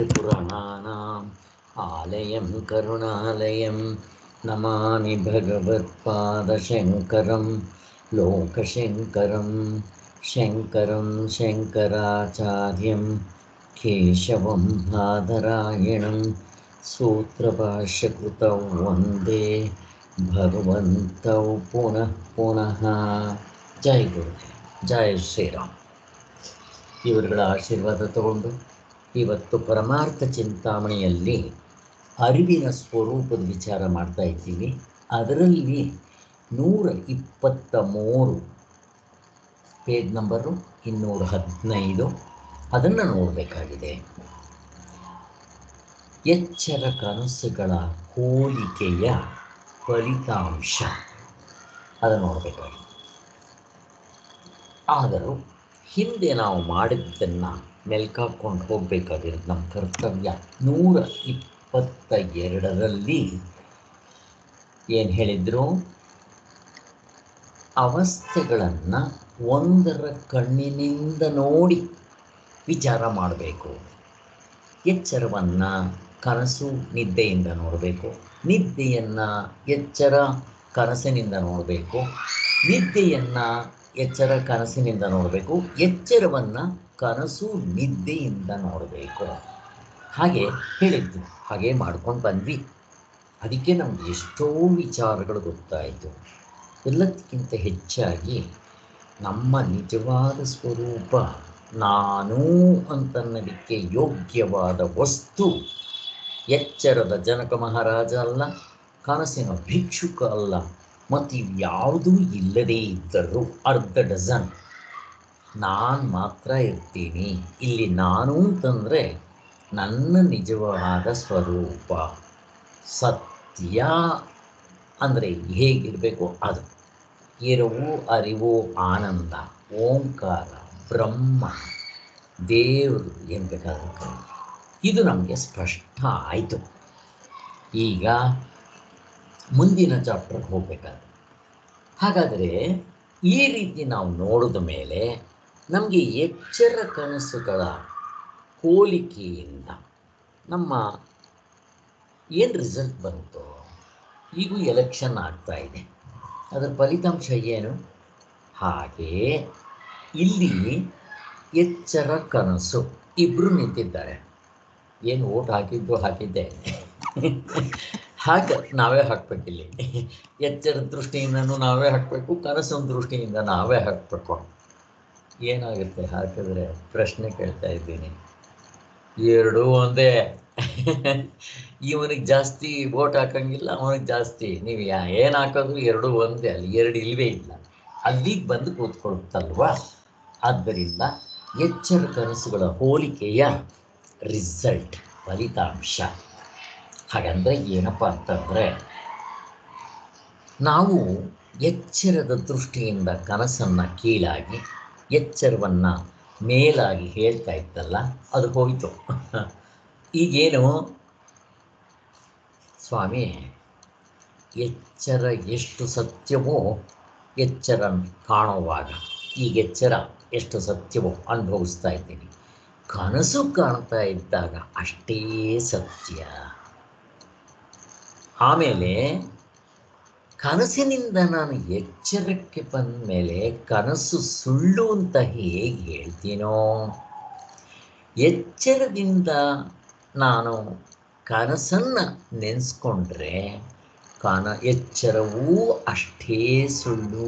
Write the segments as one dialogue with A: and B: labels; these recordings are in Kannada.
A: पुराणानाम् आलयं करुणालयं नमामि भगवत्पादशङ्करं लोकशङ्करं शङ्करं शङ्कराचार्यं केशवं बादरायणं सूत्रभाष्यकृतौ वन्दे भगवन्तौ पुनः पुनः ಜೈ ಗುರು ಜೈ ಶ್ರೀರಾಮ್ ಇವರುಗಳ ಆಶೀರ್ವಾದ ತಗೊಂಡು ಇವತ್ತು ಪರಮಾರ್ಥ ಚಿಂತಾಮಣಿಯಲ್ಲಿ ಅರಿವಿನ ಸ್ವರೂಪದ ವಿಚಾರ ಮಾಡ್ತಾ ಇದ್ದೀವಿ ಅದರಲ್ಲಿ ನೂರ ಇಪ್ಪತ್ತ ಮೂರು ಪೇಜ್ ನಂಬರು ಇನ್ನೂರ ಹದಿನೈದು ಅದನ್ನು ನೋಡಬೇಕಾಗಿದೆ ಎಚ್ಚರ ಕನಸುಗಳ ಹೋಲಿಕೆಯ ಫಲಿತಾಂಶ ಅದನ್ನು ನೋಡಬೇಕಾಗಿದೆ ಆದರೂ ಹಿಂದೆ ನಾವು ಮಾಡಿದ್ದನ್ನು ಮೆಲ್ಕಾಕೊಂಡು ಹೋಗಬೇಕಾಗಿರೋದು ನಮ್ಮ ಕರ್ತವ್ಯ ನೂರ ಇಪ್ಪತ್ತ ಎರಡರಲ್ಲಿ ಏನು ಹೇಳಿದ್ರು ಅವಸ್ಥೆಗಳನ್ನು ಒಂದರ ಕಣ್ಣಿನಿಂದ ನೋಡಿ ವಿಚಾರ ಮಾಡಬೇಕು ಎಚ್ಚರವನ್ನು ಕನಸು ನಿದ್ದೆಯಿಂದ ನೋಡಬೇಕು ನಿದ್ದೆಯನ್ನು ಎಚ್ಚರ ಕನಸಿನಿಂದ ನೋಡಬೇಕು ನಿದ್ದೆಯನ್ನು ಎಚ್ಚರ ಕನಸಿನಿಂದ ನೋಡಬೇಕು ಎಚ್ಚರವನ್ನು ಕನಸು ನಿದ್ದೆಯಿಂದ ನೋಡಬೇಕು ಹಾಗೆ ಹೇಳಿದ್ದು ಹಾಗೆ ಮಾಡ್ಕೊಂಡು ಬಂದ್ವಿ ಅದಕ್ಕೆ ನಮ್ಗೆ ಎಷ್ಟೋ ವಿಚಾರಗಳು ಗೊತ್ತಾಯಿತು ಎಲ್ಲದಕ್ಕಿಂತ ಹೆಚ್ಚಾಗಿ ನಮ್ಮ ನಿಜವಾದ ಸ್ವರೂಪ ನಾನು ಅಂತನ್ನೋದಕ್ಕೆ ಯೋಗ್ಯವಾದ ವಸ್ತು ಎಚ್ಚರದ ಜನಕ ಮಹಾರಾಜ ಅಲ್ಲ ಕನಸಿನ ಭಿಕ್ಷುಕ ಅಲ್ಲ ಮತ್ತು ಇವ್ಯಾವುದೂ ಇಲ್ಲದೇ ಇದ್ದರೂ ಅರ್ಧ ಡಜನ್ ನಾನು ಮಾತ್ರ ಇರ್ತೀನಿ ಇಲ್ಲಿ ನಾನು ಅಂತಂದರೆ ನನ್ನ ನಿಜವಾದ ಸ್ವರೂಪ ಸತ್ಯ ಅಂದರೆ ಹೇಗಿರಬೇಕು ಅದು ಇರುವು ಅರಿವು ಆನಂದ ಓಂಕಾರ ಬ್ರಹ್ಮ ದೇವರು ಏನು ಬೇಕಾದ್ರೆ ಇದು ನಮಗೆ ಸ್ಪಷ್ಟ ಆಯಿತು ಈಗ ಮುಂದಿನ ಚಾಪ್ಟರ್ಗೆ ಹೋಗಬೇಕಾದ್ರೆ ಹಾಗಾದರೆ ಈ ರೀತಿ ನಾವು ನೋಡಿದ ಮೇಲೆ ನಮಗೆ ಎಚ್ಚರ ಕನಸುಗಳ ಹೋಲಿಕೆಯಿಂದ ನಮ್ಮ ಏನು ರಿಸಲ್ಟ್ ಬಂತು ಈಗೂ ಎಲೆಕ್ಷನ್ ಆಗ್ತಾ ಇದೆ ಅದರ ಫಲಿತಾಂಶ ಏನು ಹಾಗೆ ಇಲ್ಲಿ ಎಚ್ಚರ ಕನಸು ಇಬ್ಬರು ನಿಂತಿದ್ದಾರೆ ಏನು ಓಟ್ ಹಾಕಿದ್ದು ಹಾಕಿದ್ದೆ ಹಾಗೆ ನಾವೇ ಹಾಕ್ಬೇಕಿಲ್ಲಿ ಎಚ್ಚರದ ದೃಷ್ಟಿಯಿಂದನೂ ನಾವೇ ಹಾಕಬೇಕು ಕನಸಿನ ದೃಷ್ಟಿಯಿಂದ ನಾವೇ ಹಾಕಬೇಕು ಏನಾಗುತ್ತೆ ಹಾಕಿದ್ರೆ ಪ್ರಶ್ನೆ ಕೇಳ್ತಾ ಇದ್ದೀನಿ ಎರಡೂ ಒಂದೇ ಇವನಿಗೆ ಜಾಸ್ತಿ ಓಟ್ ಹಾಕಂಗಿಲ್ಲ ಅವನಿಗೆ ಜಾಸ್ತಿ ನೀವು ಯಾ ಏನು ಹಾಕೋದು ಎರಡೂ ಒಂದೇ ಅಲ್ಲಿ ಎರಡು ಇಲ್ವೇ ಇಲ್ಲ ಅಲ್ಲಿಗೆ ಬಂದು ಕೂತ್ಕೊಳ್ತಲ್ವಾ ಆದ್ದರಿಂದ ಎಚ್ಚರ ಕನಸುಗಳ ಹೋಲಿಕೆಯ ರಿಸಲ್ಟ್ ಫಲಿತಾಂಶ ಹಾಗಂದರೆ ಏನಪ್ಪ ಅಂತಂದರೆ ನಾವು ಎಚ್ಚರದ ದೃಷ್ಟಿಯಿಂದ ಕನಸನ್ನು ಕೀಳಾಗಿ ಎಚ್ಚರವನ್ನು ಮೇಲಾಗಿ ಹೇಳ್ತಾ ಇತ್ತಲ್ಲ ಅದು ಹೋಯಿತು ಈಗೇನು ಸ್ವಾಮಿ ಎಚ್ಚರ ಎಷ್ಟು ಸತ್ಯವೋ ಎಚ್ಚರ ಕಾಣುವಾಗ ಈಗ ಎಚ್ಚರ ಎಷ್ಟು ಸತ್ಯವೋ ಅನುಭವಿಸ್ತಾ ಇದ್ದೀನಿ ಕನಸು ಕಾಣ್ತಾ ಇದ್ದಾಗ ಅಷ್ಟೇ ಸತ್ಯ ಆಮೇಲೆ ಕನಸಿನಿಂದ ನಾನು ಎಚ್ಚರಕ್ಕೆ ಬಂದ ಮೇಲೆ ಕನಸು ಸುಳ್ಳು ಅಂತ ಹೇಗೆ ಹೇಳ್ತೀನೋ ಎಚ್ಚರದಿಂದ ನಾನು ಕನಸನ್ನು ನೆನೆಸ್ಕೊಂಡ್ರೆ ಕನ ಎಚ್ಚರವೂ ಅಷ್ಟೇ ಸುಳ್ಳು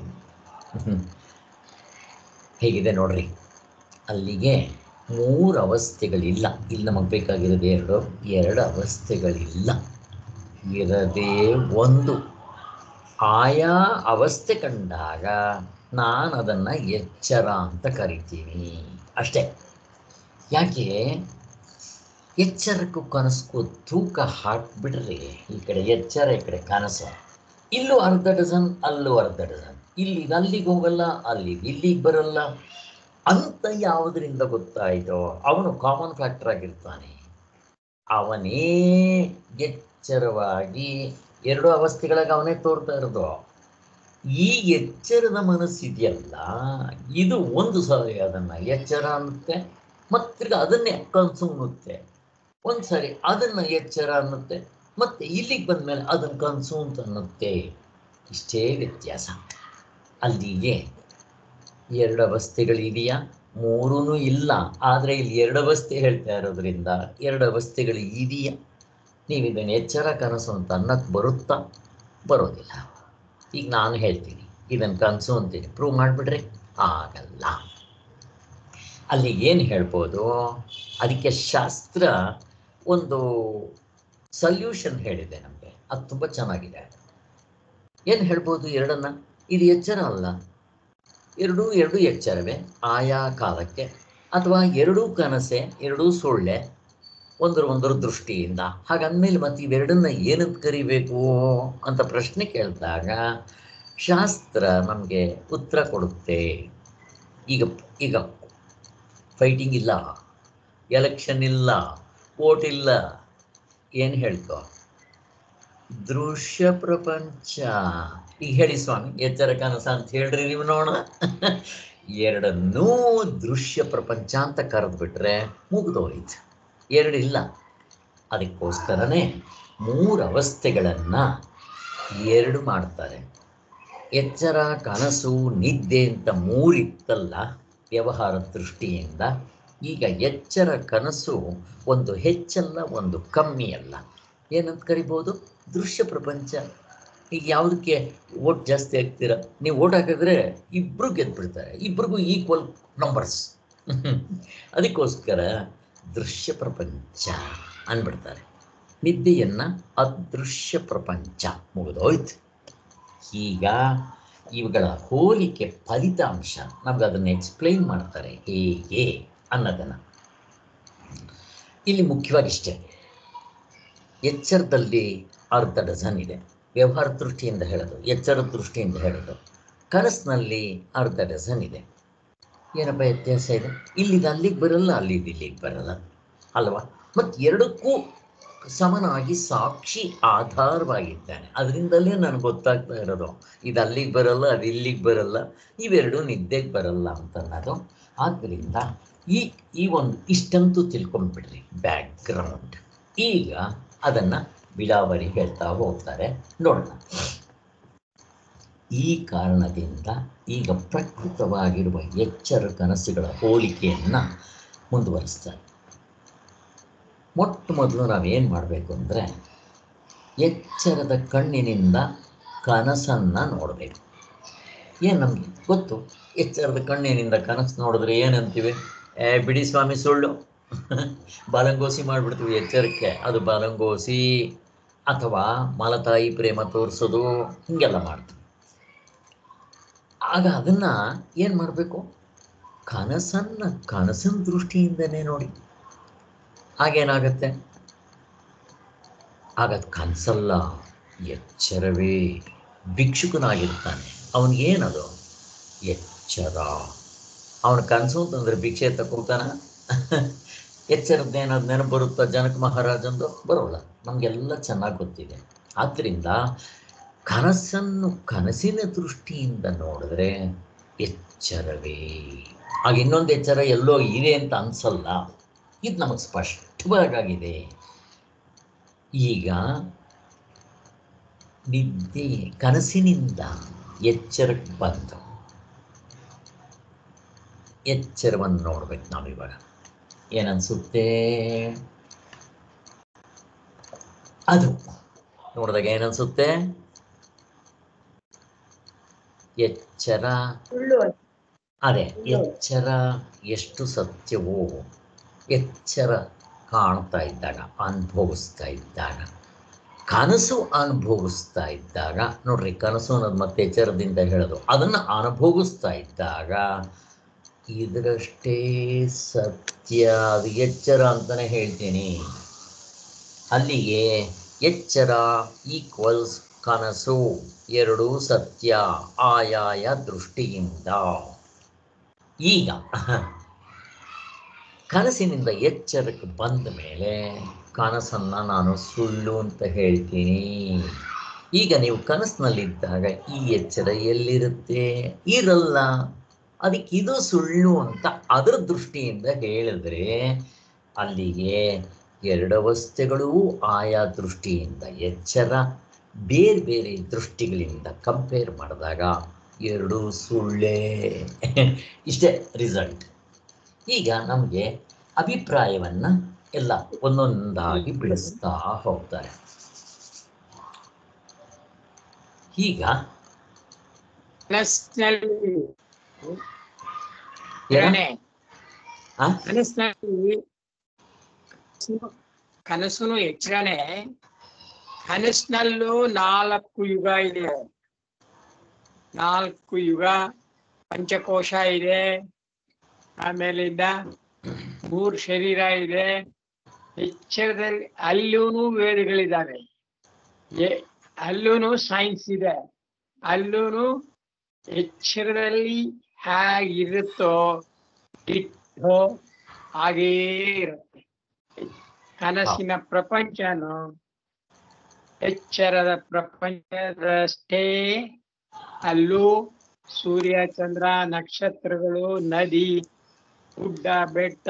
A: ಹೇಗಿದೆ ನೋಡ್ರಿ ಅಲ್ಲಿಗೆ ಮೂರು ಅವಸ್ಥೆಗಳಿಲ್ಲ ಇಲ್ಲಿ ನಮಗೆ ಬೇಕಾಗಿರೋದು ಎರಡು ಎರಡು ಅವಸ್ಥೆಗಳಿಲ್ಲ ಇರದೇ ಒಂದು ಆಯಾ ಅವಸ್ಥೆ ಕಂಡಾಗ ನಾನು ಅದನ್ನು ಎಚ್ಚರ ಅಂತ ಕರಿತೀನಿ ಅಷ್ಟೇ ಯಾಕೆ ಎಚ್ಚರಕ್ಕೂ ಕನಸಕ್ಕೂ ತೂಕ ಹಾಕ್ಬಿಡ್ರಿ ಈ ಕಡೆ ಎಚ್ಚರ ಈ ಕಡೆ ಕನಸು ಇಲ್ಲೂ ಅರ್ಧ ಡಜನ್ ಅಲ್ಲೂ ಅರ್ಧ ಡಜನ್ ಇಲ್ಲಿಗೆ ಅಲ್ಲಿಗೆ ಹೋಗಲ್ಲ ಅಲ್ಲಿಗೆ ಇಲ್ಲಿಗೆ ಬರಲ್ಲ ಅಂತ ಯಾವುದರಿಂದ ಗೊತ್ತಾಯಿತೋ ಅವನು ಕಾಮನ್ ಫ್ಯಾಕ್ಟರ್ ಆಗಿರ್ತಾನೆ ಅವನೇ ಎಚ್ಚರವಾಗಿ ಎರಡು ಅವಸ್ಥೆಗಳಿಗೆ ಅವನೇ ತೋರ್ತಾ ಇರೋದು ಈ ಎಚ್ಚರದ ಮನಸ್ಸಿದೆಯಲ್ಲ ಇದು ಒಂದು ಸಾರಿ ಅದನ್ನು ಎಚ್ಚರ ಅನ್ನುತ್ತೆ ಮತ್ತಿರ್ಗ ಅದನ್ನೇ ಕನಸು ಅನ್ನುತ್ತೆ ಒಂದ್ಸರಿ ಅದನ್ನ ಎಚ್ಚರ ಅನ್ನುತ್ತೆ ಮತ್ತೆ ಇಲ್ಲಿಗೆ ಬಂದ್ಮೇಲೆ ಅದನ್ನ ಕನಸು ಅಂತ ಅನ್ನುತ್ತೆ ಇಷ್ಟೇ ವ್ಯತ್ಯಾಸ ಅಲ್ಲಿಗೆ ಎರಡು ಅವಸ್ಥೆಗಳಿದೆಯಾ ಮೂರೂ ಇಲ್ಲ ಆದರೆ ಇಲ್ಲಿ ಎರಡು ಅವಸ್ಥೆ ಹೇಳ್ತಾ ಇರೋದ್ರಿಂದ ಎರಡು ಅವಸ್ಥೆಗಳು ಇದೆಯಾ ನೀವು ಇದನ್ನು ಎಚ್ಚರ ಕನಸು ಅಂತ ಅನ್ನಕ್ಕೆ ಬರುತ್ತಾ ಬರೋದಿಲ್ಲ ಈಗ ನಾನು ಹೇಳ್ತೀನಿ ಇದನ್ನು ಕನಸು ಅಂತೀನಿ ಪ್ರೂವ್ ಮಾಡಿಬಿಡ್ರಿ ಆಗಲ್ಲ ಅಲ್ಲಿ ಏನು ಹೇಳ್ಬೋದು ಅದಕ್ಕೆ ಶಾಸ್ತ್ರ ಒಂದು ಸಲ್ಯೂಷನ್ ಹೇಳಿದೆ ನಮಗೆ ಅದು ತುಂಬ ಚೆನ್ನಾಗಿದೆ ಏನು ಹೇಳ್ಬೋದು ಎರಡನ್ನ ಇದು ಎಚ್ಚರ ಅಲ್ಲ ಎರಡೂ ಎರಡು ಎಚ್ಚರವೇ ಆಯಾ ಕಾಲಕ್ಕೆ ಅಥವಾ ಎರಡೂ ಕನಸೆ ಎರಡೂ ಸೊಳ್ಳೆ ಒಂದರ ಒಂದರ ದೃಷ್ಟಿಯಿಂದ ಹಾಗಂದ್ಮೇಲೆ ಮತ್ತೆ ಇವೆರಡನ್ನ ಏನಂತ ಕರಿಬೇಕು ಅಂತ ಪ್ರಶ್ನೆ ಕೇಳಿದಾಗ ಶಾಸ್ತ್ರ ನಮಗೆ ಉತ್ತರ ಕೊಡುತ್ತೆ ಈಗ ಈಗ ಫೈಟಿಂಗ್ ಇಲ್ಲ ಎಲೆಕ್ಷನ್ ಇಲ್ಲ ವೋಟ್ ಇಲ್ಲ ಏನು ಹೇಳ್ಕೊ ದೃಶ್ಯ ಪ್ರಪಂಚ ಈಗ ಹೇಳಿ ಸ್ವಾಮಿ ಎಚ್ಚರ ಕನಸ ಅಂತ ಹೇಳ್ರಿ ನೀವು ನೋಡೋಣ ಎರಡನ್ನೂ ದೃಶ್ಯ ಪ್ರಪಂಚ ಅಂತ ಕರೆದ್ಬಿಟ್ರೆ ಮುಗಿದೋಯ್ತು ಎರಡಿಲ್ಲ ಅದಕ್ಕೋಸ್ಕರನೇ ಮೂರು ಅವಸ್ಥೆಗಳನ್ನು ಎರಡು ಮಾಡ್ತಾರೆ ಎಚ್ಚರ ಕನಸು ನಿದ್ದೆ ಅಂತ ಮೂರಿತ್ತಲ್ಲ ವ್ಯವಹಾರ ದೃಷ್ಟಿಯಿಂದ ಈಗ ಎಚ್ಚರ ಕನಸು ಒಂದು ಹೆಚ್ಚಲ್ಲ ಒಂದು ಕಮ್ಮಿ ಅಲ್ಲ ಏನಂತ ಕರಿಬೋದು ದೃಶ್ಯ ಪ್ರಪಂಚ ಈಗ ಯಾವುದಕ್ಕೆ ಓಟ್ ಜಾಸ್ತಿ ಆಗ್ತೀರ ನೀವು ಓಟ್ ಹಾಕಿದ್ರೆ ಇಬ್ಬರು ಗೆದ್ಬಿಡ್ತಾರೆ ಇಬ್ರಿಗೂ ಈಕ್ವಲ್ ನಂಬರ್ಸ್ ಅದಕ್ಕೋಸ್ಕರ ದೃಶ್ಯ ಪ್ರಪಂಚ ಅಂದ್ಬಿಡ್ತಾರೆ ನಿದ್ದೆಯನ್ನು ಅದೃಶ್ಯ ಪ್ರಪಂಚ ಮುಗಿದೋಯ್ತು ಈಗ ಇವುಗಳ ಹೋಲಿಕೆ ಫಲಿತಾಂಶ ನಮ್ಗೆ ಅದನ್ನು ಎಕ್ಸ್ಪ್ಲೈನ್ ಮಾಡ್ತಾರೆ ಹೇಗೆ ಅನ್ನೋದನ್ನು ಇಲ್ಲಿ ಮುಖ್ಯವಾಗಿ ಇಷ್ಟೇ ಎಚ್ಚರದಲ್ಲಿ ಅರ್ಧ ಡಜನ್ ಇದೆ ವ್ಯವಹಾರ ದೃಷ್ಟಿಯಿಂದ ಹೇಳೋದು ಎಚ್ಚರ ದೃಷ್ಟಿಯಿಂದ ಹೇಳೋದು ಕನಸಿನಲ್ಲಿ ಅರ್ಧ ಡಜನ್ ಇದೆ ಏನಪ್ಪ ವ್ಯತ್ಯಾಸ ಇದೆ ಇಲ್ಲಿದು ಅಲ್ಲಿಗೆ ಬರಲ್ಲ ಅಲ್ಲಿದ್ದು ಇಲ್ಲಿಗೆ ಬರಲ್ಲ ಅಲ್ವಾ ಮತ್ತು ಎರಡಕ್ಕೂ ಸಮನಾಗಿ ಸಾಕ್ಷಿ ಆಧಾರವಾಗಿದ್ದಾನೆ ಅದರಿಂದಲೇ ನನಗೆ ಗೊತ್ತಾಗ್ತಾ ಇರೋದು ಇದು ಅಲ್ಲಿಗೆ ಬರಲ್ಲ ಅದು ಇಲ್ಲಿಗೆ ಬರಲ್ಲ ಇವೆರಡು ನಿದ್ದೆಗೆ ಬರಲ್ಲ ಅಂತ ಅನ್ನೋದು ಆದ್ದರಿಂದ ಈ ಈ ಒಂದು ಇಷ್ಟಂತೂ ತಿಳ್ಕೊಂಡ್ಬಿಡ್ರಿ ಬ್ಯಾಕ್ಗ್ರೌಂಡ್ ಈಗ ಅದನ್ನು ವಿಲಾವರಿ ಹೇಳ್ತಾ ಹೋಗ್ತಾರೆ ನೋಡೋಣ ಈ ಕಾರಣದಿಂದ ಈಗ ಪ್ರಕೃತವಾಗಿರುವ ಎಚ್ಚರ ಕನಸುಗಳ ಹೋಲಿಕೆಯನ್ನು ಮುಂದುವರಿಸ್ತಾರೆ ಮೊಟ್ಟ ಮೊದಲು ನಾವೇನು ಮಾಡಬೇಕು ಅಂದರೆ ಎಚ್ಚರದ ಕಣ್ಣಿನಿಂದ ಕನಸನ್ನು ನೋಡಬೇಕು ಏನು ನಮಗೆ ಗೊತ್ತು ಎಚ್ಚರದ ಕಣ್ಣಿನಿಂದ ಕನಸು ನೋಡಿದ್ರೆ ಏನಂತೀವಿ ಏ ಬಿಡಿ ಸ್ವಾಮಿ ಸುಳ್ಳು ಬಾಲಂಗೋಸಿ ಮಾಡಿಬಿಡ್ತೀವಿ ಎಚ್ಚರಕ್ಕೆ ಅದು ಬಾಲಂಗೋಸಿ ಅಥವಾ ಮಲತಾಯಿ ಪ್ರೇಮ ತೋರಿಸೋದು ಹೀಗೆಲ್ಲ ಮಾಡ್ತೀವಿ ಆಗ ಅದನ್ನು ಏನು ಮಾಡಬೇಕು ಕನಸನ್ನು ಕನಸಿನ ದೃಷ್ಟಿಯಿಂದನೇ ನೋಡಿ ಆಗೇನಾಗತ್ತೆ ಆಗ ಅದು ಕನಸಲ್ಲ ಎಚ್ಚರವೇ ಭಿಕ್ಷುಕನಾಗಿರ್ತಾನೆ ಅವನಿಗೇನದು ಎಚ್ಚರ ಅವನ ಕನಸು ಅಂತಂದ್ರೆ ಭಿಕ್ಷೆ ತಗೋತಾನ ಎಚ್ಚರದ್ದೇನಾದ್ರು ನೆನಪು ಬರುತ್ತಾ ಜನಕ ಮಹಾರಾಜಂದು ಬರೋಲ್ಲ ನಮಗೆಲ್ಲ ಚೆನ್ನಾಗಿ ಗೊತ್ತಿದೆ ಆದ್ದರಿಂದ ಕನಸನ್ನು ಕನಸಿನ ದೃಷ್ಟಿಯಿಂದ ನೋಡಿದ್ರೆ ಎಚ್ಚರವೇ ಆಗ ಇನ್ನೊಂದು ಎಚ್ಚರ ಎಲ್ಲೋ ಇದೆ ಅಂತ ಅನ್ಸಲ್ಲ ಇದು ನಮಗೆ ಸ್ಪಷ್ಟವಾಗಿದೆ ಈಗ ನಿದ್ದೆ ಕನಸಿನಿಂದ ಎಚ್ಚರಕ್ಕೆ ಬಂದು ಎಚ್ಚರವನ್ನು ನೋಡ್ಬೇಕು ನಾವಿವಾಗ ಏನನ್ಸುತ್ತೆ ಅದು ನೋಡಿದಾಗ ಏನನ್ಸುತ್ತೆ ಎಚ್ಚರ
B: ಸುಳ್ಳು ಅದು.
A: ಅದೇ ಎಚ್ಚರ ಎಷ್ಟು ಸತ್ಯವೋ ಎಚ್ಚರ ಕಾಣ್ತಾ ಇದ್ದಾಗ ಅನುಭವಿಸ್ತಾ ಇದ್ದಾಗ ಕನಸು ಅನುಭವಿಸ್ತಾ ಇದ್ದಾಗ ನೋಡ್ರಿ ಕನಸು ಅನ್ನೋದು ಮತ್ತೆ ಎಚ್ಚರದಿಂದ ಹೇಳೋದು ಅದನ್ನು ಅನುಭವಿಸ್ತಾ ಇದ್ದಾಗ ಇದರಷ್ಟೇ ಸತ್ಯ ಅದು ಎಚ್ಚರ ಅಂತಲೇ ಹೇಳ್ತೀನಿ ಅಲ್ಲಿಗೆ ಎಚ್ಚರ ಈಕ್ವಲ್ಸ್ ಕನಸು ಎರಡೂ ಸತ್ಯ ಆಯಾಯ ದೃಷ್ಟಿಯಿಂದ ಈಗ ಕನಸಿನಿಂದ ಎಚ್ಚರಕ್ಕೆ ಬಂದ ಮೇಲೆ ಕನಸನ್ನು ನಾನು ಸುಳ್ಳು ಅಂತ ಹೇಳ್ತೀನಿ ಈಗ ನೀವು ಕನಸಿನಲ್ಲಿದ್ದಾಗ ಈ ಎಚ್ಚರ ಎಲ್ಲಿರುತ್ತೆ ಇರಲ್ಲ ಅದಕ್ಕೆ ಇದು ಸುಳ್ಳು ಅಂತ ಅದರ ದೃಷ್ಟಿಯಿಂದ ಹೇಳಿದ್ರೆ ಅಲ್ಲಿಗೆ ಎರಡವಸ್ಥೆಗಳೂ ಆಯಾ ದೃಷ್ಟಿಯಿಂದ ಎಚ್ಚರ ಬೇರೆ ಬೇರೆ ದೃಷ್ಟಿಗಳಿಂದ ಕಂಪೇರ್ ಮಾಡಿದಾಗ ಎರಡು ಸುಳ್ಳೇ ಇಷ್ಟೇ ರಿಸಲ್ಟ್ ಈಗ ನಮಗೆ ಅಭಿಪ್ರಾಯವನ್ನು ಎಲ್ಲ ಒಂದೊಂದಾಗಿ ಬಿಡಿಸ್ತಾ ಹೋಗ್ತಾರೆ ಈಗ
B: ಕನಸಿನಲ್ಲಿ
A: ಏನ?
B: ಏನೇ?
A: ಆ?
B: ಕನಸಿನಲ್ಲಿ ಕನಸುನು ಎಚ್ಚರನೆ ಕನಸಿನಲ್ಲೂ ನಾಲ್ಕು ಯುಗ ಇದೆ ನಾಲ್ಕು ಯುಗ ಪಂಚಕೋಶ ಇದೆ ಆಮೇಲಿಂದ ಮೂರು ಶರೀರ ಇದೆ ಎಚ್ಚರದಲ್ಲಿ ಅಲ್ಲೂ ವೇದಗಳಿದ್ದಾವೆ ಎ- ಅಲ್ಲೂನು ಸೈನ್ಸ್ ಇದೆ ಅಲ್ಲೂನು ಎಚ್ಚರದಲ್ಲಿ ಹೇಗಿರುತ್ತೋ ಇಟ್ಟೋ ಹಾಗೇ ಇರುತ್ತೆ ಕನಸಿನ ಪ್ರಪಂಚನು ಎಚ್ಚರದ ಪ್ರಪಂಚದಷ್ಟೇ ಅಲ್ಲೂ ಸೂರ್ಯ ಚಂದ್ರ ನಕ್ಷತ್ರಗಳು ನದಿ ಗುಡ್ಡ ಬೆಟ್ಟ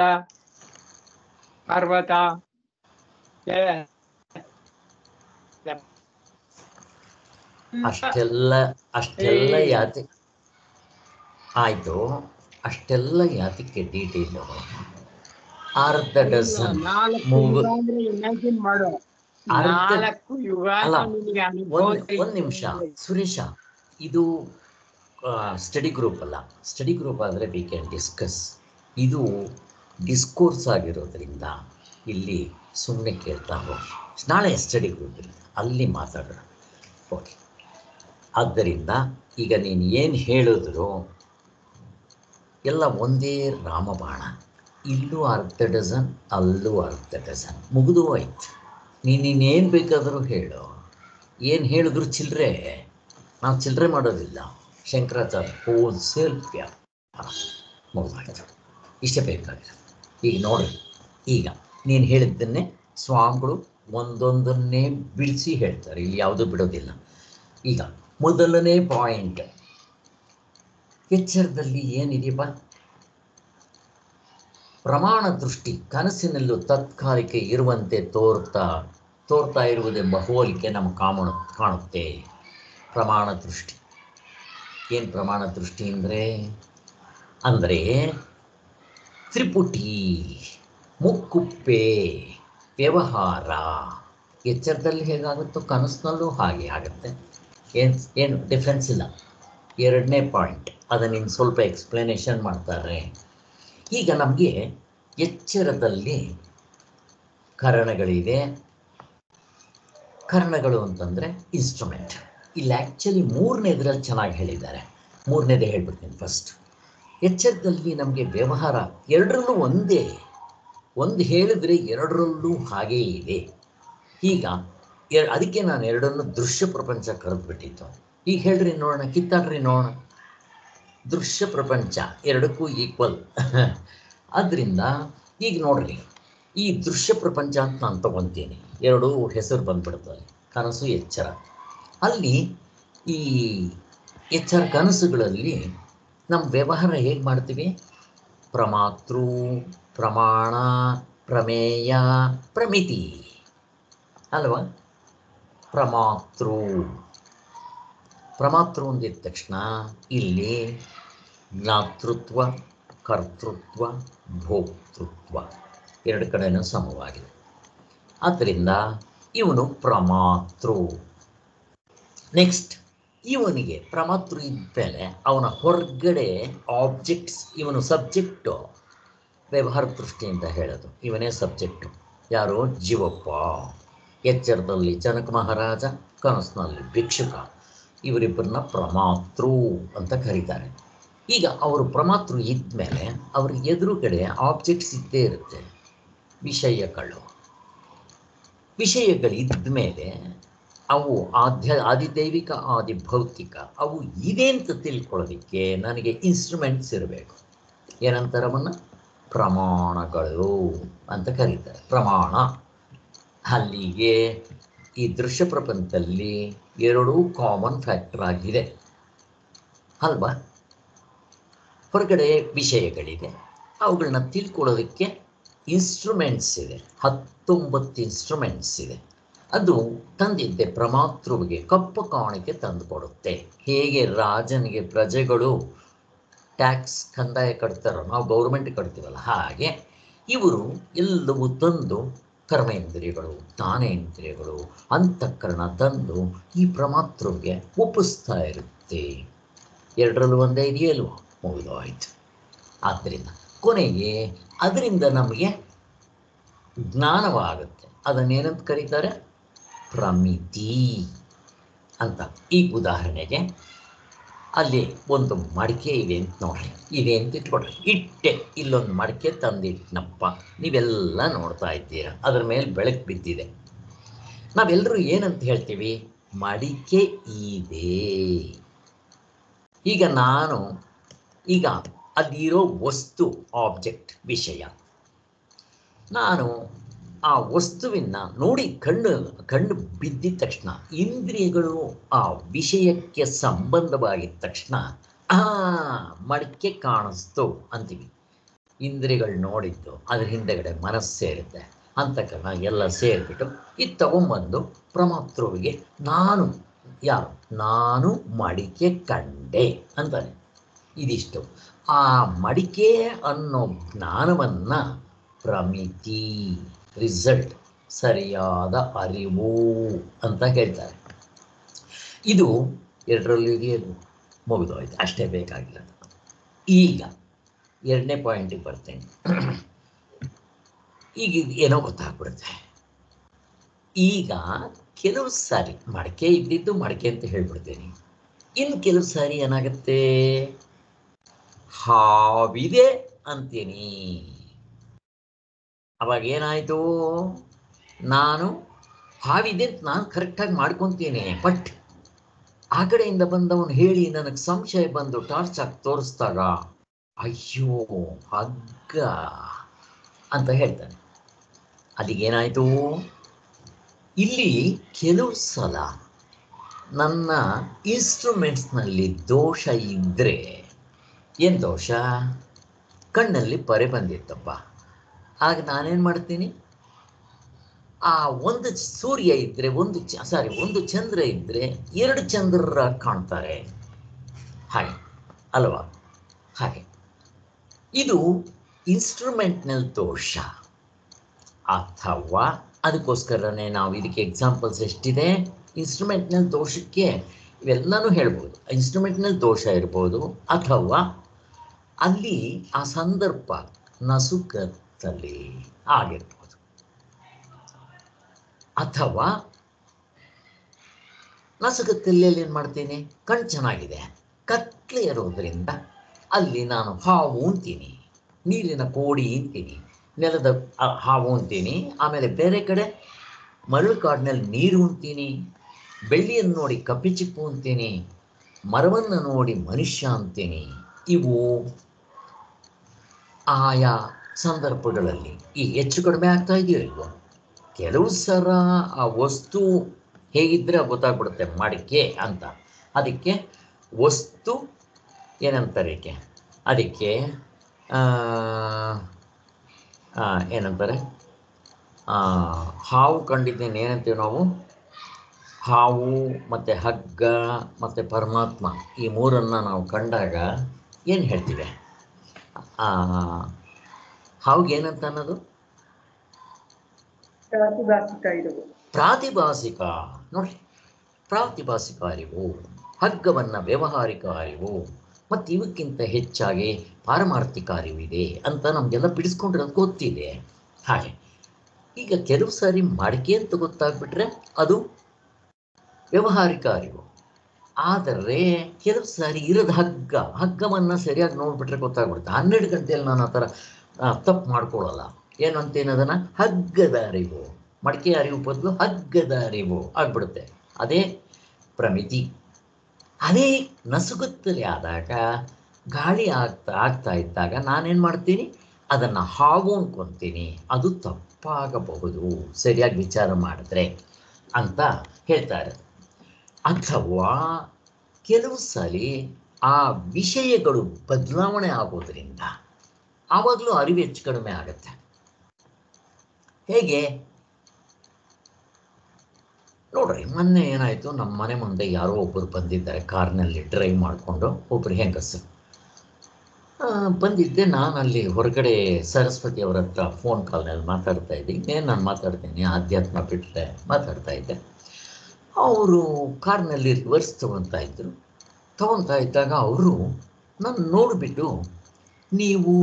B: ಪರ್ವತ ಎ-
A: ಅಷ್ಟೆಲ್ಲ ಅಷ್ಟೆಲ್ಲ ಯಾತಿ ಆಯಿತು ಅಷ್ಟೆಲ್ಲ ಯಾತಕ್ಕೆ ಡೀಟೇಲು ಅರ್ಧ ಡಜನ್
B: ನಾಲ್ಕು
A: ಮೂಗು-
B: ಯುಗ ಅಂದ್ರೆ imagine ಮಾಡು
A: ಅರ್ಧ-
B: ನಾಲ್ಕು ಯುಗ
A: ಅಲ್ಲ,
B: ನಿನಗೆ
A: ಒಂದು
B: ಅನುಭವದಲ್ಲಿ
A: ಒಂದು ನಿಮಿಷ ಸುರೇಶ ಇದು ಸ್ಟಡಿ ಗ್ರೂಪ್ ಅಲ್ಲ ಸ್ಟಡಿ ಗ್ರೂಪ್ ಆದರೆ ವಿ ಕ್ಯಾನ್ ಡಿಸ್ಕಸ್ ಇದು ಡಿಸ್ಕೋರ್ಸ್ ಆಗಿರೋದ್ರಿಂದ ಇಲ್ಲಿ ಸುಮ್ಮನೆ ಕೇಳ್ತಾ ಹೋಗಿ ನಾಳೆ ಸ್ಟಡಿ ಗ್ರೂಪ್ ಇಲ್ಲ ಅಲ್ಲಿ ಮಾತಾಡೋಣ ಓಕೆ ಆದ್ದರಿಂದ ಈಗ ನೀನು ಏನು ಹೇಳಿದ್ರು ಎಲ್ಲ ಒಂದೇ ರಾಮಬಾಣ ಇಲ್ಲೂ ಅರ್ಧ ಡಜನ್ ಅಲ್ಲೂ ಅರ್ಧ ಡಜನ್ ಮುಗಿದು ಹೋಯ್ತು ನೀನು ಇನ್ನೇನು ಬೇಕಾದರೂ ಹೇಳು ಏನು ಹೇಳಿದ್ರು ಚಿಲ್ಲರೆ ನಾವು ಚಿಲ್ಲರೆ ಮಾಡೋದಿಲ್ಲ ಶಂಕರಾಚಾರ್ಯ ಹೋಲ್ಸೇಲ್ ವ್ಯಾಪಾರ ಮುಗಿದಾಯ್ತು ಇಷ್ಟೇ ಬೇಕಾಗಿಲ್ಲ ಈಗ ನೋಡಿ ಈಗ ನೀನು ಹೇಳಿದ್ದನ್ನೇ ಸ್ವಾಮಿಗಳು ಒಂದೊಂದನ್ನೇ ಬಿಡಿಸಿ ಹೇಳ್ತಾರೆ ಇಲ್ಲಿ ಯಾವುದೂ ಬಿಡೋದಿಲ್ಲ ಈಗ ಮೊದಲನೇ ಪಾಯಿಂಟ್ ಎಚ್ಚರದಲ್ಲಿ ಏನಿದೆಯಪ್ಪ ಪ್ರಮಾಣ ದೃಷ್ಟಿ ಕನಸಿನಲ್ಲೂ ತಾತ್ಕಾಲಿಕ ಇರುವಂತೆ ತೋರ್ತಾ ತೋರ್ತಾ ಇರುವುದೆಂಬ ಹೋಲಿಕೆ ನಮ್ಮ ಕಾಮಣ ಕಾಣುತ್ತೆ ಪ್ರಮಾಣ ದೃಷ್ಟಿ ಏನು ಪ್ರಮಾಣ ದೃಷ್ಟಿ ಅಂದರೆ ಅಂದರೆ ತ್ರಿಪುಟಿ ಮುಕ್ಕುಪ್ಪೆ ವ್ಯವಹಾರ ಎಚ್ಚರದಲ್ಲಿ ಹೇಗಾಗುತ್ತೋ ಕನಸಿನಲ್ಲೂ ಹಾಗೆ ಆಗುತ್ತೆ ಏನು ಏನು ಡಿಫ್ರೆನ್ಸ್ ಇಲ್ಲ ಎರಡನೇ ಪಾಯಿಂಟ್ ಅದನ್ನು ಇನ್ನು ಸ್ವಲ್ಪ ಎಕ್ಸ್ಪ್ಲನೇಷನ್ ಮಾಡ್ತಾರೆ ಈಗ ನಮಗೆ ಎಚ್ಚರದಲ್ಲಿ ಕರಣಗಳಿವೆ ಕರ್ಣಗಳು ಅಂತಂದರೆ ಇನ್ಸ್ಟ್ರೂಮೆಂಟ್ ಇಲ್ಲಿ ಆ್ಯಕ್ಚುಲಿ ಮೂರನೇದ್ರಲ್ಲಿ ಚೆನ್ನಾಗಿ ಹೇಳಿದ್ದಾರೆ ಮೂರನೇದೇ ಹೇಳ್ಬಿಡ್ತೀನಿ ಫಸ್ಟ್ ಎಚ್ಚರದಲ್ಲಿ ನಮಗೆ ವ್ಯವಹಾರ ಎರಡರಲ್ಲೂ ಒಂದೇ ಒಂದು ಹೇಳಿದ್ರೆ ಎರಡರಲ್ಲೂ ಹಾಗೇ ಇದೆ ಈಗ ಎ- ಅದಕ್ಕೆ ನಾನು ಎರಡನ್ನು ದೃಶ್ಯ ಪ್ರಪಂಚ ಕರೆದ್ಬಿಟ್ಟಿದ್ದು ಈಗ ಹೇಳ್ರಿ ನೋಡೋಣ ಕಿತ್ತಾಡ್ರಿ ನೋಡೋಣ ದೃಶ್ಯ ಪ್ರಪಂಚ ಎರಡಕ್ಕೂ ಈಕ್ವಲ್ ಆದ್ದರಿಂದ ಈಗ ನೋಡ್ರಿ ಈ ದೃಶ್ಯ ಪ್ರಪಂಚ ಅಂತ ನಾನು ತಗೊತೀನಿ ಎರಡೂ ಹೆಸರು ಬಂದ್ಬಿಡ್ತದೆ ಕನಸು ಎಚ್ಚರ ಅಲ್ಲಿ ಈ ಎಚ್ಚರ ಕನಸುಗಳಲ್ಲಿ ನಮ್ಮ ವ್ಯವಹಾರ ಹೇಗೆ ಮಾಡ್ತೀವಿ ಪ್ರಮಾತೃ ಪ್ರಮಾಣ ಪ್ರಮೇಯ ಪ್ರಮಿತಿ ಅಲ್ವಾ ಪ್ರಮಾತೃ ಪ್ರಮಾತೃ ಅಂದಿದ ತಕ್ಷಣ ಇಲ್ಲಿ ಜ್ಞಾತೃತ್ವ ಕರ್ತೃತ್ವ ಭೋಕ್ತೃತ್ವ ಎರಡು ಕಡೆನೂ ಸಮವಾಗಿದೆ ಆದ್ದರಿಂದ ಇವನು ಪ್ರಮಾತೃ ನೆಕ್ಸ್ಟ್ ಇವನಿಗೆ ಪ್ರಮಾತೃ ಇದ್ಮೇಲೆ ಅವನ ಹೊರಗಡೆ ಆಬ್ಜೆಕ್ಟ್ಸ್ ಇವನು ಸಬ್ಜೆಕ್ಟು ವ್ಯವಹಾರ ದೃಷ್ಟಿಯಿಂದ ಹೇಳೋದು ಇವನೇ ಸಬ್ಜೆಕ್ಟು ಯಾರು ಜೀವಪ್ಪ ಎಚ್ಚರದಲ್ಲಿ ಜನಕ ಮಹಾರಾಜ ಕನಸಿನಲ್ಲಿ ಭಿಕ್ಷುಕ ಇವರಿಬ್ಬರನ್ನ ಪ್ರಮಾತೃ ಅಂತ ಕರೀತಾರೆ ಈಗ ಅವರು ಪ್ರಮಾತೃ ಇದ್ಮೇಲೆ ಅವ್ರ ಎದುರುಗಡೆ ಆಬ್ಜೆಕ್ಟ್ಸ್ ಇದ್ದೇ ಇರುತ್ತೆ ವಿಷಯಗಳು ವಿಷಯಗಳಿದ್ದ ಮೇಲೆ ಅವು ಆಧ್ಯ ಆದಿದೈವಿಕ ಆದಿ ಭೌತಿಕ ಅವು ಇದೆ ಅಂತ ತಿಳ್ಕೊಳ್ಳೋದಕ್ಕೆ ನನಗೆ ಇನ್ಸ್ಟ್ರೂಮೆಂಟ್ಸ್ ಇರಬೇಕು ಏನಂತಾರೆ ಅವನ್ನ ಪ್ರಮಾಣಗಳು ಅಂತ ಕರೀತಾರೆ ಪ್ರಮಾಣ ಅಲ್ಲಿಗೆ ಈ ದೃಶ್ಯ ಪ್ರಪಂಚದಲ್ಲಿ ಎರಡೂ ಕಾಮನ್ ಫ್ಯಾಕ್ಟರ್ ಆಗಿದೆ ಅಲ್ವಾ ಹೊರಗಡೆ ವಿಷಯಗಳಿದೆ ಅವುಗಳನ್ನ ತಿಳ್ಕೊಳ್ಳೋದಕ್ಕೆ ಇನ್ಸ್ಟ್ರೂಮೆಂಟ್ಸ್ ಇದೆ ಹತ್ತೊಂಬತ್ತು ಇನ್ಸ್ಟ್ರೂಮೆಂಟ್ಸ್ ಇದೆ ಅದು ತಂದಿದ್ದೆ ಪ್ರಮಾತೃವಿಗೆ ಕಪ್ಪು ಕಾಣಿಕೆ ತಂದು ಕೊಡುತ್ತೆ ಹೇಗೆ ರಾಜನಿಗೆ ಪ್ರಜೆಗಳು ಟ್ಯಾಕ್ಸ್ ಕಂದಾಯ ಕಟ್ತಾರೋ ನಾವು ಗೌರ್ಮೆಂಟ್ ಕಟ್ತೀವಲ್ಲ ಹಾಗೆ ಇವರು ಎಲ್ಲವೂ ತಂದು ಕರ್ಮೇಂದ್ರಿಯಗಳು ಜ್ಞಾನೇಂದ್ರಿಯಗಳು ಅಂತಃಕರಣ ತಂದು ಈ ಪ್ರಮಾತೃವಿಗೆ ಒಪ್ಪಿಸ್ತಾ ಇರುತ್ತೆ ಎರಡರಲ್ಲೂ ಒಂದೇ ಇದೆಯಲ್ವ ಮುಗಿದು ಆಯಿತು ಆದ್ದರಿಂದ ಕೊನೆಗೆ ಅದರಿಂದ ನಮಗೆ ಜ್ಞಾನವಾಗುತ್ತೆ ಅದನ್ನೇನಂತ ಕರೀತಾರೆ ಪ್ರಮಿತಿ ಅಂತ ಈಗ ಉದಾಹರಣೆಗೆ ಅಲ್ಲಿ ಒಂದು ಮಡಿಕೆ ಇದೆ ಅಂತ ನೋಡ್ರಿ ಇದೆ ಅಂತ ಇಟ್ಕೊಡ್ರಿ ಇಟ್ಟೆ ಇಲ್ಲೊಂದು ಮಡಿಕೆ ತಂದಿಟ್ನಪ್ಪ ನೀವೆಲ್ಲ ನೋಡ್ತಾ ಇದ್ದೀರಾ ಅದ್ರ ಮೇಲೆ ಬೆಳಕು ಬಿದ್ದಿದೆ ನಾವೆಲ್ಲರೂ ಏನಂತ ಹೇಳ್ತೀವಿ ಮಡಿಕೆ ಇದೆ ಈಗ ನಾನು ಈಗ ಅಲ್ಲಿರೋ ವಸ್ತು ಆಬ್ಜೆಕ್ಟ್ ವಿಷಯ ನಾನು ಆ ವಸ್ತುವಿನ ನೋಡಿ ಕಣ್ಣು ಕಣ್ಣು ಬಿದ್ದಿದ ತಕ್ಷಣ ಇಂದ್ರಿಯಗಳು ಆ ವಿಷಯಕ್ಕೆ ಸಂಬಂಧವಾಗಿದ್ದ ತಕ್ಷಣ ಆ ಮಡಿಕೆ ಕಾಣಿಸ್ತು ಅಂತೀವಿ ಇಂದ್ರಿಯಗಳು ನೋಡಿದ್ದು ಅದ್ರ ಹಿಂದೆಗಡೆ ಮನಸ್ಸು ಸೇರುತ್ತೆ ಅಂತಕರಣ ಎಲ್ಲ ಸೇರಿಬಿಟ್ಟು ಇದು ತಗೊಂಬಂದು ಪ್ರಮಾತೃವಿಗೆ ನಾನು ಯಾರು ನಾನು ಮಡಿಕೆ ಕಂಡೆ ಅಂತಾನೆ ಇದಿಷ್ಟು ಆ ಮಡಿಕೆ ಅನ್ನೋ ಜ್ಞಾನವನ್ನ ಪ್ರಮಿತಿ ರಿಸಲ್ಟ್ ಸರಿಯಾದ ಅರಿವು ಅಂತ ಹೇಳ್ತಾರೆ ಇದು ಎರಡರಲ್ಲಿ ಮುಗಿದೋಯ್ತು ಅಷ್ಟೇ ಬೇಕಾಗಿಲ್ಲ ಈಗ ಎರಡನೇ ಪಾಯಿಂಟಿಗೆ ಬರ್ತೇನೆ ಈಗ ಇದು ಏನೋ ಗೊತ್ತಾಗ್ಬಿಡುತ್ತೆ ಈಗ ಕೆಲವು ಸಾರಿ ಮಡಕೆ ಇದ್ದಿದ್ದು ಮಡಕೆ ಅಂತ ಹೇಳ್ಬಿಡ್ತೇನೆ ಇನ್ನು ಕೆಲವು ಸಾರಿ ಏನಾಗುತ್ತೆ ಹಾವಿದೆ ಅಂತೀನಿ ಅವಾಗ ಏನಾಯಿತು ನಾನು ಹಾವಿದೆ ಅಂತ ನಾನು ಕರೆಕ್ಟಾಗಿ ಮಾಡ್ಕೊತೀನಿ ಬಟ್ ಆ ಕಡೆಯಿಂದ ಬಂದವನು ಹೇಳಿ ನನಗೆ ಸಂಶಯ ಬಂದು ಟಾರ್ಚ್ ಹಾಕಿ ತೋರಿಸ್ದಾಗ ಅಯ್ಯೋ ಹಗ್ಗ ಅಂತ ಹೇಳ್ತಾನೆ ಅಲ್ಲಿಗೇನಾಯಿತು ಇಲ್ಲಿ ಕೆಲವು ಸಲ ನನ್ನ ಇನ್ಸ್ಟ್ರೂಮೆಂಟ್ಸ್ನಲ್ಲಿ ದೋಷ ಇದ್ದರೆ ಏನು ದೋಷ ಕಣ್ಣಲ್ಲಿ ಪರೆ ಬಂದಿತ್ತಪ್ಪ ಆಗ ನಾನೇನು ಮಾಡ್ತೀನಿ ಆ ಒಂದು ಸೂರ್ಯ ಇದ್ದರೆ ಒಂದು ಚ ಸಾರಿ ಒಂದು ಚಂದ್ರ ಇದ್ದರೆ ಎರಡು ಚಂದ್ರರ ಕಾಣ್ತಾರೆ ಹಾಗೆ ಅಲ್ವಾ ಹಾಗೆ ಇದು ಇನ್ಸ್ಟ್ರೂಮೆಂಟ್ನಲ್ಲಿ ದೋಷ ಅಥವಾ ಅದಕ್ಕೋಸ್ಕರನೇ ನಾವು ಇದಕ್ಕೆ ಎಕ್ಸಾಂಪಲ್ಸ್ ಎಷ್ಟಿದೆ ಇನ್ಸ್ಟ್ರೂಮೆಂಟ್ನಲ್ಲಿ ದೋಷಕ್ಕೆ ಇವೆಲ್ಲನೂ ಹೇಳ್ಬೋದು ಇನ್ಸ್ಟ್ರೂಮೆಂಟ್ನಲ್ಲಿ ದೋಷ ಇರ್ಬೋದು ಅಥವಾ ಅಲ್ಲಿ ಆ ಸಂದರ್ಭ ನಸುಕತ್ತಲ್ಲಿ ಆಗಿರ್ಬೋದು ಅಥವಾ ನಸುಕತ್ತಲ್ಲಿ ಏನು ಮಾಡ್ತೀನಿ ಕಣ್ ಚೆನ್ನಾಗಿದೆ ಕತ್ಲೆ ಇರೋದ್ರಿಂದ ಅಲ್ಲಿ ನಾನು ಹಾವು ಅಂತೀನಿ ನೀರಿನ ಕೋಡಿ ಅಂತೀನಿ ನೆಲದ ಆ, ಹಾವು ಅಂತೀನಿ ಆಮೇಲೆ ಬೇರೆ ಕಡೆ ಮರಳು ಕಾಡಿನಲ್ಲಿ ನೀರು ಅಂತೀನಿ ಬೆಳ್ಳಿಯನ್ನು ನೋಡಿ ಕಪ್ಪಿಚಿಪ್ಪು ಅಂತೀನಿ ಮರವನ್ನು ನೋಡಿ ಮನುಷ್ಯ ಅಂತೀನಿ ಇವು ಆಯಾ ಸಂದರ್ಭಗಳಲ್ಲಿ ಈ ಹೆಚ್ಚು ಕಡಿಮೆ ಆಗ್ತಾ ಇದೆಯೋ ಇಲ್ವೋ ಕೆಲವು ಸಲ ಆ ವಸ್ತು ಹೇಗಿದ್ರೆ ಗೊತ್ತಾಗ್ಬಿಡುತ್ತೆ ಮಡಿಕೆ ಅಂತ ಅದಕ್ಕೆ ವಸ್ತು ಏನಂತಾರೆ ಇದಕ್ಕೆ ಅದಕ್ಕೆ ಆ, ಆ, ಏನಂತಾರೆ ಆ, ಹಾವು ಕಂಡಿದ್ದೇನೆ ಏನಂತೀವಿ ನಾವು ಹಾವು ಮತ್ತು ಹಗ್ಗ ಮತ್ತು ಪರಮಾತ್ಮ ಈ ಮೂರನ್ನು ನಾವು ಕಂಡಾಗ ಏನು ಹೇಳ್ತೀವಿ ಆ, ಹಾವಿಗೆ ಏನಂತ ಅನ್ನೋದು
B: ಪ್ರಾತಿಭಾಸಿಕ ಇರುವುದು
A: ಪ್ರಾತಿಭಾಸಿಕ ನೋಡಿ ಪ್ರಾತಿಭಾಸಿಕ ಅರಿವು ಹಗ್ಗವನ್ನ ವ್ಯವಹಾರಿಕ ಅರಿವು ಮತ್ತು ಇವಕ್ಕಿಂತ ಹೆಚ್ಚಾಗಿ ಪಾರಮಾರ್ಥಿಕ ಅರಿವಿದೆ ಅಂತ ನಮಗೆಲ್ಲ ಬಿಡಿಸ್ಕೊಂಡಿರೋದು ಗೊತ್ತಿದೆ ಹಾಗೆ ಈಗ ಕೆಲವು ಸಾರಿ ಮಡಿಕೆ ಅಂತ ಗೊತ್ತಾಗ್ಬಿಟ್ರೆ ಅದು ವ್ಯವಹಾರಿಕ ಅರಿವು ಆದರೆ ಕೆಲವು ಸಾರಿ ಇರೋದು ಹಗ್ಗ ಹಗ್ಗವನ್ನು ಸರಿಯಾಗಿ ನೋಡ್ಬಿಟ್ರೆ ಗೊತ್ತಾಗ್ಬಿಡುತ್ತೆ ಹನ್ನೆರಡು ಗಂಟೆಯಲ್ಲಿ ನಾನು ಆ ಥರ ತಪ್ಪು ಮಾಡ್ಕೊಳ್ಳಲ್ಲ ಏನು ಅಂತೇನು ಅದನ್ನು ಹಗ್ಗದ ಅರಿವು ಮಡಿಕೆ ಅರಿವು ಬದಲು ಹಗ್ಗದ ಅರಿವು ಆಗ್ಬಿಡುತ್ತೆ ಅದೇ ಪ್ರಮಿತಿ ಅದೇ ನಸುಗುತ್ತಲೆ ಆದಾಗ ಗಾಳಿ ಆಗ್ತಾ ಆಗ್ತಾ ಇದ್ದಾಗ ನಾನೇನು ಮಾಡ್ತೀನಿ ಅದನ್ನು ಹಾವು ಅನ್ಕೊಂತೀನಿ ಅದು ತಪ್ಪಾಗಬಹುದು ಸರಿಯಾಗಿ ವಿಚಾರ ಮಾಡಿದ್ರೆ ಅಂತ ಹೇಳ್ತಾರೆ ಅಥವಾ ಕೆಲವು ಸಲ ಆ ವಿಷಯಗಳು ಬದಲಾವಣೆ ಆಗೋದ್ರಿಂದ ಆವಾಗಲೂ ಅರಿವು ಹೆಚ್ಚು ಕಡಿಮೆ ಆಗುತ್ತೆ ಹೇಗೆ ನೋಡ್ರಿ ಮೊನ್ನೆ ಏನಾಯ್ತು ನಮ್ಮ ಮನೆ ಮುಂದೆ ಯಾರೋ ಒಬ್ಬರು ಬಂದಿದ್ದಾರೆ ಕಾರ್ನಲ್ಲಿ ಡ್ರೈವ್ ಮಾಡಿಕೊಂಡು ಒಬ್ರು ಹೆಂಗಸರು ಆ, ಬಂದಿದ್ದೆ ನಾನು ಅಲ್ಲಿ ಹೊರಗಡೆ ಸರಸ್ವತಿ ಅವರ ಹತ್ರ ಫೋನ್ ಕಾಲ್ನಲ್ಲಿ ಮಾತಾಡ್ತಾ ಇದ್ದೆ ಇನ್ನೇನು ನಾನು ಮಾತಾಡ್ತೀನಿ ಆಧ್ಯಾತ್ಮ ಬಿಟ್ಟರೆ ಮಾತಾಡ್ತಾ ಇದ್ದೆ ಅವರು ಕಾರ್ನಲ್ಲಿ ರಿವರ್ಸ್ ತೊಗೊತಾ ಇದ್ರು ತೊಗೊತಾ ಇದ್ದಾಗ ಅವರು ನಾನು ನೋಡಿಬಿಟ್ಟು ನೀವು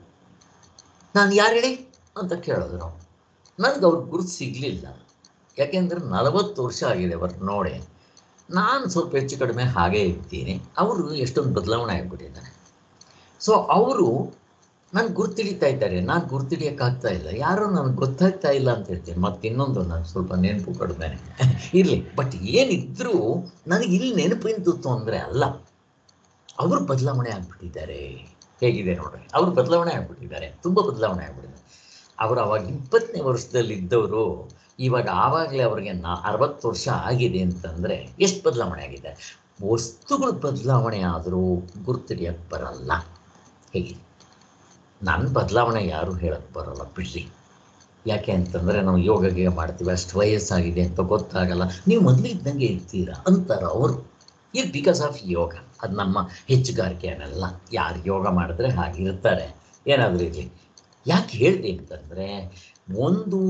A: ನಾನು ಯಾರು ಹೇಳಿ ಅಂತ ಕೇಳಿದ್ರು ನನಗೆ ಅವ್ರ ಗುರುತು ಸಿಗಲಿಲ್ಲ ಯಾಕೆಂದ್ರೆ ನಲವತ್ತು ವರ್ಷ ಆಗಿದೆ ಅವ್ರು ನೋಡಿ ನಾನು ಸ್ವಲ್ಪ ಹೆಚ್ಚು ಕಡಿಮೆ ಹಾಗೇ ಇರ್ತೀನಿ ಅವರು ಎಷ್ಟೊಂದು ಬದಲಾವಣೆ ಆಗಿಬಿಟ್ಟಿದ್ದಾರೆ ಸೊ ಅವರು ನನ್ಗೆ ಗುರ್ತಿಡಿತಾ ಇದ್ದಾರೆ ನಾನು ಗುರ್ತಿಡಿಯೋಕ್ಕಾಗ್ತಾ ಇಲ್ಲ ಯಾರೋ ನನಗೆ ಗೊತ್ತಾಗ್ತಾ ಇಲ್ಲ ಅಂತ ಹೇಳ್ತೀನಿ ಮತ್ತೆ ಇನ್ನೊಂದು ನಾನು ಸ್ವಲ್ಪ ನೆನಪು ಕಡಿಮೆ ಇರಲಿ ಬಟ್ ಏನಿದ್ರೂ ನನಗೆ ಇಲ್ಲಿ ನೆನಪಿಂತು ತೊಂದರೆ ಅಲ್ಲ ಅವರು ಬದಲಾವಣೆ ಆಗ್ಬಿಟ್ಟಿದ್ದಾರೆ ಹೇಗಿದೆ ನೋಡ್ರಿ ಅವರು ಬದಲಾವಣೆ ಆಗ್ಬಿಟ್ಟಿದ್ದಾರೆ ತುಂಬ ಬದಲಾವಣೆ ಆಗ್ಬಿಟ್ಟಿದ್ದಾರೆ ಅವರು ಅವಾಗ ಇಪ್ಪತ್ತನೇ ವರ್ಷದಲ್ಲಿ ಇದ್ದವರು ಇವಾಗ ಆವಾಗಲೇ ಅವ್ರಿಗೆ ನಾ ಅರವತ್ತು ವರ್ಷ ಆಗಿದೆ ಅಂತಂದರೆ ಎಷ್ಟು ಬದಲಾವಣೆ ಆಗಿದೆ ವಸ್ತುಗಳು ಬದಲಾವಣೆ ಆದರೂ ಗುರ್ತಿಡಿಯಕ್ಕೆ ಬರಲ್ಲ ಹೇಗೆ ನನ್ನ ಬದಲಾವಣೆ ಯಾರು ಹೇಳಕ್ಕೆ ಬರಲ್ಲ ಬಿಡ್ರಿ ಯಾಕೆ ಅಂತಂದರೆ ನಾವು ಯೋಗ ಗೀಗ ಮಾಡ್ತೀವಿ ಅಷ್ಟು ವಯಸ್ಸಾಗಿದೆ ಅಂತ ಗೊತ್ತಾಗಲ್ಲ ನೀವು ಮೊದಲು ಇದ್ದಂಗೆ ಇರ್ತೀರಾ ಅಂತಾರೆ ಅವರು ಇದು ಬಿಕಾಸ್ ಆಫ್ ಯೋಗ ಅದು ನಮ್ಮ ಹೆಚ್ಚುಗಾರಿಕೆ ಅನ್ನಲ್ಲ ಯಾರು ಯೋಗ ಮಾಡಿದ್ರೆ ಹಾಗಿರ್ತಾರೆ ಏನಾದರೂ ಇರಲಿ ಯಾಕೆ ಹೇಳಿದೆ ಅಂತಂದರೆ ಒಂದು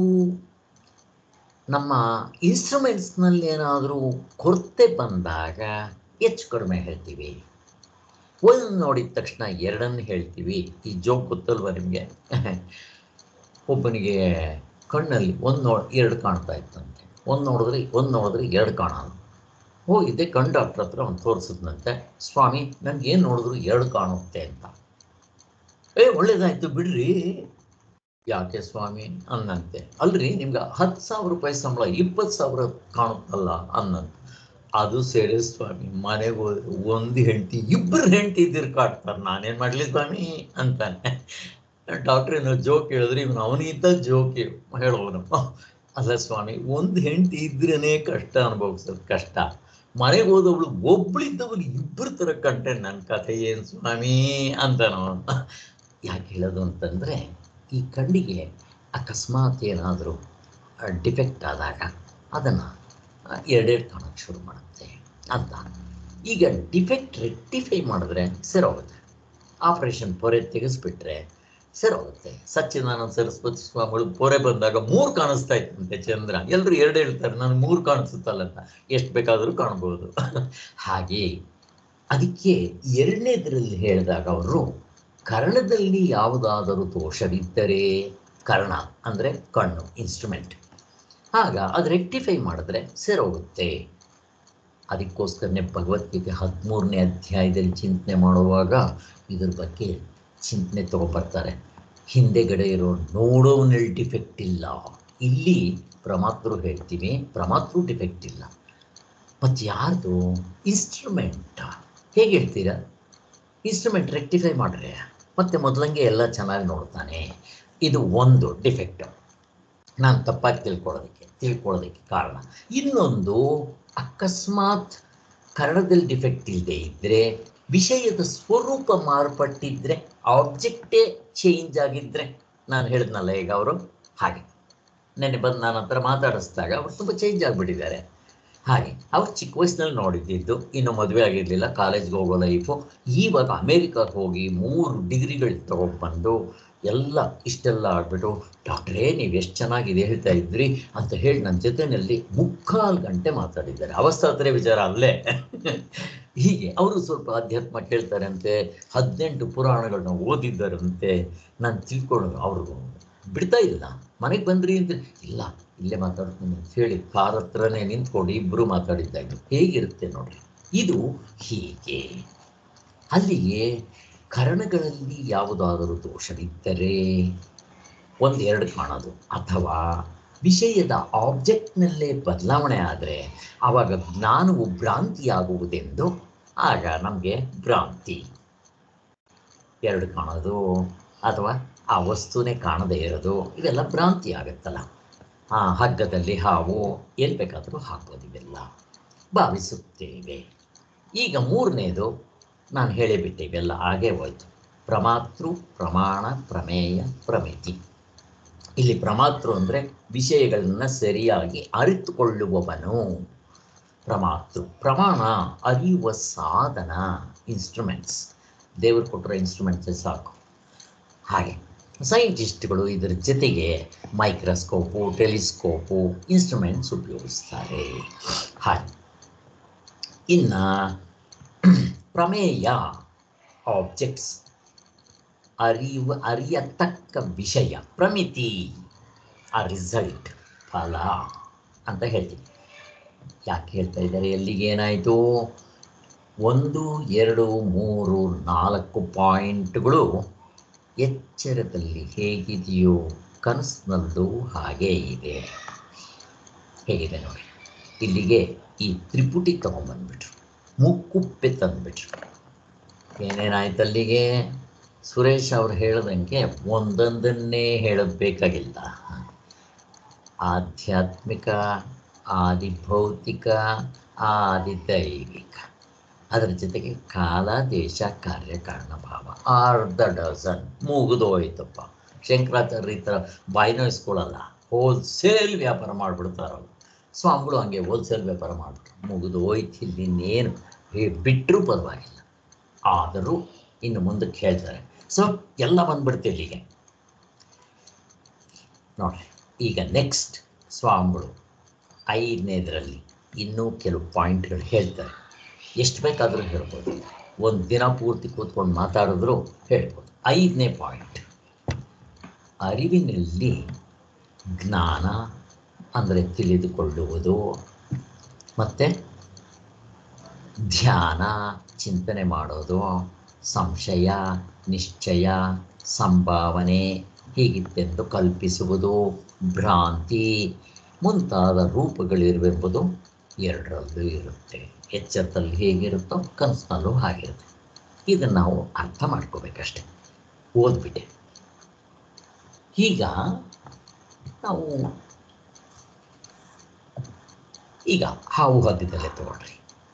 A: ನಮ್ಮ ಇನ್ಸ್ಟ್ರೂಮೆಂಟ್ಸ್ನಲ್ಲಿ ಏನಾದರೂ ಕೊರತೆ ಬಂದಾಗ ಹೆಚ್ಚು ಕಡಿಮೆ ಹೇಳ್ತೀವಿ ಒಂದು ನೋಡಿದ ತಕ್ಷಣ ಎರಡನ್ನು ಹೇಳ್ತೀವಿ ಈ ಜೋಕ್ ಗೊತ್ತಲ್ವ ನಿಮಗೆ ಒಬ್ಬನಿಗೆ ಕಣ್ಣಲ್ಲಿ ಒಂದು ನೋ ಎರಡು ಕಾಣ್ತಾ ಇತ್ತಂತೆ ಒಂದು ನೋಡಿದ್ರೆ ಒಂದು ನೋಡಿದ್ರೆ ಎರಡು ಕಾಣೋದು ಹೋಗಿದ್ದೆ ಕಣ್ಣು ಡಾಕ್ಟ್ರ್ ಹತ್ರ ಅವ್ನು ತೋರಿಸಿದ್ನಂತೆ ಸ್ವಾಮಿ ನನಗೆ ಏನು ನೋಡಿದ್ರು ಎರಡು ಕಾಣುತ್ತೆ ಅಂತ ಏ ಒಳ್ಳೇದಾಯ್ತು ಬಿಡ್ರಿ ಯಾಕೆ ಸ್ವಾಮಿ ಅನ್ನಂತೆ ಅಲ್ರಿ ನಿಮ್ಗೆ ಹತ್ತು ಸಾವಿರ ರೂಪಾಯಿ ಸಂಬಳ ಇಪ್ಪತ್ತು ಸಾವಿರ ಕಾಣುತ್ತಲ್ಲ ಅನ್ನಂತೆ ಅದು ಸೇರಿ ಸ್ವಾಮಿ ಮನೆಗೆ ಹೋದ್ರೆ ಒಂದು ಹೆಂಡತಿ ಇಬ್ಬರು ಹೆಂಡತಿ ಇದ್ದಿರ್ ಕಾಡ್ತಾರೆ ನಾನೇನು ಮಾಡಲಿ ಸ್ವಾಮಿ ಅಂತಾನೆ ಡಾಕ್ಟ್ರ್ ಏನೋ ಜೋಕ್ ಹೇಳಿದ್ರೆ ಇವನು ಅವನಿಗಿಂತ ಜೋಕ್ ಹೇಳೋನು ಅಲ್ಲ ಸ್ವಾಮಿ ಒಂದು ಹೆಂಡತಿ ಇದ್ರೇನೆ ಕಷ್ಟ ಅನುಭವಿಸೋದು ಕಷ್ಟ ಮನೆಗೆ ಹೋದವಳು ಒಬ್ಳಿದ್ದವಳು ಇಬ್ಬರು ಥರ ಕಂಟೆ ನನ್ನ ಕಥೆ ಏನು ಸ್ವಾಮಿ ಅಂತಾನೋ ಯಾಕೆ ಹೇಳೋದು ಅಂತಂದರೆ ಈ ಕಣ್ಣಿಗೆ ಅಕಸ್ಮಾತ್ ಏನಾದರೂ ಡಿಫೆಕ್ಟ್ ಆದಾಗ ಅದನ್ನು ಎರಡೆರಡು ಕಾಣೋಕ್ಕೆ ಶುರು ಮಾಡುತ್ತೆ ಅಂತ ಈಗ ಡಿಫೆಕ್ಟ್ ರೆಕ್ಟಿಫೈ ಮಾಡಿದ್ರೆ ಸರೋಗುತ್ತೆ ಆಪರೇಷನ್ ಪೊರೆ ತೆಗೆಸ್ಬಿಟ್ರೆ ಸರೋಗುತ್ತೆ ಸಚ್ಚಿದಾನಂದ ಸರಸ್ವತಿ ಸ್ವಾಮಿಗಳು ಪೊರೆ ಬಂದಾಗ ಮೂರು ಕಾಣಿಸ್ತಾ ಇತ್ತಂತೆ ಚಂದ್ರ ಎಲ್ಲರೂ ಎರಡು ಹೇಳ್ತಾರೆ ನಾನು ಮೂರು ಕಾಣಿಸುತ್ತಲ್ಲ ಅಂತ ಎಷ್ಟು ಬೇಕಾದರೂ ಕಾಣ್ಬೋದು ಹಾಗೆ ಅದಕ್ಕೆ ಎರಡನೇದರಲ್ಲಿ ಹೇಳಿದಾಗ ಅವರು ಕರ್ಣದಲ್ಲಿ ಯಾವುದಾದರೂ ದೋಷವಿದ್ದರೆ ಕರ್ಣ ಅಂದರೆ ಕಣ್ಣು ಇನ್ಸ್ಟ್ರೂಮೆಂಟ್ ಆಗ ಅದು ರೆಕ್ಟಿಫೈ ಮಾಡಿದ್ರೆ ಸೇರೋಗುತ್ತೆ ಅದಕ್ಕೋಸ್ಕರನೇ ಭಗವದ್ಗೀತೆ ಹದಿಮೂರನೇ ಅಧ್ಯಾಯದಲ್ಲಿ ಚಿಂತನೆ ಮಾಡುವಾಗ ಇದ್ರ ಬಗ್ಗೆ ಚಿಂತನೆ ತಗೊಬರ್ತಾರೆ ಹಿಂದೆಗಡೆ ಇರೋ ನೋಡೋನಲ್ಲಿ ಡಿಫೆಕ್ಟ್ ಇಲ್ಲ ಇಲ್ಲಿ ಪ್ರಮಾತೃ ಹೇಳ್ತೀವಿ ಪ್ರಮಾತೃ ಡಿಫೆಕ್ಟ್ ಇಲ್ಲ ಮತ್ತು ಯಾರ್ದು ಇನ್ಸ್ಟ್ರೂಮೆಂಟ್ ಹೇಗೆ ಹೇಳ್ತೀರಾ ಇನ್ಸ್ಟ್ರೂಮೆಂಟ್ ರೆಕ್ಟಿಫೈ ಮಾಡ್ರೆ ಮತ್ತೆ ಮೊದಲಂಗೆ ಎಲ್ಲ ಚೆನ್ನಾಗಿ ನೋಡ್ತಾನೆ ಇದು ಒಂದು ಡಿಫೆಕ್ಟ್ ನಾನು ತಪ್ಪಾಗಿ ತಿಳ್ಕೊಳ್ಳೋದಕ್ಕೆ ತಿಳ್ಕೊಳ್ಳೋದಕ್ಕೆ ಕಾರಣ ಇನ್ನೊಂದು ಅಕಸ್ಮಾತ್ ಕನ್ನಡದಲ್ಲಿ ಡಿಫೆಕ್ಟ್ ಇಲ್ಲದೆ ಇದ್ದರೆ ವಿಷಯದ ಸ್ವರೂಪ ಮಾರ್ಪಟ್ಟಿದ್ರೆ ಆಬ್ಜೆಕ್ಟೇ ಚೇಂಜ್ ಆಗಿದ್ದರೆ ನಾನು ಹೇಳಿದ್ನಲ್ಲ ಈಗ ಅವರು ಹಾಗೆ ನೆನ್ನೆ ಬಂದು ನನ್ನ ಹತ್ರ ಮಾತಾಡಿಸಿದಾಗ ಅವರು ತುಂಬ ಚೇಂಜ್ ಆಗಿಬಿಟ್ಟಿದ್ದಾರೆ ಹಾಗೆ ಅವ್ರು ಚಿಕ್ಕ ವಯಸ್ಸಿನಲ್ಲಿ ನೋಡಿದ್ದಿದ್ದು ಇನ್ನು ಮದುವೆ ಆಗಿರಲಿಲ್ಲ ಕಾಲೇಜ್ಗೆ ಹೋಗೋ ಲೈಫು ಇವಾಗ ಅಮೇರಿಕಾಗೆ ಹೋಗಿ ಮೂರು ಡಿಗ್ರಿಗಳು ತಗೊಂಡ್ಬಂದು ಎಲ್ಲ ಇಷ್ಟೆಲ್ಲ ಆಗ್ಬಿಟ್ಟು ಡಾಕ್ಟ್ರೇ ನೀವು ಎಷ್ಟು ಚೆನ್ನಾಗಿದೆ ಹೇಳ್ತಾ ಇದ್ರಿ ಅಂತ ಹೇಳಿ ನನ್ನ ಜೊತೆಯಲ್ಲಿ ಮುಕ್ಕಾಲು ಗಂಟೆ ಮಾತಾಡಿದ್ದಾರೆ ಅವಸ್ಥಾತ್ರೆ ವಿಚಾರ ಅಲ್ಲೇ ಹೀಗೆ ಅವರು ಸ್ವಲ್ಪ ಅಧ್ಯಾತ್ಮ ಕೇಳ್ತಾರಂತೆ ಹದಿನೆಂಟು ಪುರಾಣಗಳನ್ನ ಓದಿದ್ದಾರಂತೆ ನಾನು ತಿಳ್ಕೊಂಡು ಅವರು ಬಿಡ್ತಾ ಇಲ್ಲ ಮನೆಗೆ ಬಂದ್ರಿ ಅಂತ ಇಲ್ಲ ಇಲ್ಲೇ ಮಾತಾಡ್ತೀನಿ ಅಂತ ಹೇಳಿ ಕಾರ್ ಹತ್ರನೇ ನಿಂತ್ಕೊಂಡು ಇಬ್ಬರು ಮಾತಾಡಿದ್ದಾಗೆ ಹೇಗಿರುತ್ತೆ ನೋಡ್ರಿ ಇದು ಹೀಗೆ ಅಲ್ಲಿಗೆ ಕರಣಗಳಲ್ಲಿ ಯಾವುದಾದರೂ ದೋಷವಿದ್ದರೆ ಒಂದೆರಡು ಕಾಣೋದು ಅಥವಾ ವಿಷಯದ ಆಬ್ಜೆಕ್ಟ್ನಲ್ಲೇ ಬದಲಾವಣೆ ಆದರೆ ಆವಾಗ ಜ್ಞಾನವು ಭ್ರಾಂತಿಯಾಗುವುದೆಂದು ಆಗ ನಮಗೆ ಭ್ರಾಂತಿ ಎರಡು ಕಾಣೋದು ಅಥವಾ ಆ ವಸ್ತುನೇ ಕಾಣದೇ ಇರೋದು ಇವೆಲ್ಲ ಭ್ರಾಂತಿ ಆಗುತ್ತಲ್ಲ ಆ ಹಗ್ಗದಲ್ಲಿ ಹಾವು ಎಲ್ಲಿ ಬೇಕಾದರೂ ಹಾಕೋದು ಇವೆಲ್ಲ ಭಾವಿಸುತ್ತೇವೆ ಈಗ ಮೂರನೇದು ನಾನು ಹೇಳಿಬಿಟ್ಟೆ ಇವೆಲ್ಲ ಹಾಗೇ ಹೋಯ್ತು ಪ್ರಮಾತೃ ಪ್ರಮಾಣ ಪ್ರಮೇಯ ಪ್ರಮಿತಿ ಇಲ್ಲಿ ಪ್ರಮಾತೃ ಅಂದರೆ ವಿಷಯಗಳನ್ನ ಸರಿಯಾಗಿ ಅರಿತುಕೊಳ್ಳುವವನು ಪ್ರಮಾತೃ ಪ್ರಮಾಣ ಅರಿಯುವ ಸಾಧನ ಇನ್ಸ್ಟ್ರೂಮೆಂಟ್ಸ್ ದೇವರು ಕೊಟ್ಟಿರೋ ಇನ್ಸ್ಟ್ರೂಮೆಂಟ್ಸೇ ಸಾಕು ಹಾಗೆ ಸೈಂಟಿಸ್ಟ್ಗಳು ಇದರ ಜೊತೆಗೆ ಮೈಕ್ರೋಸ್ಕೋಪು ಟೆಲಿಸ್ಕೋಪು ಇನ್ಸ್ಟ್ರೂಮೆಂಟ್ಸ್ ಉಪಯೋಗಿಸ್ತಾರೆ ಹಾಗೆ ಇನ್ನು ಪ್ರಮೇಯ ಆಬ್ಜೆಕ್ಟ್ಸ್ ಅರಿವು ಅರಿಯತಕ್ಕ ವಿಷಯ ಪ್ರಮಿತಿ ಆ ರಿಸಲ್ಟ್ ಫಲ ಅಂತ ಹೇಳ್ತೀವಿ ಯಾಕೆ ಹೇಳ್ತಾ ಇದ್ದಾರೆ ಎಲ್ಲಿಗೆ ಏನಾಯಿತು ಒಂದು ಎರಡು ಮೂರು ನಾಲ್ಕು ಪಾಯಿಂಟ್ಗಳು ಎಚ್ಚರದಲ್ಲಿ ಹೇಗಿದೆಯೋ ಕನಸಿನಲ್ಲೂ ಹಾಗೇ ಇದೆ ಹೇಗಿದೆ ನೋಡಿ ಇಲ್ಲಿಗೆ ಈ ತ್ರಿಪುಟಿ ತಗೊಂಬಂದ್ಬಿಟ್ರು ಮುಕ್ಕುಪ್ಪೆ ತಂದ್ಬಿಟ್ರು ಏನೇನಾಯ್ತು ಅಲ್ಲಿಗೆ ಸುರೇಶ್ ಅವ್ರು ಹೇಳ್ದಂಗೆ ಒಂದೊಂದನ್ನೇ ಹೇಳಬೇಕಾಗಿಲ್ಲ ಆಧ್ಯಾತ್ಮಿಕ ಆದಿಭೌತಿಕ ಆದಿದೈವಿಕ ಅದರ ಜೊತೆಗೆ ಕಾಲ ದೇಶ ಕಾರ್ಯ ಕಾರಣ ಭಾವ ಅರ್ಧ ಡಜನ್ ಮುಗಿದೋಯ್ತಪ್ಪ ಶಂಕರಾಚಾರ್ಯ ಈ ಥರ ಬಾಯಿನೋ ಇಸ್ಕೊಳ್ಳಲ್ಲ ಹೋಲ್ಸೇಲ್ ವ್ಯಾಪಾರ ಮಾಡಿಬಿಡ್ತಾರಲ್ಲ ಸ್ವಾಮಿಗಳು ಹಂಗೆ ಹೋಲ್ಸೇಲ್ ವ್ಯಾಪಾರ ಮಾಡಿಬಿಟ್ರು ಮುಗಿದು ಹೋಯ್ತು ಇಲ್ಲಿ ಇನ್ನೇನು ಬಿಟ್ಟರೂ ಪರವಾಗಿಲ್ಲ ಆದರೂ ಇನ್ನು ಮುಂದಕ್ಕೆ ಹೇಳ್ತಾರೆ ಸೊ ಎಲ್ಲ ಬಂದ್ಬಿಡ್ತು ಇಲ್ಲಿಗೆ ನೋಡ್ರಿ ಈಗ ನೆಕ್ಸ್ಟ್ ಸ್ವಾಮಿಗಳು ಐದನೇದರಲ್ಲಿ ಇನ್ನೂ ಕೆಲವು ಪಾಯಿಂಟ್ಗಳು ಹೇಳ್ತಾರೆ ಎಷ್ಟು ಬೇಕಾದರೂ ಹೇಳ್ಬೋದು ಒಂದು ದಿನ ಪೂರ್ತಿ ಕೂತ್ಕೊಂಡು ಮಾತಾಡಿದ್ರು ಹೇಳ್ಬೋದು ಐದನೇ ಪಾಯಿಂಟ್ ಅರಿವಿನಲ್ಲಿ ಜ್ಞಾನ ಅಂದರೆ ತಿಳಿದುಕೊಳ್ಳುವುದು ಮತ್ತು ಧ್ಯಾನ ಚಿಂತನೆ ಮಾಡೋದು ಸಂಶಯ ನಿಶ್ಚಯ ಸಂಭಾವನೆ ಹೀಗಿತ್ತೆಂದು ಕಲ್ಪಿಸುವುದು ಭ್ರಾಂತಿ ಮುಂತಾದ ರೂಪಗಳಿರುವೆಂಬುದು ಎರಡರಲ್ಲೂ ಇರುತ್ತೆ ಎಚ್ಚರದಲ್ಲಿ ಹೇಗಿರುತ್ತೋ ಕನಸಿನಲ್ಲೂ ಹಾಗಿರುತ್ತೆ ಇದನ್ನು ನಾವು ಅರ್ಥ ಮಾಡ್ಕೋಬೇಕಷ್ಟೆ ಓದ್ಬಿಟ್ಟೆ ಈಗ ನಾವು ಈಗ ಹಾವು ಹಗ್ಗದಲ್ಲೇ ತಗೊಳ್ರಿ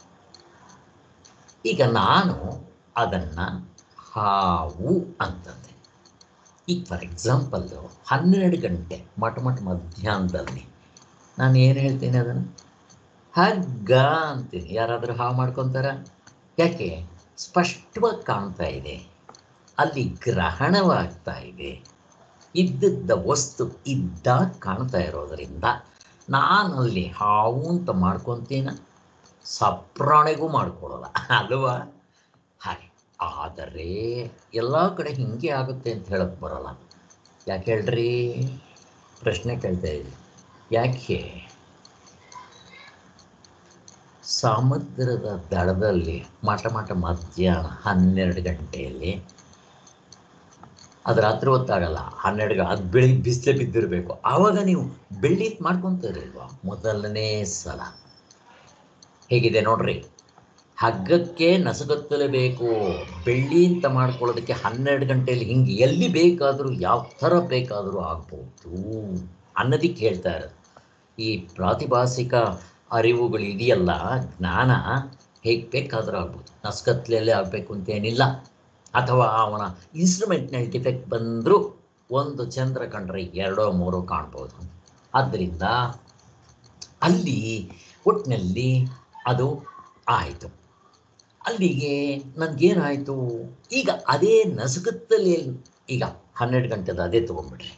A: ಈಗ ನಾನು ಅದನ್ನು ಹಾವು ಅಂತಂದೆ ಈಗ ಫಾರ್ ಎಕ್ಸಾಂಪಲ್ಲು ಹನ್ನೆರಡು ಗಂಟೆ ಮಟ ಮಟ ಮಧ್ಯಾಹ್ನದಲ್ಲಿ ನಾನು ಏನು ಹೇಳ್ತೀನಿ ಅದನ್ನು ಹಗ್ಗ ಅಂತೀನಿ ಯಾರಾದರೂ ಹಾವು ಮಾಡ್ಕೊತಾರ ಯಾಕೆ ಸ್ಪಷ್ಟವಾಗಿ ಕಾಣ್ತಾ ಇದೆ ಅಲ್ಲಿ ಗ್ರಹಣವಾಗ್ತಾ ಇದೆ ಇದ್ದದ್ದ ವಸ್ತು ಇದ್ದಾಗ ಕಾಣ್ತಾ ಇರೋದರಿಂದ ನಾನಲ್ಲಿ ಹಾವು ಅಂತ ಮಾಡ್ಕೊತೀನ ಸಪ್ರಾಣೆಗೂ ಮಾಡ್ಕೊಳ್ಳಲ್ಲ ಅಲ್ವಾ ಹಾಗೆ ಆದರೆ ಎಲ್ಲ ಕಡೆ ಹಿಂಗೆ ಆಗುತ್ತೆ ಅಂತ ಹೇಳಕ್ಕೆ ಬರಲ್ಲ ಯಾಕೆ ಹೇಳ್ರಿ ಪ್ರಶ್ನೆ ಕೇಳ್ತಾ ಇದ್ದೀನಿ ಯಾಕೆ ಸಮುದ್ರದ ದಡದಲ್ಲಿ ಮಟ ಮಟ ಮಧ್ಯಾಹ್ನ ಹನ್ನೆರಡು ಗಂಟೆಯಲ್ಲಿ ಅದು ರಾತ್ರಿ ಹೊತ್ತಾಗಲ್ಲ ಹನ್ನೆರಡು ಅದು ಬೆಳಿಗ್ಗೆ ಬಿಸಿಲೇ ಬಿದ್ದಿರಬೇಕು ಆವಾಗ ನೀವು ಬೆಳ್ಳಿ ಮಾಡ್ಕೊತೀರಿಲ್ವಾ ಮೊದಲನೇ ಸಲ ಹೇಗಿದೆ ನೋಡ್ರಿ ಹಗ್ಗಕ್ಕೆ ನಸಗತ್ತಲೇಬೇಕು ಬೆಳ್ಳಿ ಅಂತ ಮಾಡ್ಕೊಳ್ಳೋದಕ್ಕೆ ಹನ್ನೆರಡು ಗಂಟೆಯಲ್ಲಿ ಹಿಂಗೆ ಎಲ್ಲಿ ಬೇಕಾದರೂ ಯಾವ ಥರ ಬೇಕಾದರೂ ಆಗ್ಬೋದು ಅನ್ನೋದಕ್ಕೆ ಹೇಳ್ತಾ ಇರೋದು ಈ ಪ್ರಾತಿಭಾಸಿಕ ಅರಿವುಗಳು ಇದೆಯಲ್ಲ ಜ್ಞಾನ ಹೇಗೆ ಬೇಕಾದರೂ ಆಗ್ಬೋದು ನಸ್ಕತ್ಲೆಯಲ್ಲೇ ಆಗಬೇಕು ಅಂತೇನಿಲ್ಲ ಅಥವಾ ಅವನ ಇನ್ಸ್ಟ್ರೂಮೆಂಟ್ನಲ್ಲಿ ಡಿಫೆಕ್ಟ್ ಬಂದರೂ ಒಂದು ಚಂದ್ರ ಕಂಡ್ರೆ ಎರಡೋ ಮೂರೋ ಕಾಣ್ಬೋದು ಆದ್ದರಿಂದ ಅಲ್ಲಿ ಒಟ್ಟಿನಲ್ಲಿ ಅದು ಆಯಿತು ಅಲ್ಲಿಗೆ ನನಗೇನಾಯಿತು ಈಗ ಅದೇ ನಸುಕತ್ತಲ್ಲಿ ಈಗ ಹನ್ನೆರಡು ಗಂಟೆದ ಅದೇ ತೊಗೊಂಡ್ಬಿಡ್ರಿ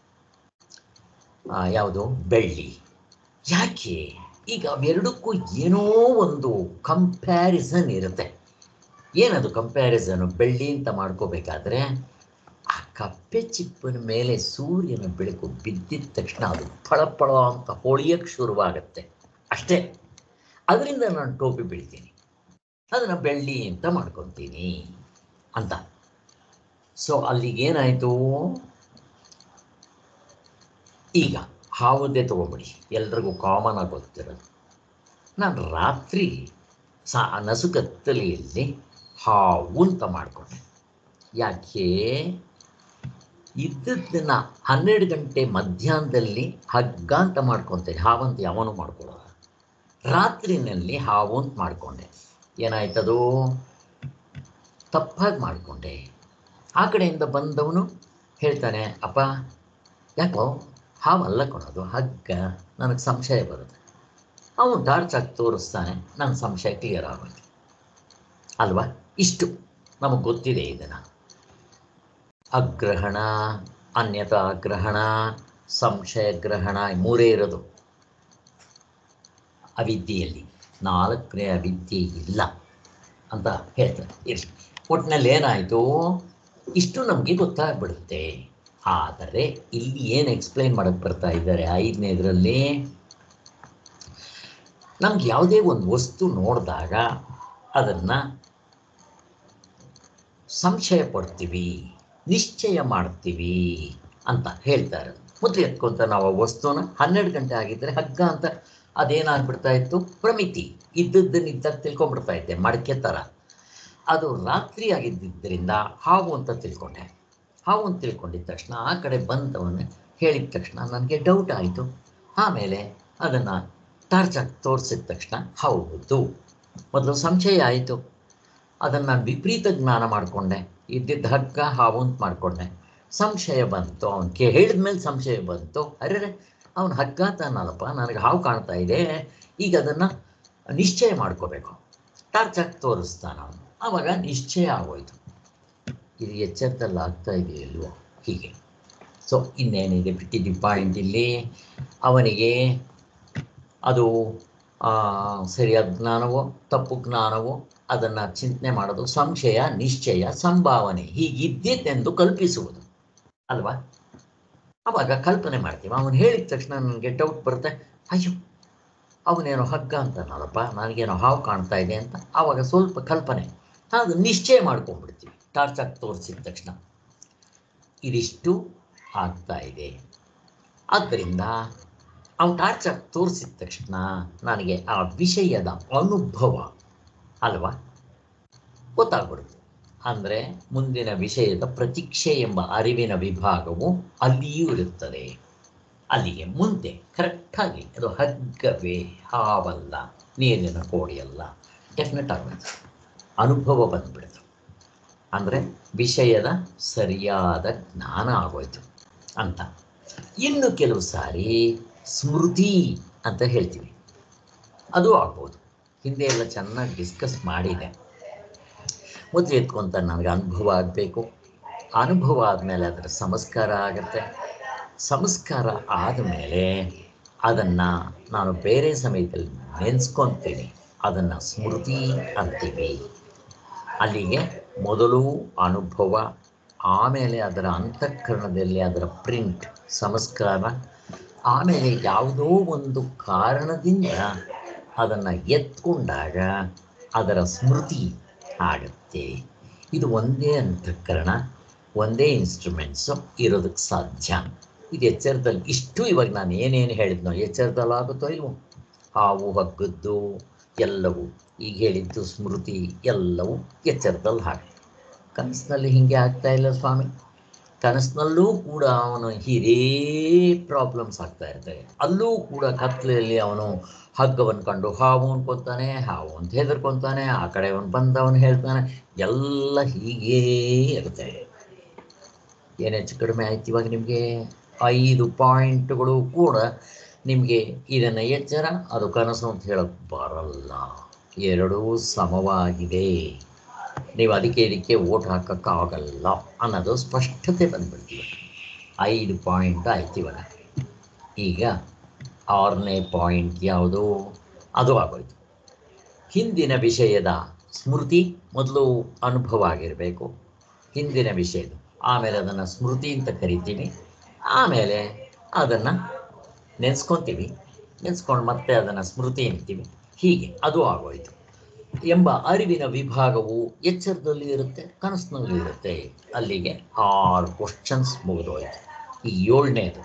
A: ಯಾವುದು ಬೆಳ್ಳಿ ಯಾಕೆ ಈಗ ಅವೆರಡಕ್ಕೂ ಏನೋ ಒಂದು ಕಂಪ್ಯಾರಿಸನ್ ಇರುತ್ತೆ ಏನದು ಕಂಪ್ಯಾರಿಸನು ಬೆಳ್ಳಿ ಅಂತ ಮಾಡ್ಕೋಬೇಕಾದ್ರೆ ಆ ಕಪ್ಪೆ ಚಿಪ್ಪಿನ ಮೇಲೆ ಸೂರ್ಯನ ಬೆಳಕು ಬಿದ್ದಿದ ತಕ್ಷಣ ಅದು ಫಳಫಳ ಅಂತ ಹೊಳಿಯಕ್ಕೆ ಶುರುವಾಗತ್ತೆ ಅಷ್ಟೇ ಅದರಿಂದ ನಾನು ಟೋಪಿ ಬೀಳ್ತೀನಿ ಅದನ್ನು ಬೆಳ್ಳಿ ಅಂತ ಮಾಡ್ಕೊತೀನಿ ಅಂತ ಸೊ ಅಲ್ಲಿಗೇನಾಯಿತು ಈಗ ಹಾವುದೇ ತೊಗೊಂಬಿಡಿ ಎಲ್ರಿಗೂ ಕಾಮನ್ ಆಗಿ ಗೊತ್ತಿರೋದು ನಾನು ರಾತ್ರಿ ಸಾ ನಸುಕತ್ತಲೆಯಲ್ಲಿ ಹಾವು ಅಂತ ಮಾಡಿಕೊಂಡೆ ಯಾಕೆ ಇದ್ದದ್ದನ್ನ ಹನ್ನೆರಡು ಗಂಟೆ ಮಧ್ಯಾಹ್ನದಲ್ಲಿ ಹಗ್ಗ ಅಂತ ಮಾಡ್ಕೊತೇನೆ ಹಾವಂತ ಯಾವನು ಮಾಡ್ಕೊಳ್ಳೋಲ್ಲ ರಾತ್ರಿನಲ್ಲಿ ಹಾವು ಅಂತ ಮಾಡಿಕೊಂಡೆ ಏನಾಯ್ತದು ತಪ್ಪಾಗಿ ಮಾಡಿಕೊಂಡೆ ಆ ಕಡೆಯಿಂದ ಬಂದವನು ಹೇಳ್ತಾನೆ ಅಪ್ಪ ಯಾಕೋ ಹಾವಲ್ಲ ಕೊಡೋದು ಹಗ್ಗ ನನಗೆ ಸಂಶಯ ಬರುತ್ತೆ ಅವನು ಟಾರ್ಚ್ ಹಾಕಿ ತೋರಿಸ್ತಾನೆ ನನ್ನ ಸಂಶಯ ಕ್ಲಿಯರ್ ಆಗುತ್ತೆ ಅಲ್ವಾ ಇಷ್ಟು ನಮಗೆ ಗೊತ್ತಿದೆ ಇದನ್ನು ಅಗ್ರಹಣ ಅನ್ಯತಾ ಗ್ರಹಣ ಸಂಶಯ ಗ್ರಹಣ ಈ ಮೂರೇ ಇರೋದು ಅವಿದ್ಯೆಯಲ್ಲಿ ನಾಲ್ಕನೇ ಅವಿದ್ಯೆ ಇಲ್ಲ ಅಂತ ಹೇಳ್ತಾರೆ ಇರಲಿ ಒಟ್ಟಿನಲ್ಲಿ ಏನಾಯಿತು ಇಷ್ಟು ನಮಗೆ ಗೊತ್ತಾಗ್ಬಿಡುತ್ತೆ ಆದರೆ ಇಲ್ಲಿ ಏನು ಎಕ್ಸ್ಪ್ಲೈನ್ ಮಾಡಕ್ಕೆ ಬರ್ತಾ ಇದ್ದಾರೆ ಐದನೇದರಲ್ಲಿ ನಮ್ಗೆ ಯಾವುದೇ ಒಂದು ವಸ್ತು ನೋಡಿದಾಗ ಅದನ್ನು ಸಂಶಯ ಪಡ್ತೀವಿ ನಿಶ್ಚಯ ಮಾಡ್ತೀವಿ ಅಂತ ಹೇಳ್ತಾರೆ ಮೊದಲು ಎತ್ಕೊಂತ ನಾವು ಆ ವಸ್ತುನ ಹನ್ನೆರಡು ಗಂಟೆ ಆಗಿದ್ದರೆ ಹಗ್ಗ ಅಂತ ಅದೇನಾಗ್ಬಿಡ್ತಾ ಇತ್ತು ಪ್ರಮಿತಿ ಇದ್ದದ್ದನ್ನು ಇದ್ದಾಗ ತಿಳ್ಕೊಂಡ್ಬಿಡ್ತಾ ಇದ್ದೆ ಮಡಕೆ ಥರ ಅದು ರಾತ್ರಿ ಆಗಿದ್ದರಿಂದ ಹಾವು ಅಂತ ತಿಳ್ಕೊಂಡೆ ಹಾವು ಅಂತ ತಿಳ್ಕೊಂಡಿದ್ದ ತಕ್ಷಣ ಆ ಕಡೆ ಬಂದವನ್ನೇ ಹೇಳಿದ ತಕ್ಷಣ ನನಗೆ ಡೌಟ್ ಆಯಿತು ಆಮೇಲೆ ಅದನ್ನು ಟಾರ್ಚ್ ಹಾಕಿ ತೋರಿಸಿದ ತಕ್ಷಣ ಹೌದು ಮೊದಲು ಸಂಶಯ ಆಯಿತು ಅದನ್ನು ನಾನು ವಿಪರೀತ ಜ್ಞಾನ ಮಾಡಿಕೊಂಡೆ ಇದ್ದಿದ್ದ ಹಗ್ಗ ಹಾವು ಅಂತ ಮಾಡಿಕೊಂಡೆ ಸಂಶಯ ಬಂತು ಅವನು ಕೇ ಹೇಳಿದ ಮೇಲೆ ಸಂಶಯ ಬಂತು ಅರೆ ಅವನು ಹಗ್ಗ ತಾನಲ್ಲಪ್ಪ ನನಗೆ ಹಾವು ಕಾಣ್ತಾ ಇದೆ ಈಗ ಅದನ್ನು ನಿಶ್ಚಯ ಮಾಡ್ಕೋಬೇಕು ಟಾರ್ಚ್ ಹಾಕಿ ತೋರಿಸ್ತಾನ ಅವನು ಆವಾಗ ನಿಶ್ಚಯ ಆಗೋಯ್ತು ಇದು ಎಚ್ಚರದಲ್ಲಿ ಆಗ್ತಾ ಇದೆಯಲ್ವೋ ಹೀಗೆ ಸೊ ಇನ್ನೇನಿದೆ ಬಿಟ್ಟಿದ್ದ ಪಾಯಿಂಟ್ ಇಲ್ಲಿ ಅವನಿಗೆ ಅದು ಆ, ಸರಿಯಾದ ಜ್ಞಾನವೋ ತಪ್ಪು ಜ್ಞಾನವೋ ಅದನ್ನು ಚಿಂತನೆ ಮಾಡೋದು ಸಂಶಯ ನಿಶ್ಚಯ ಸಂಭಾವನೆ ಹೀಗಿದ್ದಿತ್ತೆಂದು ಕಲ್ಪಿಸುವುದು ಅಲ್ವಾ ಅವಾಗ ಕಲ್ಪನೆ ಮಾಡ್ತೀವಿ ಅವನು ಹೇಳಿದ ತಕ್ಷಣ ನನಗೆ ಡೌಟ್ ಬರುತ್ತೆ ಅಯ್ಯೋ ಅವನೇನೋ ಹಗ್ಗ ಅಂತಾನಲ್ಲಪ್ಪ ನನಗೇನೋ ಹಾವು ಕಾಣ್ತಾ ಇದೆ ಅಂತ ಆವಾಗ ಸ್ವಲ್ಪ ಕಲ್ಪನೆ ಅದು ನಿಶ್ಚಯ ಮಾಡ್ಕೊಂಡ್ಬಿಡ್ತೀವಿ ಟಾರ್ಚ್ ಹಾಕಿ ತೋರಿಸಿದ ತಕ್ಷಣ ಇದಿಷ್ಟು ಆಗ್ತಾ ಇದೆ ಆದ್ದರಿಂದ ಅವ್ನು ಟಾರ್ಚ್ ಹಾಕಿ ತೋರಿಸಿದ ತಕ್ಷಣ ನನಗೆ ಆ ವಿಷಯದ ಅನುಭವ ಅಲ್ವಾ ಗೊತ್ತಾಗ್ಬಿಡುತ್ತೆ ಅಂದರೆ ಮುಂದಿನ ವಿಷಯದ ಪ್ರತೀಕ್ಷೆ ಎಂಬ ಅರಿವಿನ ವಿಭಾಗವು ಅಲ್ಲಿಯೂ ಇರುತ್ತದೆ ಅಲ್ಲಿಗೆ ಮುಂದೆ ಕರೆಕ್ಟಾಗಿ ಅದು ಹಗ್ಗವೇ ಹಾವಲ್ಲ ನೀರಿನ ಕೋಡಿಯಲ್ಲ ಡೆಫಿನೆಟ್ ಆಗುತ್ತೆ ಅನುಭವ ಬಂದ್ಬಿಡ್ತು ಅಂದರೆ ವಿಷಯದ ಸರಿಯಾದ ಜ್ಞಾನ ಆಗೋಯ್ತು ಅಂತ ಇನ್ನು ಕೆಲವು ಸಾರಿ ಸ್ಮೃತಿ ಅಂತ ಹೇಳ್ತೀವಿ ಅದು ಆಗ್ಬೋದು ಹಿಂದೆ ಎಲ್ಲ ಚೆನ್ನಾಗಿ ಡಿಸ್ಕಸ್ ಮಾಡಿದೆ ಮೊದಲು ಎತ್ಕೊಂತ ನನಗೆ ಅನುಭವ ಆಗಬೇಕು ಅನುಭವ ಆದಮೇಲೆ ಅದರ ಸಂಸ್ಕಾರ ಆಗುತ್ತೆ ಸಂಸ್ಕಾರ ಆದಮೇಲೆ ಅದನ್ನು ನಾನು ಬೇರೆ ಸಮಯದಲ್ಲಿ ನೆನೆಸ್ಕೊತೀನಿ ಅದನ್ನು ಸ್ಮೃತಿ ಅಂತೀವಿ ಅಲ್ಲಿಗೆ ಮೊದಲು ಅನುಭವ ಆಮೇಲೆ ಅದರ ಅಂತಃಕರಣದಲ್ಲಿ ಅದರ ಪ್ರಿಂಟ್ ಸಂಸ್ಕಾರ ಆಮೇಲೆ ಯಾವುದೋ ಒಂದು ಕಾರಣದಿಂದ ಅದನ್ನು ಎತ್ಕೊಂಡಾಗ ಅದರ ಸ್ಮೃತಿ ಆಗುತ್ತೆ ಇದು ಒಂದೇ ಅಂತಃಕರಣ ಒಂದೇ ಇನ್ಸ್ಟ್ರೂಮೆಂಟ್ಸು ಇರೋದಕ್ಕೆ ಸಾಧ್ಯ ಇದು ಎಚ್ಚರದಲ್ಲಿ ಇಷ್ಟು ಇವಾಗ ನಾನು ಏನೇನು ಹೇಳಿದ್ನೋ ಎಚ್ಚರದಲ್ಲಿ ಆಗುತ್ತೋ ಇಲ್ವೋ ಹಾವು ಹಗ್ಗದ್ದು ಎಲ್ಲವೂ ಈಗ ಹೇಳಿದ್ದು ಸ್ಮೃತಿ ಎಲ್ಲವೂ ಎಚ್ಚರದಲ್ಲಿ ಹಾಗೆ ಕನಸಿನಲ್ಲಿ ಹಿಂಗೆ ಆಗ್ತಾ ಇಲ್ಲ ಸ್ವಾಮಿ ಕನಸಿನಲ್ಲೂ ಕೂಡ ಅವನು ಹಿರೇ ಪ್ರಾಬ್ಲಮ್ಸ್ ಆಗ್ತಾ ಇರ್ತವೆ ಅಲ್ಲೂ ಕೂಡ ಕತ್ಲೆಯಲ್ಲಿ ಅವನು ಹಗ್ಗವನ್ನು ಕಂಡು ಹಾವು ಅನ್ಕೊತಾನೆ ಹಾವು ಅಂತ ಹೆದರ್ಕೊತಾನೆ ಆ ಕಡೆ ಅವನು ಬಂದವನು ಹೇಳ್ತಾನೆ ಎಲ್ಲ ಹೀಗೇ ಇರುತ್ತೆ ಏನು ಹೆಚ್ಚು ಕಡಿಮೆ ಆಯ್ತು ಇವಾಗ ನಿಮಗೆ ಐದು ಪಾಯಿಂಟ್ಗಳು ಕೂಡ ನಿಮಗೆ ಇದನ್ನು ಎಚ್ಚರ ಅದು ಕನಸು ಅಂತ ಹೇಳಕ್ಕೆ ಬರಲ್ಲ ಎರಡೂ ಸಮವಾಗಿದೆ ನೀವು ಅದಕ್ಕೆ ಇದಕ್ಕೆ ಓಟ್ ಹಾಕೋಕ್ಕಾಗಲ್ಲ ಅನ್ನೋದು ಸ್ಪಷ್ಟತೆ ಬಂದ್ಬಿಡ್ತೀವಿ ಐದು ಪಾಯಿಂಟ್ ಆಯ್ತು ಇವಾಗ ಈಗ ಆರನೇ ಪಾಯಿಂಟ್ ಯಾವುದು ಅದು ಆಗೋಯ್ತು ಹಿಂದಿನ ವಿಷಯದ ಸ್ಮೃತಿ ಮೊದಲು ಅನುಭವ ಆಗಿರಬೇಕು ಹಿಂದಿನ ವಿಷಯದ ಆಮೇಲೆ ಅದನ್ನು ಸ್ಮೃತಿ ಅಂತ ಕರಿತೀವಿ ಆಮೇಲೆ ಅದನ್ನು ನೆನೆಸ್ಕೊತೀವಿ ನೆನೆಸ್ಕೊಂಡು ಮತ್ತೆ ಅದನ್ನು ಸ್ಮೃತಿ ಅಂತೀವಿ ಹೀಗೆ ಅದು ಆಗೋಯ್ತು ಎಂಬ ಅರಿವಿನ ವಿಭಾಗವು ಎಚ್ಚರದಲ್ಲಿ ಇರುತ್ತೆ ಕನಸಿನಲ್ಲಿ ಇರುತ್ತೆ ಅಲ್ಲಿಗೆ ಆರು ಕ್ವಶನ್ಸ್ ಮುಗಿದೋಯ್ತು ಈ ಏಳನೇದು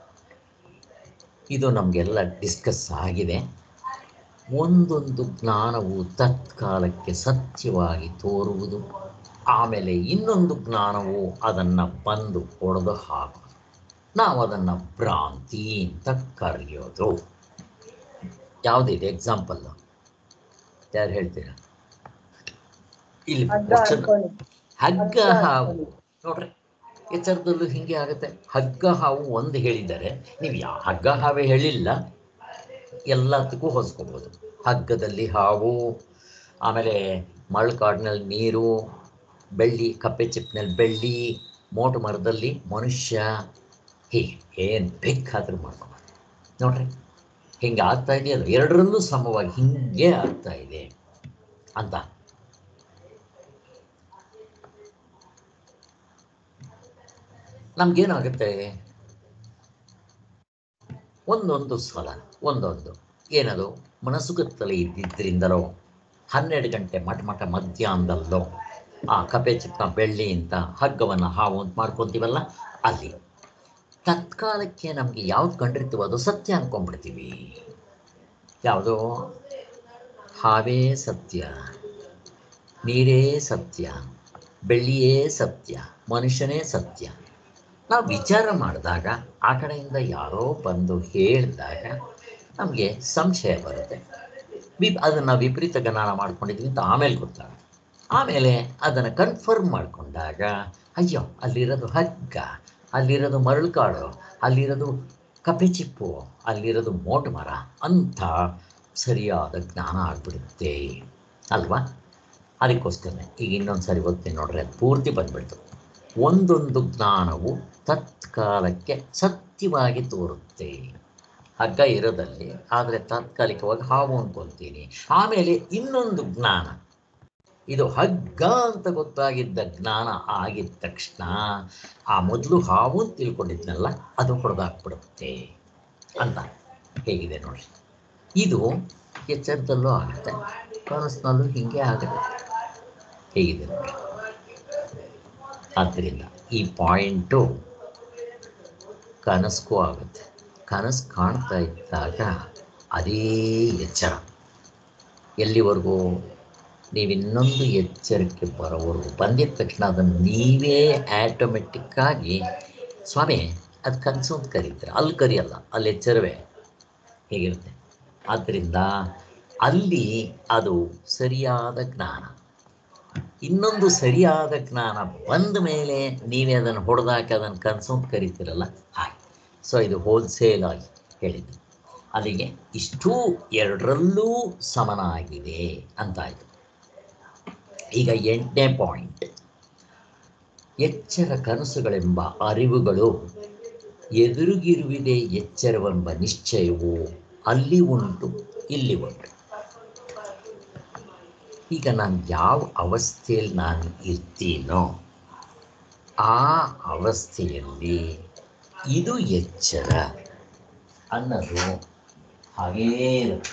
A: ಇದು ನಮಗೆಲ್ಲ ಡಿಸ್ಕಸ್ ಆಗಿದೆ ಒಂದೊಂದು ಜ್ಞಾನವು ತತ್ಕಾಲಕ್ಕೆ ಸತ್ಯವಾಗಿ ತೋರುವುದು ಆಮೇಲೆ ಇನ್ನೊಂದು ಜ್ಞಾನವು ಅದನ್ನು ಬಂದು ಹೊಡೆದು ಹಾಕೋದು ನಾವು ಅದನ್ನು ಭ್ರಾಂತಿ ಅಂತ ಕರೆಯೋದು ಯಾವುದಿದೆ ಎಕ್ಸಾಂಪಲ್ಲು ಯಾರು ಹೇಳ್ತೀರಾ ಇಲ್ಲಿ
C: ಹಗ್ಗ
A: question-
C: ಅನ್ಕೊಳ್ಳಿ
A: ಹಗ್ಗ
C: ಹಗ್ಗ
A: ಹಾವು
C: ಅನ್ಕೊಳ್ಳಿ.
A: ನೋಡ್ರಿ ಎಚ್ಚರದಲ್ಲೂ ಹಿಂಗೆ ಆಗುತ್ತೆ ಹಗ್ಗ ಹಾವು ಒಂದು ಹೇಳಿದ್ದಾರೆ ನೀವು ಯಾ ಹಗ್ಗ ಹಾವೇ ಹೇಳಿಲ್ಲ ಎಲ್ಲದಕ್ಕೂ ಹೊಸ್ಕೋಬೋದು ಹಗ್ಗದಲ್ಲಿ ಹಾವು ಆಮೇಲೆ ಮರಳುಕಾಡಿನಲ್ಲಿ ನೀರು ಬೆಳ್ಳಿ ಕಪ್ಪೆ ಚಿಪ್ನಲ್ಲಿ ಬೆಳ್ಳಿ ಮೋಟು ಮರದಲ್ಲಿ ಮನುಷ್ಯ ಹೀಗೆ ಏನು ಬೇಕಾದ್ರೂ ಮಾಡ್ಕೋಬೋದು ನೋಡ್ರಿ ಹಿಂಗೆ ಆಗ್ತಾ ಇದೆಯಲ್ಲ ಎರಡರಲ್ಲೂ ಸಮವಾಗಿ ಹಿಂಗೆ ಆಗ್ತಾ ಇದೆ ಅಂತ ನಮ್ಗೇನಾಗುತ್ತೆ ಒಂದೊಂದು ಸಲ ಒಂದೊಂದು ಏನದು ಮನಸ್ಸುಗತ್ತಲೆ ಇದ್ದಿದ್ದರಿಂದಲೋ ಹನ್ನೆರಡು ಗಂಟೆ ಮಠ ಮಠ ಮಧ್ಯಾಹ್ನದಲ್ಲೋ ಆ ಕಪೆ ಚಿಕ್ಕ ಬೆಳ್ಳಿ ಅಂತ ಹಗ್ಗವನ್ನು ಹಾವು ಅಂತ ಮಾಡ್ಕೊತೀವಲ್ಲ ಅಲ್ಲಿ ತತ್ಕಾಲಕ್ಕೆ ನಮಗೆ ಯಾವ್ದು ಕಂಡಿರ್ತೀವೋ ಅದು ಸತ್ಯ ಅನ್ಕೊಂಡ್ಬಿಡ್ತೀವಿ ಯಾವುದು ಹಾವೇ ಸತ್ಯ ನೀರೇ ಸತ್ಯ ಬೆಳ್ಳಿಯೇ ಸತ್ಯ ಮನುಷ್ಯನೇ ಸತ್ಯ ನಾವು ವಿಚಾರ ಮಾಡಿದಾಗ ಆ ಕಡೆಯಿಂದ ಯಾರೋ ಬಂದು ಹೇಳಿದಾಗ ನಮಗೆ ಸಂಶಯ ಬರುತ್ತೆ ವಿ ಅದನ್ನು ವಿಪರೀತ ಜ್ಞಾನ ಮಾಡ್ಕೊಂಡಿದ್ವಿ ಅಂತ ಆಮೇಲೆ ಗೊತ್ತಾಗುತ್ತೆ ಆಮೇಲೆ ಅದನ್ನು ಕನ್ಫರ್ಮ್ ಮಾಡಿಕೊಂಡಾಗ ಅಯ್ಯೋ ಅಲ್ಲಿರೋದು ಹಗ್ಗ ಅಲ್ಲಿರೋದು ಮರಳುಕಾಡು ಅಲ್ಲಿರೋದು ಕಪೆ ಚಿಪ್ಪು ಅಲ್ಲಿರೋದು ಮೋಟು ಮರ ಅಂತ ಸರಿಯಾದ ಜ್ಞಾನ ಆಗ್ಬಿಡುತ್ತೆ ಅಲ್ವಾ ಅದಕ್ಕೋಸ್ಕರನೇ ಈಗ ಇನ್ನೊಂದು ಸರಿ ಓದ್ತೀನಿ ನೋಡ್ರಿ ಅದು ಪೂರ್ತಿ ಬಂದ್ಬಿಡ್ತು ಒಂದೊಂದು ಜ್ಞಾನವು ತತ್ಕಾಲಕ್ಕೆ ಸತ್ಯವಾಗಿ ತೋರುತ್ತೆ ಹಗ್ಗ ಇರೋದಲ್ಲಿ ಆದರೆ ತಾತ್ಕಾಲಿಕವಾಗಿ ಹಾವು ಅನ್ಕೊಂತೀನಿ ಆಮೇಲೆ ಇನ್ನೊಂದು ಜ್ಞಾನ ಇದು ಹಗ್ಗ ಅಂತ ಗೊತ್ತಾಗಿದ್ದ ಜ್ಞಾನ ಆಗಿದ ತಕ್ಷಣ ಆ ಮೊದಲು ಹಾವು ಅಂತ ತಿಳ್ಕೊಂಡಿದ್ನಲ್ಲ ಅದು ಹೊಡೆದಾಕ್ಬಿಡುತ್ತೆ ಅಂತ ಹೇಗಿದೆ ನೋಡಿ ಇದು ಎಚ್ಚರದಲ್ಲೂ ಆಗುತ್ತೆ ಕನಸಿನಲ್ಲೂ ಹೀಗೆ ಆಗುತ್ತೆ ಹೇಗಿದೆ ನೋಡಿ ಆದ್ದರಿಂದ ಈ ಪಾಯಿಂಟು ಕನಸ್ಗೂ ಆಗುತ್ತೆ ಕನಸು ಕಾಣ್ತಾ ಇದ್ದಾಗ ಅದೇ ಎಚ್ಚರ ಎಲ್ಲಿವರೆಗೂ ನೀವು ಇನ್ನೊಂದು ಎಚ್ಚರಿಕೆ ಬರೋವರೆಗೂ ಬಂದಿದ ತಕ್ಷಣ ಅದನ್ನು ನೀವೇ ಆಟೋಮೆಟಿಕ್ಕಾಗಿ ಸ್ವಾಮಿ ಅದು ಕನಸು ಅಂತ ಕರೀತಾರೆ ಅಲ್ಲಿ ಕರಿಯಲ್ಲ ಅಲ್ಲಿ ಎಚ್ಚರವೇ ಹೇಗಿರುತ್ತೆ ಆದ್ದರಿಂದ ಅಲ್ಲಿ ಅದು ಸರಿಯಾದ ಜ್ಞಾನ ಇನ್ನೊಂದು ಸರಿಯಾದ ಜ್ಞಾನ ಬಂದ ಮೇಲೆ ನೀವೇ ಅದನ್ನು ಹೊಡೆದಾಕಿ ಅದನ್ನು ಕನಸು ಅಂತ ಕರಿತೀರಲ್ಲ ಹಾಗೆ ಸೊ ಇದು ಹೋಲ್ಸೇಲ್ ಆಗಿ ಹೇಳಿದ್ದು ಅಲ್ಲಿಗೆ ಇಷ್ಟೂ ಎರಡರಲ್ಲೂ ಸಮನಾಗಿದೆ ಅಂತಾಯಿತು ಈಗ ಎಂಟನೇ ಪಾಯಿಂಟ್ ಎಚ್ಚರ ಕನಸುಗಳೆಂಬ ಅರಿವುಗಳು ಎದುರುಗಿರುವಿದೆ ಎಚ್ಚರವೆಂಬ ನಿಶ್ಚಯವು ಅಲ್ಲಿ ಉಂಟು ಇಲ್ಲಿ ಉಂಟು ಈಗ ನಾನು ಯಾವ ಅವಸ್ಥೆಯಲ್ಲಿ ನಾನು ಇರ್ತೀನೋ ಆ ಅವಸ್ಥೆಯಲ್ಲಿ ಇದು ಎಚ್ಚರ ಅನ್ನೋದು ಹಾಗೇ ಇರುತ್ತೆ.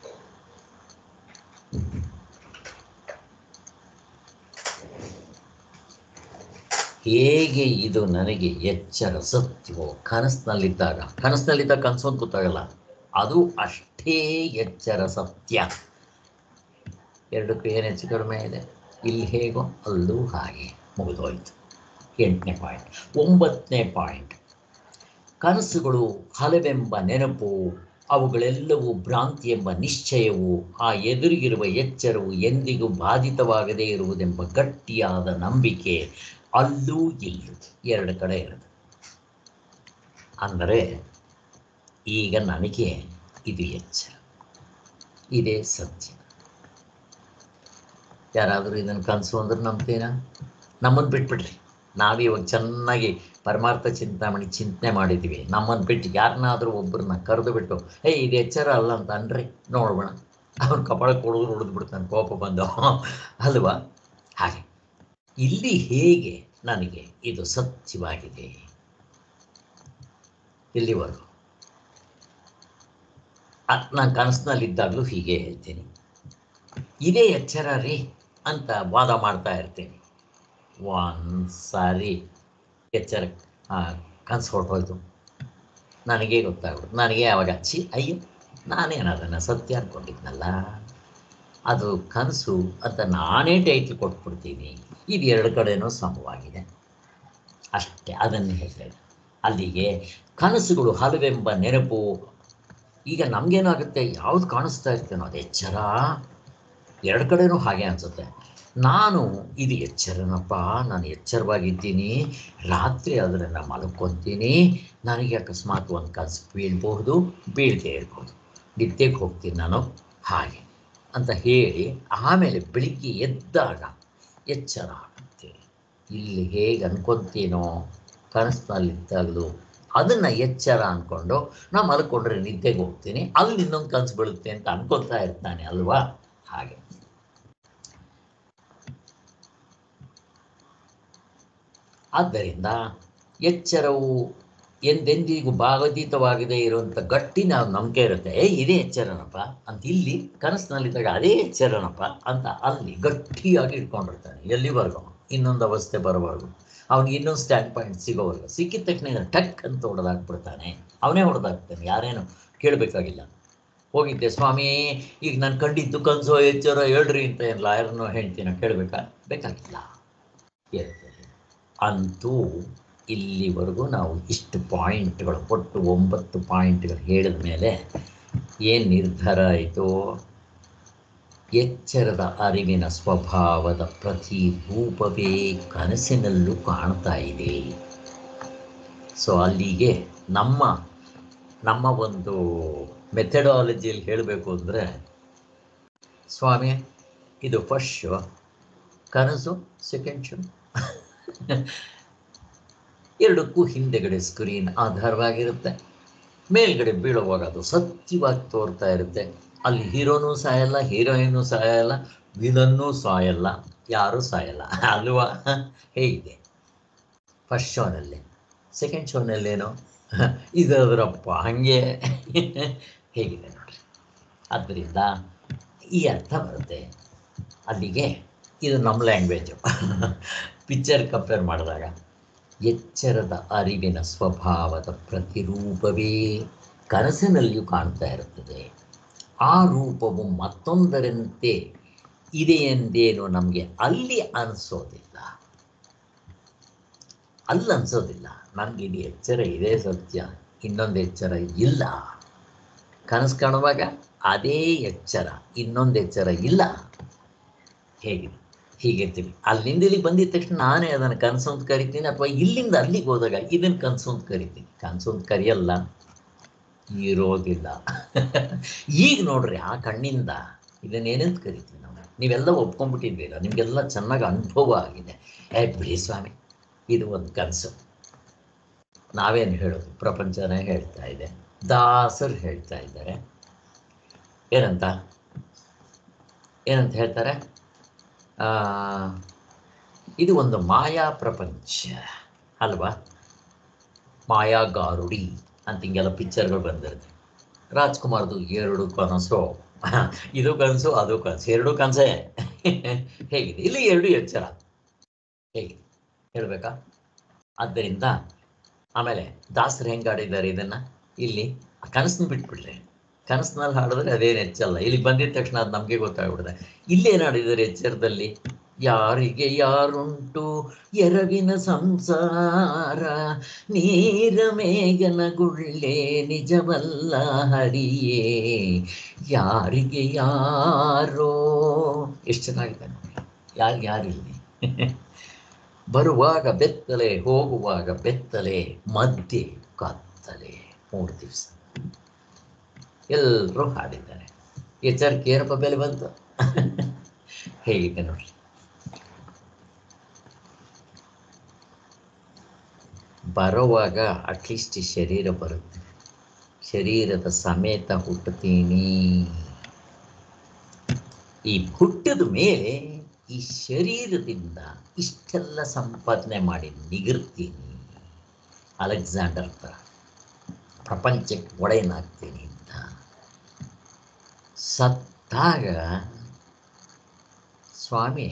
A: ಹೇಗೆ ಇದು ನನಗೆ ಎಚ್ಚರ ಸತ್ಯವೋ ಕನಸಿನಲ್ಲಿದ್ದಾಗ ಕನಸಿನಲ್ಲಿದ್ದಾಗ ಕನಸು ಅಂತ ಗೊತ್ತಾಗಲ್ಲ ಅದು ಅಷ್ಟೇ ಎಚ್ಚರ ಸತ್ಯ ಎರಡಕ್ಕೂ ಏನು ಹೆಚ್ಚು ಕಡಿಮೆ ಇದೆ ಇಲ್ಲಿ ಹೇಗೋ ಅಲ್ಲೂ ಹಾಗೆ ಮುಗಿದೋಯ್ತು ಎಂಟನೇ ಪಾಯಿಂಟ್ ಒಂಬತ್ತನೇ ಪಾಯಿಂಟ್ ಕನಸುಗಳು ಹಲವೆಂಬ ನೆನಪು ಅವುಗಳೆಲ್ಲವೂ ಭ್ರಾಂತಿ ಎಂಬ ನಿಶ್ಚಯವು ಆ ಎದುರಿಗಿರುವ ಎಚ್ಚರವು ಎಂದಿಗೂ ಬಾಧಿತವಾಗದೇ ಇರುವುದೆಂಬ ಗಟ್ಟಿಯಾದ ನಂಬಿಕೆ ಅಲ್ಲೂ ಇಲ್ಲೂ ಎರಡು ಕಡೆ ಇರುತ್ತೆ ಅಂದರೆ ಈಗ ನನಗೆ ಇದು ಎಚ್ಚರ ಇದೇ ಸತ್ಯ ಯಾರಾದರೂ ಇದನ್ನು ಕನಸು ಅಂದ್ರೆ ನಂಬ್ತೀರಾ ನಮ್ಮನ್ನು ಬಿಟ್ಬಿಡ್ರಿ ನಾವಿವಾಗ ಚೆನ್ನಾಗಿ ಪರಮಾರ್ಥ ಚಿಂತಾಮಣಿ ಚಿಂತನೆ ಮಾಡಿದ್ದೀವಿ ನಮ್ಮನ್ನು ಬಿಟ್ಟು ಯಾರನ್ನಾದರೂ ಒಬ್ಬರನ್ನ ಕರೆದು ಬಿಟ್ಟು ಏ ಇದು ಎಚ್ಚರ ಅಲ್ಲ ಅಂತ ಅನ್ರಿ ನೋಡೋಣ ಅವನ ಕಪಾಳ ಕೊಡೋದು ಹೊಡೆದು ಬಿಡ್ತಾನೆ ಕೋಪ ಬಂದು ಅಲ್ವಾ ಹಾಗೆ ಇಲ್ಲಿ ಹೇಗೆ ನನಗೆ ಇದು ಸತ್ಯವಾಗಿದೆ ಇಲ್ಲಿವರೆಗೂ ನಾನು ಕನಸಿನಲ್ಲಿದ್ದಾಗಲೂ ಹೀಗೆ ಹೇಳ್ತೀನಿ ಇದೇ ಎಚ್ಚರ ರೀ ಅಂತ ವಾದ ಮಾಡ್ತಾ ಇರ್ತೀನಿ ಒಂದು ಸಾರಿ ಎಚ್ಚರ ಕನಸು ಹೊರಟೋಯ್ತು ನನಗೇ ಗೊತ್ತಾಗ್ಬಿಡ್ತು ನನಗೆ ಅವಾಗ ಹಚ್ಚಿ ಅಯ್ಯೋ ನಾನೇನು ಅದನ್ನು ಸತ್ಯ ಅಂದ್ಕೊಂಡಿದ್ನಲ್ಲ ಅದು ಕನಸು ಅಂತ ನಾನೇ ಟೈಟ್ಲ್ ಕೊಟ್ಬಿಡ್ತೀನಿ ಇದು ಎರಡು ಕಡೆನೂ ಸಮವಾಗಿದೆ ಅಷ್ಟೇ ಅದನ್ನು ಹೇಳಿದೆ ಅಲ್ಲಿಗೆ ಕನಸುಗಳು ಹಲವೆಂಬ ನೆನಪು ಈಗ ನಮಗೇನಾಗುತ್ತೆ ಯಾವ್ದು ಕಾಣಿಸ್ತಾ ಇರ್ತೇನೋ ಅದು ಎಚ್ಚರ ಎರಡು ಕಡೆನೂ ಹಾಗೆ ಅನಿಸುತ್ತೆ ನಾನು ಇದು ಎಚ್ಚರನಪ್ಪ ನಾನು ಎಚ್ಚರವಾಗಿದ್ದೀನಿ ರಾತ್ರಿ ಆದರೆ ನಾನು ಮಲ್ಕೊತೀನಿ ನನಗೆ ಅಕಸ್ಮಾತ್ ಒಂದು ಕನಸು ಬೀಳ್ಬಹುದು ಬೀಳದೆ ಇರ್ಬೋದು ನಿದ್ದೆಗೆ ಹೋಗ್ತೀನಿ ನಾನು ಹಾಗೆ ಅಂತ ಹೇಳಿ ಆಮೇಲೆ ಬೆಳಿಗ್ಗೆ ಎದ್ದಾಗ ಎಚ್ಚರ ಆಗುತ್ತೆ ಇಲ್ಲಿ ಹೇಗೆ ಅನ್ಕೊಂತೀನೋ ಕನಸಿನಲ್ಲಿದ್ದಾಗಲೂ ಅದನ್ನು ಎಚ್ಚರ ಅಂದ್ಕೊಂಡು ನಾ ಮಲ್ಕೊಂಡ್ರೆ ನಿದ್ದೆಗೆ ಹೋಗ್ತೀನಿ ಅಲ್ಲಿ ಇನ್ನೊಂದು ಕನಸು ಬೀಳುತ್ತೆ ಅಂತ ಅನ್ಕೊತಾ ಇರ್ತಾನೆ ಅಲ್ವಾ ಹಾಗೆ ಆದ್ದರಿಂದ ಎಚ್ಚರವು ಎಂದೆಂದಿಗೂ ಭಾವತೀತವಾಗದೇ ಇರುವಂಥ ಗಟ್ಟಿ ನಾವು ನಂಬಿಕೆ ಇರುತ್ತೆ ಏ ಇದೇ ಎಚ್ಚರನಪ್ಪ ಅಂತ ಇಲ್ಲಿ ಕನಸಿನಲ್ಲಿದ್ದಾಗ ಅದೇ ಎಚ್ಚರನಪ್ಪ ಅಂತ ಅಲ್ಲಿ ಗಟ್ಟಿಯಾಗಿ ಇಟ್ಕೊಂಡಿರ್ತಾನೆ ಎಲ್ಲಿವರೆಗೂ ಇನ್ನೊಂದು ಅವಸ್ಥೆ ಬರೋವರೆಗೂ ಅವನಿಗೆ ಇನ್ನೊಂದು ಸ್ಟ್ಯಾಂಡ್ ಪಾಯಿಂಟ್ ಸಿಗೋವರೆಗೂ ಸಿಕ್ಕಿದ ತಕ್ಷಣ ಇದನ್ನ ಟಕ್ ಅಂತ ಹೊಡೆದಾಕ್ಬಿಡ್ತಾನೆ ಅವನೇ ಹೊಡೆದಾಕ್ತಾನೆ ಯಾರೇನು ಕೇಳಬೇಕಾಗಿಲ್ಲ ಹೋಗಿದ್ದೆ ಸ್ವಾಮಿ ಈಗ ನಾನು ಕಂಡಿದ್ದು ಕನಸೋ ಎಚ್ಚರ ಹೇಳ್ರಿ ಅಂತ ಏನು ಲಾಯರ್ನೋ ಹೇಳ್ತೀನ ಕೇಳಬೇಕಾ ಬೇಕಾಗಿಲ್ಲ ಇರ್ತದೆ ಅಂತೂ ಇಲ್ಲಿವರೆಗೂ ನಾವು ಇಷ್ಟು ಪಾಯಿಂಟ್ಗಳು ಒಟ್ಟು ಒಂಬತ್ತು ಪಾಯಿಂಟ್ಗಳು ಹೇಳಿದ ಮೇಲೆ ಏನು ನಿರ್ಧಾರ ಆಯಿತು ಎಚ್ಚರದ ಅರಿವಿನ ಸ್ವಭಾವದ ಪ್ರತಿರೂಪವೇ ಕನಸಿನಲ್ಲೂ ಕಾಣ್ತಾ ಇದೆ ಸೊ ಅಲ್ಲಿಗೆ ನಮ್ಮ ನಮ್ಮ ಒಂದು ಮೆಥಡಾಲಜಿಯಲ್ಲಿ ಹೇಳಬೇಕು ಅಂದರೆ ಸ್ವಾಮಿ ಇದು ಫಸ್ಟ್ ಶೋ ಕನಸು ಸೆಕೆಂಡ್ ಶೋ ಎರಡಕ್ಕೂ ಹಿಂದೆಗಡೆ ಸ್ಕ್ರೀನ್ ಆಧಾರವಾಗಿರುತ್ತೆ ಮೇಲ್ಗಡೆ ಬೀಳುವಾಗ ಅದು ಸತ್ಯವಾಗಿ ತೋರ್ತಾ ಇರುತ್ತೆ ಅಲ್ಲಿ ಹೀರೋನೂ ಸಾಯಲ್ಲ ಹೀರೋಯಿನೂ ಸಾಯಲ್ಲ ವಿಲನ್ನೂ ಸಾಯಲ್ಲ ಯಾರೂ ಸಾಯಲ್ಲ ಅಲ್ವಾ ಹೇಗಿದೆ ಫಸ್ಟ್ ಶೋನಲ್ಲಿ ಸೆಕೆಂಡ್ ಶೋನಲ್ಲೇನೋ ಇದರಪ್ಪ ಹಾಗೆ ಹೇಗಿದೆ ನೋಡ್ರಿ ಆದ್ದರಿಂದ ಈ ಅರ್ಥ ಬರುತ್ತೆ ಅಲ್ಲಿಗೆ ಇದು ನಮ್ಮ ಲ್ಯಾಂಗ್ವೇಜು ಪಿಕ್ಚರ್ ಕಂಪೇರ್ ಮಾಡಿದಾಗ ಎಚ್ಚರದ ಅರಿವಿನ ಸ್ವಭಾವದ ಪ್ರತಿರೂಪವೇ ಕನಸಿನಲ್ಲಿಯೂ ಕಾಣ್ತಾ ಇರುತ್ತದೆ ಆ ರೂಪವು ಮತ್ತೊಂದರಂತೆ ಇದೆ ಎಂದೇನು ನಮಗೆ ಅಲ್ಲಿ ಅನಿಸೋದಿಲ್ಲ ಅಲ್ಲಿ ಅನಿಸೋದಿಲ್ಲ ನನಗೆ ಇದು ಎಚ್ಚರ ಇದೆ ಸತ್ಯ ಇನ್ನೊಂದು ಎಚ್ಚರ ಇಲ್ಲ ಕನಸು ಕಾಣುವಾಗ ಅದೇ ಎಚ್ಚರ ಇನ್ನೊಂದು ಎಚ್ಚರ ಇಲ್ಲ ಹೇಗಿದೆ ಹೀಗಿರ್ತೀವಿ ಅಲ್ಲಿಂದ ಇಲ್ಲಿಗೆ ಬಂದಿದ ತಕ್ಷಣ ನಾನೇ ಅದನ್ನು ಕನಸು ಅಂತ ಕರಿತೀನಿ ಅಥವಾ ಇಲ್ಲಿಂದ ಅಲ್ಲಿಗೆ ಹೋದಾಗ ಇದನ್ನು ಕನಸು ಅಂತ ಕರಿತೀನಿ ಕನಸು ಅಂತ ಕರೆಯಲ್ಲ ಇರೋದಿಲ್ಲ ಈಗ ನೋಡ್ರಿ ಆ ಕಣ್ಣಿಂದ ಇದನ್ನೇನಂತ ಕರಿತೀವಿ ನಾವು ನೀವೆಲ್ಲ ಒಪ್ಕೊಂಡ್ಬಿಟ್ಟಿದ್ದೀರ ನಿಮಗೆಲ್ಲ ಚೆನ್ನಾಗಿ ಅನುಭವ ಆಗಿದೆ ಏ ಬಿಡಿ ಸ್ವಾಮಿ ಇದು ಒಂದು ಕನಸು ನಾವೇನು ಹೇಳೋದು ಪ್ರಪಂಚನೇ ಹೇಳ್ತಾ ಇದೆ ದಾಸರು ಹೇಳ್ತಾ ಇದ್ದಾರೆ ಏನಂತ ಏನಂತ ಹೇಳ್ತಾರೆ ಆ, ಇದು ಒಂದು ಮಾಯಾ ಪ್ರಪಂಚ ಅಲ್ವಾ ಮಾಯಾಗಾರುಡಿ ಅಂತ ಹಿಂಗೆಲ್ಲ ಪಿಕ್ಚರ್ಗಳು ಬಂದಿರುತ್ತೆ ರಾಜ್ಕುಮಾರ್ದು ಎರಡು ಕನಸು ಇದು ಕನಸು ಅದು ಕನಸು ಎರಡು ಕನಸೇ ಹೇಗಿದೆ ಇಲ್ಲಿ ಎರಡು ಎಚ್ಚರ ಹೇಗಿದೆ ಹೇಳ್ಬೇಕಾ ಆದ್ದರಿಂದ ಆಮೇಲೆ ದಾಸರು ಹೆಂಗೆ ಆಡಿದ್ದಾರೆ ಇದನ್ನ ಇಲ್ಲಿ ಕನಸನ್ನ ಬಿಟ್ಬಿಡ್ರಿ ಕನಸಿನಲ್ಲಿ ಹಾಡಿದ್ರೆ ಅದೇನು ಹೆಚ್ಚಲ್ಲ ಇಲ್ಲಿ ಬಂದಿದ ತಕ್ಷಣ ಅದು ನಮಗೆ ಗೊತ್ತಾಗ್ಬಿಡುತ್ತೆ ಇಲ್ಲೇನು ಆಡಿದ್ದಾರೆ ಎಚ್ಚರದಲ್ಲಿ ಯಾರಿಗೆ ಯಾರುಂಟು ಎರವಿನ ಸಂಸಾರ ನೀರ ಮೇಘನ ಗುಳ್ಳೆ ನಿಜವಲ್ಲ ಹರಿಯೇ ಯಾರಿಗೆ ಯಾರೋ ಎಷ್ಟು ಚೆನ್ನಾಗಿದೆ ನೋಡಿ ಯಾರಿಗೆ ಯಾರಿಲ್ಲಿ ಬರುವಾಗ ಬೆತ್ತಲೆ ಹೋಗುವಾಗ ಬೆತ್ತಲೆ ಮಧ್ಯೆ ಕತ್ತಲೆ ಮೂರು ದಿವಸ ಎಲ್ಲರೂ ಹಾಡಿದ್ದಾರೆ ಎಚ್ಚರಿಕೆ ಏನಪ್ಪ ಬೆಲೆ ಬಂತು ಹೇಗಿದೆ ನೋಡ್ರಿ ಬರುವಾಗ ಅಟ್ಲೀಸ್ಟ್ ಈ ಶರೀರ ಬರುತ್ತೆ ಶರೀರದ ಸಮೇತ ಹುಟ್ಟುತ್ತೀನಿ ಈ ಹುಟ್ಟಿದ ಮೇಲೆ ಈ ಶರೀರದಿಂದ ಇಷ್ಟೆಲ್ಲ ಸಂಪಾದನೆ ಮಾಡಿ ನಿಗಿರ್ತೀನಿ ಅಲೆಕ್ಸಾಂಡರ್ ಥರ ಪ್ರಪಂಚಕ್ಕೆ ಒಡೆಯನಾಗ್ತೀನಿ ಅಂತ ಸತ್ತಾಗ ಸ್ವಾಮಿ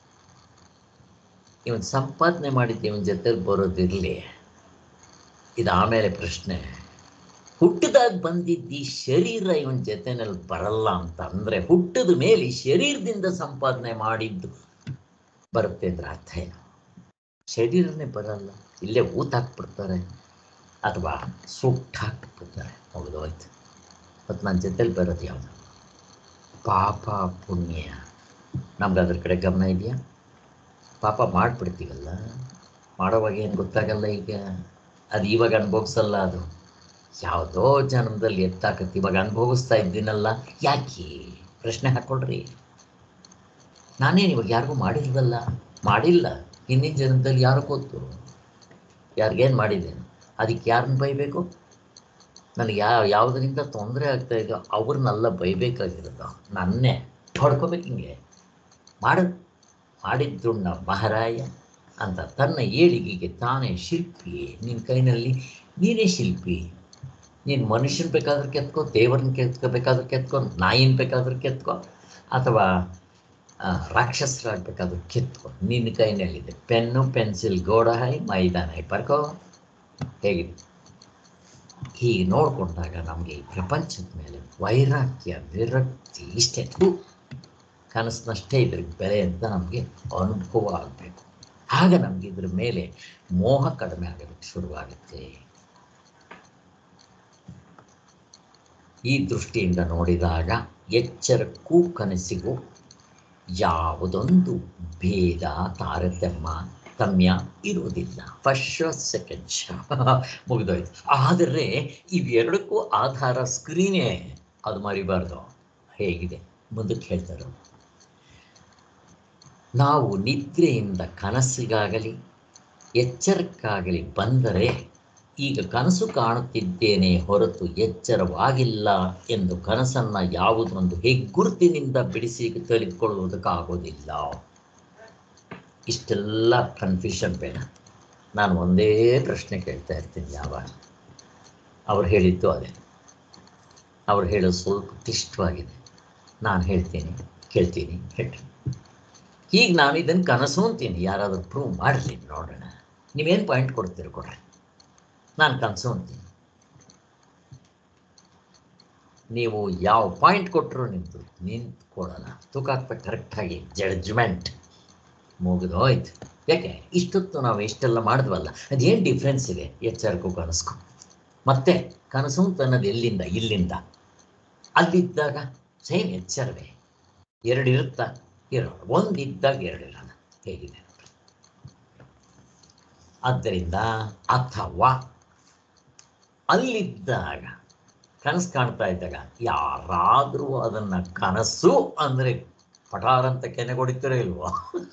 A: ಇವನ್ ಸಂಪಾದನೆ ಮಾಡಿದ್ದು ಇವನ್ ಜೊತೆಲಿ ಬರೋದಿರಲಿ ಇದು ಆಮೇಲೆ ಪ್ರಶ್ನೆ ಹುಟ್ಟಿದಾಗ ಬಂದಿದ್ದ ಈ ಶರೀರ ಇವನ್ ಜೊತೆನಲ್ಲಿ ಬರಲ್ಲ ಅಂತ ಅಂದ್ರೆ ಹುಟ್ಟಿದ ಮೇಲೆ ಈ ಶರೀರದಿಂದ ಸಂಪಾದನೆ ಮಾಡಿದ್ದು ಬರುತ್ತೆ ಅಂದ್ರೆ ಅರ್ಥ ಏನು ಶರೀರನೇ ಬರಲ್ಲ ಇಲ್ಲೇ ಊತ ಹಾಕ್ಬಿಡ್ತಾರೆ ಅಥವಾ ಸುಟ್ಟು ಹಾಕ್ಬಿಡ್ತಾರೆ ಮುಗಿದೋಯ್ತು ಮತ್ತು ನನ್ನ ಜೊತೆಲಿ ಬರೋದು ಯಾವುದು ಪಾಪ ಪುಣ್ಯ ನಮ್ಗೆ ಅದ್ರ ಕಡೆ ಗಮನ ಇದೆಯಾ ಪಾಪ ಮಾಡಿಬಿಡ್ತೀವಲ್ಲ ಮಾಡೋವಾಗ ಏನು ಗೊತ್ತಾಗಲ್ಲ ಈಗ ಅದು ಇವಾಗ ಅನುಭವಿಸಲ್ಲ ಅದು ಯಾವುದೋ ಜನ್ಮದಲ್ಲಿ ಎತ್ತಾಕತ್ತೆ ಇವಾಗ ಅನುಭವಿಸ್ತಾ ಇದ್ದೀನಲ್ಲ ಯಾಕೆ ಪ್ರಶ್ನೆ ಹಾಕ್ಕೊಳ್ರಿ ನಾನೇನು ಇವಾಗ ಯಾರಿಗೂ ಮಾಡಿಲ್ವಲ್ಲ ಮಾಡಿಲ್ಲ ಹಿಂದಿನ ಜನ್ಮದಲ್ಲಿ ಯಾರು ಗೊತ್ತು ಯಾರಿಗೇನು ಮಾಡಿದ್ದೇನೆ ಅದಕ್ಕೆ ಯಾರನ್ನ ಬೈಬೇಕು ನನಗೆ ಯಾವ ಯಾವುದರಿಂದ ತೊಂದರೆ ಆಗ್ತಾ ಇದೆಯೋ ಅವ್ರನ್ನೆಲ್ಲ ಬೈಬೇಕಾಗಿರೋದು ನನ್ನೇ ಹೊಡ್ಕೋಬೇಕು ಹಿಂಗೆ ಮಾಡು ಮಾಡಿದ್ದುಣ್ಣ ಮಹಾರಾಯ ಅಂತ ತನ್ನ ಏಳಿಗೆಗೆ ತಾನೇ ಶಿಲ್ಪಿ ನಿನ್ನ ಕೈನಲ್ಲಿ ನೀನೇ ಶಿಲ್ಪಿ ನೀನು ಮನುಷ್ಯನ ಬೇಕಾದ್ರೆ ಕೆತ್ಕೋ ದೇವ್ರನ್ನ ಕೆತ್ಕೋಬೇಕಾದ್ರೆ ಕೆತ್ಕೋ ನಾಯಿನ ಬೇಕಾದ್ರೆ ಕೆತ್ಕೋ ಅಥವಾ ಆ, ರಾಕ್ಷಸರಾಗಬೇಕಾದ್ರೆ ಕೆತ್ಕೋ ನಿನ್ನ ಕೈನಲ್ಲಿದೆ ಪೆನ್ನು ಪೆನ್ಸಿಲ್ ಗೋಡ ಹೈ ಮೈದಾನ ಹೈ ಬರ್ಕೋ ಹೇಗಿದೆ ಹೀಗೆ ನೋಡಿಕೊಂಡಾಗ ನಮಗೆ ಈ ಪ್ರಪಂಚದ ಮೇಲೆ ವೈರಾಗ್ಯ ವಿರಕ್ತಿ ಇಷ್ಟೇ ಥು, ಕನಸಿನಷ್ಟೇ ಇದ್ರಿಗೆ ಬೆಲೆ ಅಂತ ನಮಗೆ ಅನುಭವ ಆಗಬೇಕು ಆಗ ನಮಗೆ ಇದ್ರ ಮೇಲೆ ಮೋಹ ಕಡಿಮೆ ಆಗೋದಕ್ಕೆ ಶುರುವಾಗುತ್ತೆ ಈ ದೃಷ್ಟಿಯಿಂದ ನೋಡಿದಾಗ ಎಚ್ಚರಕ್ಕೂ ಕನಸಿಗೂ ಯಾವುದೊಂದು ಭೇದ ತಾರತಮ್ಯ ತಮ್ಯ ಇರುವುದಿಲ್ಲ ಫಸ್ಟ್ ಶೋ ಸೆಕೆಂಡ್ ಶೋ ಮುಗಿದೋಯ್ತು ಆದರೆ ಇವೆರಡಕ್ಕೂ ಆಧಾರ ಸ್ಕ್ರೀನೇ ಅದು ಮರಿಬಾರ್ದು ಹೇಗಿದೆ ಮುಂದಕ್ಕೆ ಹೇಳ್ತಾರೆ ನಾವು ನಿದ್ರೆಯಿಂದ ಕನಸಿಗಾಗಲಿ ಎಚ್ಚರಕ್ಕಾಗಲಿ ಬಂದರೆ ಈಗ ಕನಸು ಕಾಣುತ್ತಿದ್ದೇನೆ ಹೊರತು ಎಚ್ಚರವಾಗಿಲ್ಲ ಎಂದು ಕನಸನ್ನು ಯಾವುದೊಂದು ಹೆಗ್ಗುರುತಿನಿಂದ ಬಿಡಿಸಿ ತಿಳಿದುಕೊಳ್ಳುವುದಕ್ಕಾಗೋದಿಲ್ಲ ಇಷ್ಟೆಲ್ಲ ಕನ್ಫ್ಯೂಷನ್ ಬೇಡ ನಾನು ಒಂದೇ ಪ್ರಶ್ನೆ ಕೇಳ್ತಾ ಇರ್ತೀನಿ ಯಾವಾಗ ಅವ್ರು ಹೇಳಿದ್ದು ಅದೇ ಅವ್ರು ಹೇಳೋದು ಸ್ವಲ್ಪ ಕ್ಲಿಷ್ಟವಾಗಿದೆ ನಾನು ಹೇಳ್ತೀನಿ ಕೇಳ್ತೀನಿ ಹೇಳ್ತೀನಿ ಈಗ ನಾನು ಇದನ್ನು ಕನಸು ಅಂತೀನಿ ಯಾರಾದರೂ ಪ್ರೂವ್ ಮಾಡಲಿ ನೋಡೋಣ ನೀವೇನು ಪಾಯಿಂಟ್ ಕೊಡ್ತೀರಿ ಕೊಡ್ರಿ ನಾನು ಕನಸು ಅಂತೀನಿ ನೀವು ಯಾವ ಪಾಯಿಂಟ್ ಕೊಟ್ಟರು ನಿಂತು ನಿಂತ್ಕೊಳ್ಳಲ್ಲ ತೂಕ ಹಾಕ್ಬೇಕು ಕರೆಕ್ಟಾಗಿ ಜಡ್ಜ್ಮೆಂಟ್ ಮುಗಿದೋಯ್ತು ಯಾಕೆ ಇಷ್ಟೊತ್ತು ನಾವು ಇಷ್ಟೆಲ್ಲ ಮಾಡಿದ್ವಲ್ಲ ಅದೇನು ಡಿಫ್ರೆನ್ಸ್ ಇದೆ ಎಚ್ಚರಕ್ಕೂ ಕನಸ್ಕು ಮತ್ತೆ ಕನಸು ಅಂತ ಅನ್ನೋದು ಎಲ್ಲಿಂದ ಇಲ್ಲಿಂದ ಅಲ್ಲಿದ್ದಾಗ ಸೇಮ್ ಎಚ್ಚರವೇ ಎರಡು ಇರುತ್ತಾ ಇರೋಣ ಒಂದಿದ್ದಾಗ ಎರಡು ಇರೋಣ ಹೇಗಿದೆ ಆದ್ದರಿಂದ ಅಥವಾ ಅಲ್ಲಿದ್ದಾಗ ಕನಸು ಕಾಣ್ತಾ ಇದ್ದಾಗ ಯಾರಾದರೂ ಅದನ್ನು ಕನಸು ಅಂದರೆ ಪಟಾರ್ ಅಂತ ಕೆನೆ ಹೊಡಿತೀರೋ ಇಲ್ವೋ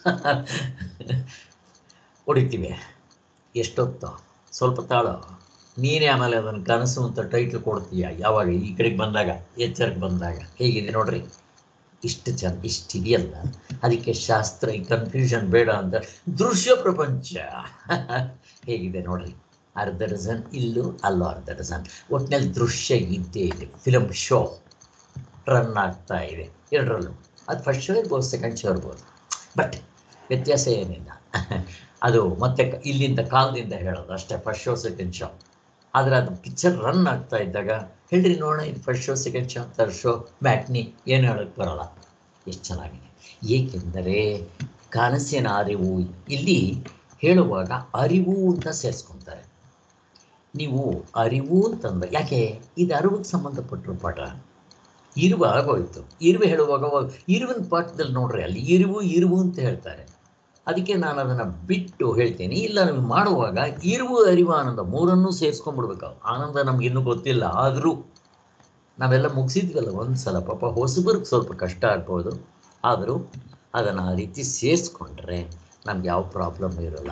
A: ಹೊಡಿತೀವಿ ಎಷ್ಟೊತ್ತು ಸ್ವಲ್ಪ ತಾಳು ನೀನೇ ಆಮೇಲೆ ಅದನ್ನು ಕನಸು ಅಂತ ಟೈಟ್ಲ್ ಕೊಡ್ತೀಯ ಯಾವಾಗ ಈ ಕಡೆಗೆ ಬಂದಾಗ ಎಚ್ಚರಕ್ಕೆ ಬಂದಾಗ ಹೇಗಿದೆ ನೋಡ್ರಿ ಇಷ್ಟು ಚೆಂದ ಇಷ್ಟಿದೆಯಲ್ಲ ಅದಕ್ಕೆ ಶಾಸ್ತ್ರ ಈ ಕನ್ಫ್ಯೂಷನ್ ಬೇಡ ಅಂತ ದೃಶ್ಯ ಪ್ರಪಂಚ ಹೇಗಿದೆ ನೋಡ್ರಿ ಅರ್ಧ ಡಜನ್ ಇಲ್ಲೂ ಅಲ್ಲೂ ಅರ್ಧ ಡಜನ್ ಒಟ್ಟಿನಲ್ಲಿ ದೃಶ್ಯ ಇದ್ದೇ ಇದೆ ಫಿಲಮ್ ಶೋ ರನ್ ಆಗ್ತಾ ಇದೆ ಎರಡರಲ್ಲೂ ಅದು ಫಸ್ಟ್ ಶೋ ಇರ್ಬೋದು ಸೆಕೆಂಡ್ ಶೋ ಇರ್ಬೋದು ಬಟ್ ವ್ಯತ್ಯಾಸ ಏನಿಲ್ಲ ಅದು ಮತ್ತೆ ಕ- ಇಲ್ಲಿಂದ ಕಾಲದಿಂದ ಹೇಳೋದು ಅಷ್ಟೇ ಫಸ್ಟ್ ಶೋ ಸೆಕೆಂಡ್ ಶೋ ಆದರೆ ಅದು ಪಿಕ್ಚರ್ ರನ್ ಆಗ್ತಾ ಇದ್ದಾಗ ಹೇಳ್ರಿ ನೋಡೋಣ ಇದು first show second show third show matinee ಏನು ಹೇಳೋಕ್ಕೆ ಬರೋಲ್ಲ ಎಷ್ಟು ಚೆನ್ನಾಗಿದೆ ಏಕೆಂದರೆ ಕನಸಿನ ಅರಿವು ಇಲ್ಲಿ ಹೇಳುವಾಗ ಅರಿವು ಅಂತ ಸೇರಿಸ್ಕೊತಾರೆ ನೀವು ಅರಿವು ಅಂತಂದ್ರೆ ಯಾಕೆ ಇದು ಅರಿವಿಗೆ ಸಂಬಂಧಪಟ್ಟರು ಪಾಠ ಇರುವು ಆಗೋಯ್ತು ಇರುವೆ ಹೇಳುವಾಗ ಅವಾಗ ಇರುವಿನ ಪಾಠದಲ್ಲಿ ನೋಡ್ರಿ ಅಲ್ಲಿ ಇರುವು ಇರುವು ಅಂತ ಹೇಳ್ತಾರೆ ಅದಕ್ಕೆ ನಾನು ಅದನ್ನು ಬಿಟ್ಟು ಹೇಳ್ತೀನಿ ಇಲ್ಲ ನೀವು ಮಾಡುವಾಗ ಇರುವು ಅರಿವು ಆನಂದ ಮೂರನ್ನೂ ಸೇರಿಸ್ಕೊಂಡ್ಬಿಡ್ಬೇಕು ಆನಂದ ನಮ್ಗೆ ಇನ್ನೂ ಗೊತ್ತಿಲ್ಲ ಆದರೂ ನಾವೆಲ್ಲ ಮುಗಿಸಿದ್ವಲ್ಲ ಒಂದು ಸಲ ಪಾಪ ಹೊಸಬರಿಗೆ ಸ್ವಲ್ಪ ಕಷ್ಟ ಆಗ್ಬೋದು ಆದರೂ ಅದನ್ನು ಆ ರೀತಿ ಸೇರಿಸ್ಕೊಂಡ್ರೆ ನಮ್ಗೆ ಯಾವ ಪ್ರಾಬ್ಲಮ್ ಇರೋಲ್ಲ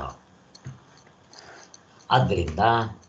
A: ಆದ್ದರಿಂದ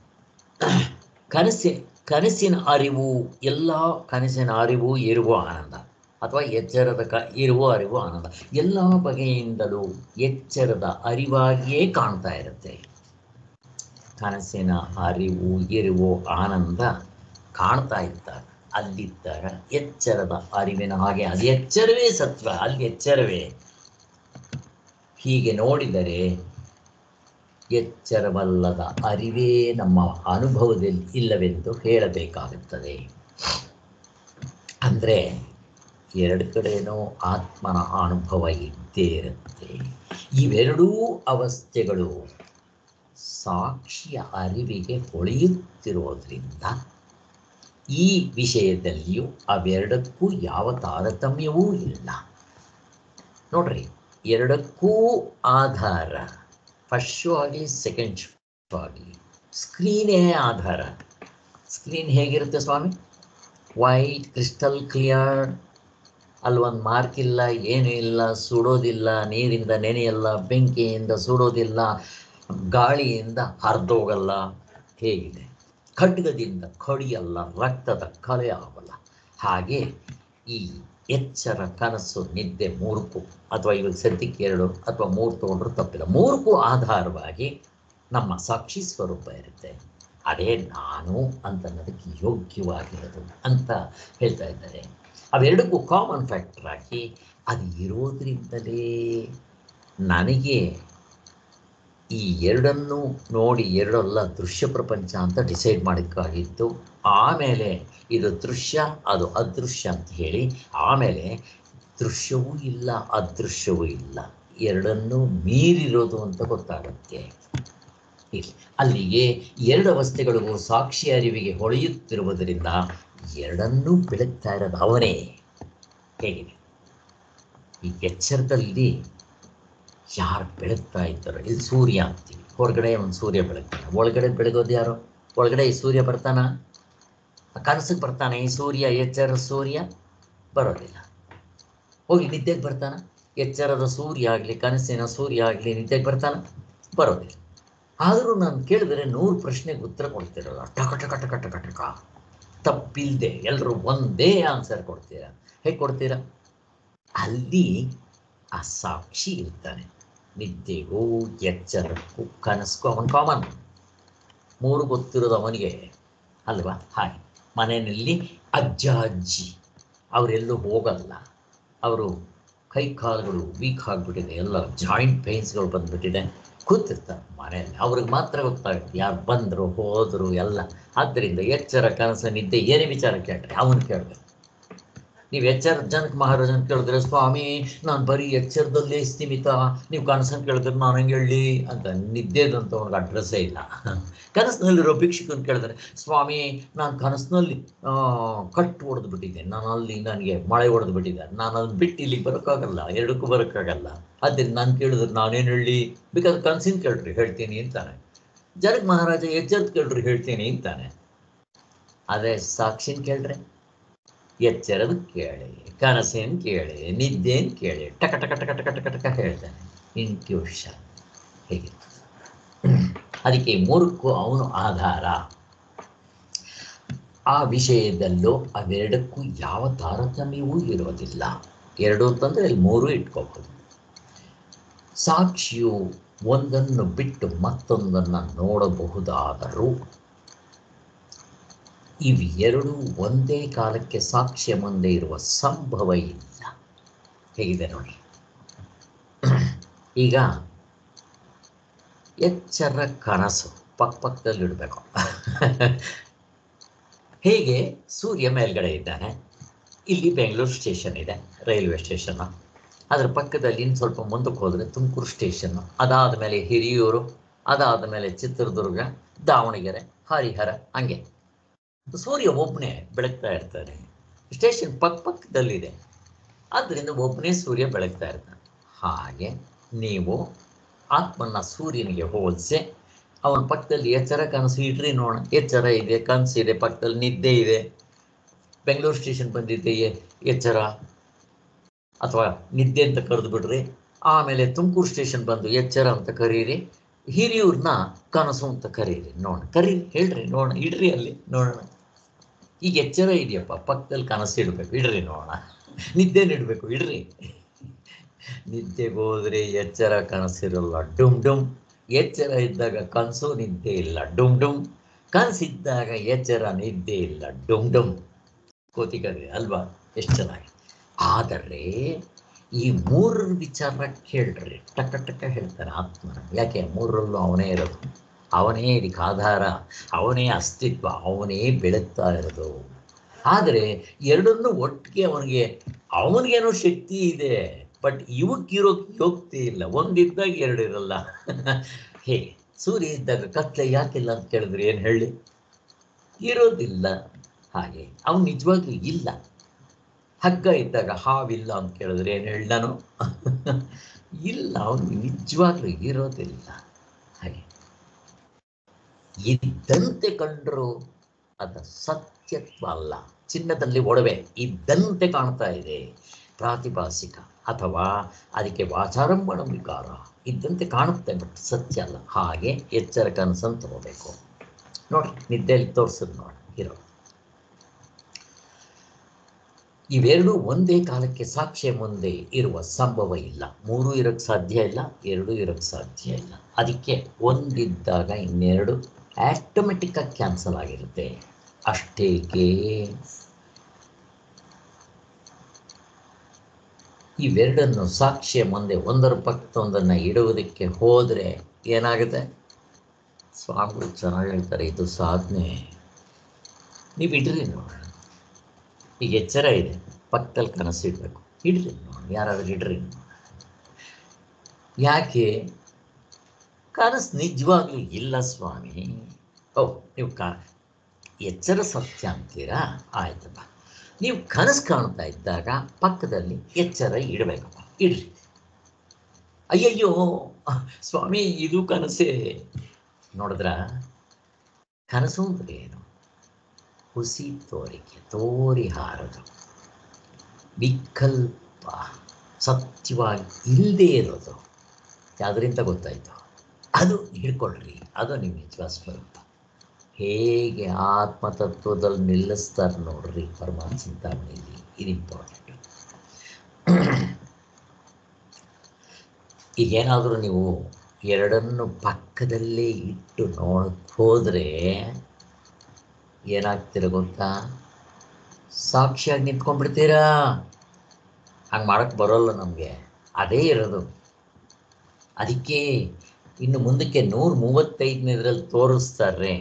A: ಕನಸಿ ಕನಸಿನ ಅರಿವು ಎಲ್ಲ ಕನಸಿನ ಅರಿವು ಇರುವ ಆನಂದ ಅಥವಾ ಎಚ್ಚರದ ಕ ಇರುವ ಅರಿವು ಆನಂದ ಎಲ್ಲ ಬಗೆಯಿಂದಲೂ ಎಚ್ಚರದ ಅರಿವಾಗಿಯೇ ಕಾಣ್ತಾ ಇರುತ್ತೆ ಕನಸಿನ ಅರಿವು ಇರುವು ಆನಂದ ಕಾಣ್ತಾ ಇದ್ದಾಗ ಅಲ್ಲಿದ್ದಾಗ ಎಚ್ಚರದ ಅರಿವಿನ ಹಾಗೆ ಅದು ಎಚ್ಚರವೇ ಸತ್ವ ಅಲ್ಲಿ ಎಚ್ಚರವೇ ಹೀಗೆ ನೋಡಿದರೆ ಎಚ್ಚರವಲ್ಲದ ಅರಿವೇ ನಮ್ಮ ಅನುಭವದಲ್ಲಿ ಇಲ್ಲವೆಂದು ಹೇಳಬೇಕಾಗುತ್ತದೆ ಅಂದರೆ ಎರಡು ಕಡೆನೂ ಆತ್ಮನ ಅನುಭವ ಇದ್ದೇ ಇರುತ್ತೆ ಇವೆರಡೂ ಅವಸ್ಥೆಗಳು ಸಾಕ್ಷಿಯ ಅರಿವಿಗೆ ಹೊಳೆಯುತ್ತಿರೋದ್ರಿಂದ ಈ ವಿಷಯದಲ್ಲಿಯೂ ಅವೆರಡಕ್ಕೂ ಯಾವ ತಾರತಮ್ಯವೂ ಇಲ್ಲ ನೋಡ್ರಿ ಎರಡಕ್ಕೂ ಆಧಾರ ಫಸ್ಟ್ ಶೋ ಆಗಲಿ ಸೆಕೆಂಡ್ ಶೋ ಆಗಲಿ ಸ್ಕ್ರೀನೇ ಆಧಾರ ಸ್ಕ್ರೀನ್ ಹೇಗಿರುತ್ತೆ ಸ್ವಾಮಿ ವೈಟ್ ಕ್ರಿಸ್ಟಲ್ ಕ್ಲಿಯರ್ ಅಲ್ಲಿ ಒಂದು ಮಾರ್ಕ್ ಇಲ್ಲ ಏನೂ ಇಲ್ಲ ಸುಡೋದಿಲ್ಲ ನೀರಿಂದ ನೆನೆಯಲ್ಲ ಬೆಂಕಿಯಿಂದ ಸುಡೋದಿಲ್ಲ ಗಾಳಿಯಿಂದ ಹರಿದೋಗಲ್ಲ ಹೇಗಿದೆ ಖಡ್ಗದಿಂದ ಕಡಿಯಲ್ಲ ರಕ್ತದ ಕಲೆ ಆಗಲ್ಲ ಹಾಗೆ ಈ ಎಚ್ಚರ ಕನಸು ನಿದ್ದೆ ಮೂರ್ಕು ಅಥವಾ ಇವಾಗ ಸದ್ಯಕ್ಕೆ ಎರಡು ಅಥವಾ ಮೂರು ತಗೊಂಡ್ರು ತಪ್ಪಿಲ್ಲ ಮೂರ್ಕು ಆಧಾರವಾಗಿ ನಮ್ಮ ಸಾಕ್ಷಿ ಸ್ವರೂಪ ಇರುತ್ತೆ ಅದೇ ನಾನು ಅಂತ ಅನ್ನೋದಕ್ಕೆ ಯೋಗ್ಯವಾಗಿರೋದು ಅಂತ ಹೇಳ್ತಾ ಇದ್ದಾರೆ ಅವೆರಡಕ್ಕೂ ಕಾಮನ್ ಫ್ಯಾಕ್ಟರ್ ಆಗಿ ಅದು ಇರೋದ್ರಿಂದಲೇ ನನಗೆ ಈ ಎರಡನ್ನು ನೋಡಿ ಎರಡಲ್ಲ ದೃಶ್ಯ ಪ್ರಪಂಚ ಅಂತ ಡಿಸೈಡ್ ಮಾಡೋಕ್ಕಾಗಿತ್ತು ಆಮೇಲೆ ಇದು ದೃಶ್ಯ ಅದು ಅದೃಶ್ಯ ಅಂತ ಹೇಳಿ ಆಮೇಲೆ ದೃಶ್ಯವೂ ಇಲ್ಲ ಅದೃಶ್ಯವೂ ಇಲ್ಲ ಎರಡನ್ನೂ ಮೀರಿರೋದು ಅಂತ ಗೊತ್ತಾಗುತ್ತೆ ಇಲ್ಲಿ ಅಲ್ಲಿಗೆ ಎರಡು ಅವಸ್ಥೆಗಳಿಗೂ ಸಾಕ್ಷಿ ಅರಿವಿಗೆ ಹೊಳೆಯುತ್ತಿರುವುದರಿಂದ ಎರಡನ್ನೂ ಬೆಳಗ್ತಾ ಇರೋದು ಅವನೇ ಹೇಗಿದೆ ಈ ಎಚ್ಚರದಲ್ಲಿ ಯಾರು ಬೆಳಗ್ತಾ ಇದ್ದಾರೋ ಇಲ್ಲಿ ಸೂರ್ಯ ಅಂತೀವಿ ಹೊರಗಡೆ ಒಂದು ಸೂರ್ಯ ಬೆಳಗ್ತಾನೆ ಒಳಗಡೆ ಬೆಳಗೋದು ಯಾರು ಒಳಗಡೆ ಈ ಸೂರ್ಯ ಬರ್ತಾನ ಕನಸಿಗೆ ಬರ್ತಾನೆ ಈ ಸೂರ್ಯ ಎಚ್ಚರ ಸೂರ್ಯ ಬರೋದಿಲ್ಲ ಹೋಗಿ ನಿದ್ದೆಗೆ ಬರ್ತಾನ ಎಚ್ಚರದ ಸೂರ್ಯ ಆಗಲಿ ಕನಸಿನ ಸೂರ್ಯ ಆಗಲಿ ನಿದ್ದೆಗೆ ಬರ್ತಾನ ಬರೋದಿಲ್ಲ ಆದರೂ ನಾನು ಕೇಳಿದ್ರೆ ನೂರು ಪ್ರಶ್ನೆಗೆ ಉತ್ತರ ಕೊಡ್ತಿರಲ್ಲ ಟಕ ಟಕ ಟಕ ಟಕ ಟಕ ತಪ್ಪಿಲ್ದೆ ಎಲ್ಲರೂ ಒಂದೇ ಆನ್ಸರ್ ಕೊಡ್ತೀರಾ ಹೇಗೆ ಕೊಡ್ತೀರಾ ಅಲ್ಲಿ ಆ ಸಾಕ್ಷಿ ಇರ್ತಾನೆ ನಿದ್ದೆಗೂ ಎಚ್ಚರಕ್ಕೂ ಕನಸ್ಗೂ ಅವನ್ ಕಾಮನ್ ಮೂರು ಗೊತ್ತಿರೋದು ಅವನಿಗೆ ಅಲ್ವಾ ಹಾಗೆ ಮನೆಯಲ್ಲಿ ಅಜ್ಜ ಅಜ್ಜಿ ಅವರೆಲ್ಲೂ ಹೋಗಲ್ಲ ಅವರು ಕೈ ಕಾಲುಗಳು ವೀಕ್ ಆಗಿಬಿಟ್ಟಿದೆ ಎಲ್ಲ ಜಾಯಿಂಟ್ ಪೇನ್ಸ್ಗಳು ಬಂದ್ಬಿಟ್ಟಿದೆ ಕೂತಿರ್ತಾರೆ ಮನೆಯಲ್ಲಿ ಅವ್ರಿಗೆ ಮಾತ್ರ ಗೊತ್ತಾಗುತ್ತೆ ಯಾರು ಬಂದರು ಹೋದರು ಎಲ್ಲ ಆದ್ದರಿಂದ ಎಚ್ಚರ ಕನಸು ನಿದ್ದೆ ಏನೇ ವಿಚಾರ ಕೇಳ್ರಿ ಅವನು ಕೇಳಬೇಕು ನೀವು ಎಚ್ಚರ ಜನಕ್ಕೆ ಮಹಾರಾಜನ್ ಕೇಳಿದ್ರೆ ಸ್ವಾಮಿ ನಾನು ಬರೀ ಎಚ್ಚರದಲ್ಲೇ ಸ್ಥಿಮಿತ ನೀವು ಕನಸನ್ನು ಕೇಳಿದ್ರೆ ನಾನು ಹಂಗೆ ಹೇಳಿ ಅಂತ ನಿದ್ದೆದಂತ ಅವ್ನಿಗೆ ಅಡ್ರೆಸ್ಸೇ ಇಲ್ಲ ಕನಸಿನಲ್ಲಿರೋ ಭಿಕ್ಷುಕನ್ ಕೇಳಿದ್ರೆ ಸ್ವಾಮಿ ನಾನು ಕನಸಿನಲ್ಲಿ ಕಟ್ಟು ಹೊಡೆದು ಬಿಟ್ಟಿದ್ದೆ ನಾನು ಅಲ್ಲಿ ನನಗೆ ಮಳೆ ಹೊಡೆದು ಬಿಟ್ಟಿದ್ದೆ ನಾನು ಅದನ್ನ ಬಿಟ್ಟು ಇಲ್ಲಿಗೆ ಬರೋಕ್ಕಾಗಲ್ಲ ಎರಡಕ್ಕೂ ಬರೋಕ್ಕಾಗಲ್ಲ ಅದರಿಂದ ನಾನು ಕೇಳಿದ್ರೆ ನಾನೇನು ಹೇಳಿ ಬೇಕಾದ್ರೆ ಕನಸಿನ ಕೇಳ್ರಿ ಹೇಳ್ತೀನಿ ಅಂತಾನೆ ಜನಕ್ಕೆ ಮಹಾರಾಜ ಎಚ್ಚರದ ಕೇಳ್ರಿ ಹೇಳ್ತೀನಿ ಅಂತಾನೆ ಅದೇ ಸಾಕ್ಷಿನ ಕೇಳ್ರಿ ಎಚ್ಚರದ ಕೇಳಿ ಕನಸಿನ ಕೇಳಿ ನಿದ್ದೆನ್ ಕೇಳಿ ಟಕ ಟಕ ಟಕ ಟಕ ಟಕ ಟಕ ಹೇಳ್ತಾನೆ ಇನ್ಟ್ಯೂಷನ್ ಹೇಗೆ ಅದಕ್ಕೆ ಮೂರಕ್ಕೂ ಅವನು ಆಧಾರ ಆ ವಿಷಯದಲ್ಲೂ ಅವೆರಡಕ್ಕೂ ಯಾವ ತಾರತಮ್ಯವೂ ಇರೋದಿಲ್ಲ ಎರಡು ಅಂತಂದ್ರೆ ಇಲ್ಲಿ ಮೂರು ಇಟ್ಕೋಬಹುದು ಸಾಕ್ಷಿಯು ಒಂದನ್ನು ಬಿಟ್ಟು ಮತ್ತೊಂದನ್ನು ನೋಡಬಹುದಾದರೂ ಇವೆರಡೂ ಒಂದೇ ಕಾಲಕ್ಕೆ ಸಾಕ್ಷ್ಯ ಮುಂದೆ ಇರುವ ಸಂಭವ ಇಲ್ಲ ಹೇಗಿದೆ ನೋಡಿ ಈಗ ಎಚ್ಚರ ಕನಸು ಪಕ್ಕ ಪಕ್ಕದಲ್ಲಿ ಇಡಬೇಕು ಹೇಗೆ ಸೂರ್ಯ ಮೇಲ್ಗಡೆ ಇದ್ದಾನೆ ಇಲ್ಲಿ ಬೆಂಗಳೂರು ಸ್ಟೇಷನ್ ಇದೆ ರೈಲ್ವೆ ಸ್ಟೇಷನ್ ಅದರ ಪಕ್ಕದಲ್ಲಿ ಇನ್ನು ಸ್ವಲ್ಪ ಮುಂದಕ್ಕೆ ಹೋದರೆ ತುಮಕೂರು ಸ್ಟೇಷನ್ ಅದಾದ ಮೇಲೆ ಹಿರಿಯೂರು ಅದಾದ ಮೇಲೆ ಚಿತ್ರದುರ್ಗ ದಾವಣಗೆರೆ ಹರಿಹರ ಹಂಗೆ ಸೂರ್ಯ ಒಬ್ಬನೇ ಬೆಳಗ್ತಾ ಇರ್ತಾನೆ ಸ್ಟೇಷನ್ ಪಕ್ಕ ಪಕ್ಕದಲ್ಲಿದೆ ಆದ್ದರಿಂದ ಒಬ್ಬನೇ ಸೂರ್ಯ ಬೆಳಗ್ತಾ ಇರ್ತಾನೆ ಹಾಗೆ ನೀವು ಆತ್ಮನ ಸೂರ್ಯನಿಗೆ ಹೋಲಿಸಿ ಅವನ ಪಕ್ಕದಲ್ಲಿ ಎಚ್ಚರ ಕನಸು ಇಡ್ರಿ ನೋಡೋಣ ಎಚ್ಚರ ಇದೆ ಕನಸು ಇದೆ ಪಕ್ಕದಲ್ಲಿ ನಿದ್ದೆ ಇದೆ ಬೆಂಗಳೂರು ಸ್ಟೇಷನ್ ಬಂದಿದ್ದೆ ಎ- ಎಚ್ಚರ ಅಥವಾ ನಿದ್ದೆ ಅಂತ ಕರೆದು ಬಿಡ್ರಿ ಆಮೇಲೆ ತುಮಕೂರು ಸ್ಟೇಷನ್ ಬಂದು ಎಚ್ಚರ ಅಂತ ಕರೀರಿ ಹಿರಿಯೂರ್ನ ಕನಸು ಅಂತ ಕರೀರಿ ನೋಡೋಣ ಕರೀರಿ ಹೇಳ್ರಿ ನೋಡೋಣ ಇಡ್ರಿ ಅಲ್ಲಿ ನೋಡೋಣ ಈಗ ಎಚ್ಚರ ಇದೆಯಪ್ಪ ಪಕ್ಕದಲ್ಲಿ ಕನಸು ಇಡಬೇಕು ಇಡ್ರಿ ನೋಡೋಣ ನಿದ್ದೆ ಇಡಬೇಕು ಇಡ್ರಿ ನಿದ್ದೆಗೆ ಹೋದ್ರೆ ಎಚ್ಚರ ಕನಸಿರಲ್ಲ ಡುಮ್ ಡುಮ್ ಎಚ್ಚರ ಇದ್ದಾಗ ಕನಸು ನಿದ್ದೆ ಇಲ್ಲ ಡುಮ್ ಡುಮ್ ಕನಸಿದ್ದಾಗ ಎಚ್ಚರ ನಿದ್ದೆ ಇಲ್ಲ ಡುಮ್ ಡುಮ್ ಕೋತಿಕದೆ ಅಲ್ವಾ ಎಷ್ಟು ಚೆನ್ನಾಗಿ ಆದರೆ ಈ ಮೂರರ ವಿಚಾರ ಕೇಳ್ರಿ ಟಕ ಟಕ ಹೇಳ್ತಾನೆ ಆತ್ಮನ ಯಾಕೆ ಮೂರರಲ್ಲೂ ಅವನೇ ಇರೋದು ಅವನೇ ಇದಕ್ಕೆ ಆಧಾರ ಅವನೇ ಅಸ್ತಿತ್ವ ಅವನೇ ಬೆಳಗ್ತಾ ಇರೋದು ಆದರೆ ಎರಡನ್ನೂ ಒಟ್ಟಿಗೆ ಅವನಿಗೆ ಅವನಿಗೇನೋ ಶಕ್ತಿ ಇದೆ ಬಟ್ ಇವಕ್ಕಿರೋಕ್ ಯೋಗ್ಯತೆ ಇಲ್ಲ ಒಂದಿದ್ದಾಗ ಎರಡು ಇರಲ್ಲ ಹೇ ಸೂರ್ಯ ಇದ್ದಾಗ ಕತ್ಲೆ ಯಾಕಿಲ್ಲ ಅಂತ ಕೇಳಿದ್ರೆ ಏನು ಹೇಳಿ ಇರೋದಿಲ್ಲ ಹಾಗೆ ಅವನು ನಿಜವಾಗ್ಲೂ ಇಲ್ಲ ಹಗ್ಗ ಇದ್ದಾಗ ಹಾವಿಲ್ಲ ಅಂತ ಕೇಳಿದ್ರೆ ಏನು ಹೇಳನು ಇಲ್ಲ ಅವನು ನಿಜವಾಗ್ಲೂ ಇರೋದಿಲ್ಲ ಹಾಗೆ ಇದ್ದಂತೆ ಕಂಡರು ಅದ ಸತ್ಯತ್ವ ಅಲ್ಲ ಚಿನ್ನದಲ್ಲಿ ಒಡವೆ ಇದ್ದಂತೆ ಕಾಣ್ತಾ ಇದೆ ಪ್ರಾತಿಭಾಸಿಕ ಅಥವಾ ಅದಕ್ಕೆ ವಾಚಾರಂಭಣ ವಿಕಾರ ಇದ್ದಂತೆ ಕಾಣುತ್ತೆ ಬಟ್ ಸತ್ಯ ಅಲ್ಲ ಹಾಗೆ ಎಚ್ಚರ ಕನಸನ್ನು ತಗೋಬೇಕು ನೋಡ್ರಿ ನಿದ್ದೆಯಲ್ಲಿ ತೋರಿಸೋದು ನೋಡಿ ಇರೋ ಇವೆರಡೂ ಒಂದೇ ಕಾಲಕ್ಕೆ ಸಾಕ್ಷ್ಯ ಮುಂದೆ ಇರುವ ಸಂಭವ ಇಲ್ಲ ಮೂರು ಇರೋಕ್ಕೆ ಸಾಧ್ಯ ಇಲ್ಲ ಎರಡು ಇರೋಕ್ಕೆ ಸಾಧ್ಯ ಇಲ್ಲ ಅದಕ್ಕೆ ಒಂದಿದ್ದಾಗ ಇನ್ನೆರಡು ಆಟೋಮೆಟಿಕ್ ಆಗಿ ಕ್ಯಾನ್ಸಲ್ ಆಗಿರುತ್ತೆ ಅಷ್ಟೇಕೆ ಇವೆರಡನ್ನು ಸಾಕ್ಷ್ಯ ಮುಂದೆ ಒಂದರ ಪಕ್ಕದೊಂದನ್ನು ಇಡುವುದಕ್ಕೆ ಹೋದರೆ ಏನಾಗುತ್ತೆ ಸ್ವಾಮಿಗಳು ಚೆನ್ನಾಗಿ ಹೇಳ್ತಾರೆ ಇದು ಸಾಧನೆ ನೀವು ಇಡ್ರಿ ನೋಡೋಣ ಈಗ ಎಚ್ಚರ ಇದೆ ಪಕ್ಕದಲ್ಲಿ ಕನಸು ಇಡಬೇಕು ಇಡ್ರಿ ನೋಡಿ ಯಾರಾದ್ರೂ ಇಡ್ರಿ ನೋಡೋಣ. ಯಾಕೆ ಕನಸು ನಿಜವಾಗ್ಲೂ ಇಲ್ಲ ಸ್ವಾಮಿ ಓ ನೀವು ಕ ಎಚ್ಚರ ಸತ್ಯ ಅಂತೀರಾ ಆಯ್ತಪ್ಪ ನೀವು ಕನಸು ಕಾಣ್ತಾ ಇದ್ದಾಗ ಪಕ್ಕದಲ್ಲಿ ಎಚ್ಚರ ಇಡಬೇಕಪ್ಪ ಇಡ್ರಿ ಅಯ್ಯಯ್ಯೋ ಸ್ವಾಮಿ ಇದು ಕನಸೇ ನೋಡಿದ್ರ ಕನಸು ಅಂದ್ರೆ ಏನು ಹುಸಿ ತೋರಿಕೆ ತೋರಿ ಹಾರದು ವಿಕಲ್ಪ ಸತ್ಯವಾಗಿ ಇಲ್ಲದೆ ಇರೋದು ಯಾವ್ದ್ರಿಂದ ಗೊತ್ತಾಯ್ತು ಅದು ಹಿಡ್ಕೊಳ್ರಿ ಅದು ನಿಮ್ಮ ನಿಜವಾದ ಸ್ವರೂಪ ಹೇಗೆ ಆತ್ಮತತ್ವದಲ್ಲಿ ನಿಲ್ಲಿಸ್ತಾರೆ ನೋಡ್ರಿ ಪರಮಾತ್ಮ ಚಿಂತಾಮಣಿಯಲ್ಲಿ ಇದು ಇಂಪಾರ್ಟೆಂಟ್ ಈಗೇನಾದರೂ ನೀವು ಎರಡನ್ನು ಪಕ್ಕದಲ್ಲೇ ಇಟ್ಟು ನೋಡಕ್ಕೆ ಹೋದರೆ ಏನಾಗ್ತೀರ ಗೊತ್ತಾ ಸಾಕ್ಷಿಯಾಗಿ ನಿಂತ್ಕೊಂಡ್ಬಿಡ್ತೀರಾ ಹಂಗೆ ಮಾಡಕ್ಕೆ ಬರೋಲ್ಲ ನಮಗೆ ಅದೇ ಇರೋದು ಅದಕ್ಕೆ ಇನ್ನು ಮುಂದಕ್ಕೆ ನೂರ ಮೂವತ್ತೈದನೇದ್ರಲ್ಲಿ ತೋರಿಸ್ತಾರೆ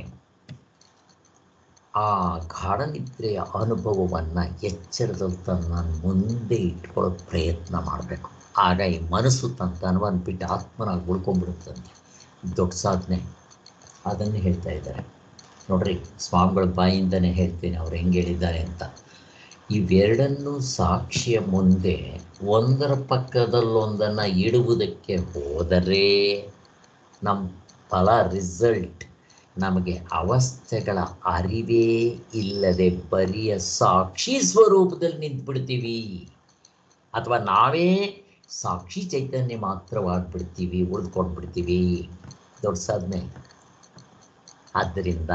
A: ಆ ಗಾಢ ನಿದ್ರೆಯ ಅನುಭವವನ್ನು ಎಚ್ಚರದಲ್ಲಿ ತನ್ನ ಮುಂದೆ ಇಟ್ಕೊಳ್ಳೋಕೆ ಪ್ರಯತ್ನ ಮಾಡಬೇಕು ಆಗ ಈ ಮನಸ್ಸು ತನ್ನ ತನವನ್ನು ಬಿಟ್ಟು ಆತ್ಮನಾಗಿ ಉಳ್ಕೊಂಡ್ಬಿಡುತ್ತಂತೆ ದೊಡ್ಡ ಸಾಧನೆ ಅದನ್ನು ಹೇಳ್ತಾ ಇದ್ದಾರೆ ನೋಡ್ರಿ ಸ್ವಾಮಿಗಳ ಬಾಯಿಂದನೇ ಹೇಳ್ತೀನಿ ಅವ್ರು ಹೆಂಗೆ ಹೇಳಿದ್ದಾರೆ ಅಂತ ಇವೆರಡನ್ನೂ ಸಾಕ್ಷಿಯ ಮುಂದೆ ಒಂದರ ಪಕ್ಕದಲ್ಲೊಂದನ್ನು ಇಡುವುದಕ್ಕೆ ಹೋದರೆ ನಮ್ಮ ಫಲ ರಿಸಲ್ಟ್ ನಮಗೆ ಅವಸ್ಥೆಗಳ ಅರಿವೇ ಇಲ್ಲದೆ ಬರಿಯ ಸಾಕ್ಷಿ ಸ್ವರೂಪದಲ್ಲಿ ನಿಂತ್ಬಿಡ್ತೀವಿ ಅಥವಾ ನಾವೇ ಸಾಕ್ಷಿ ಚೈತನ್ಯ ಮಾತ್ರವಾಗ್ಬಿಡ್ತೀವಿ ಉಳಿದುಕೊಂಡ್ಬಿಡ್ತೀವಿ ದೊಡ್ಡ ಸಾಧನೆ ಆದ್ದರಿಂದ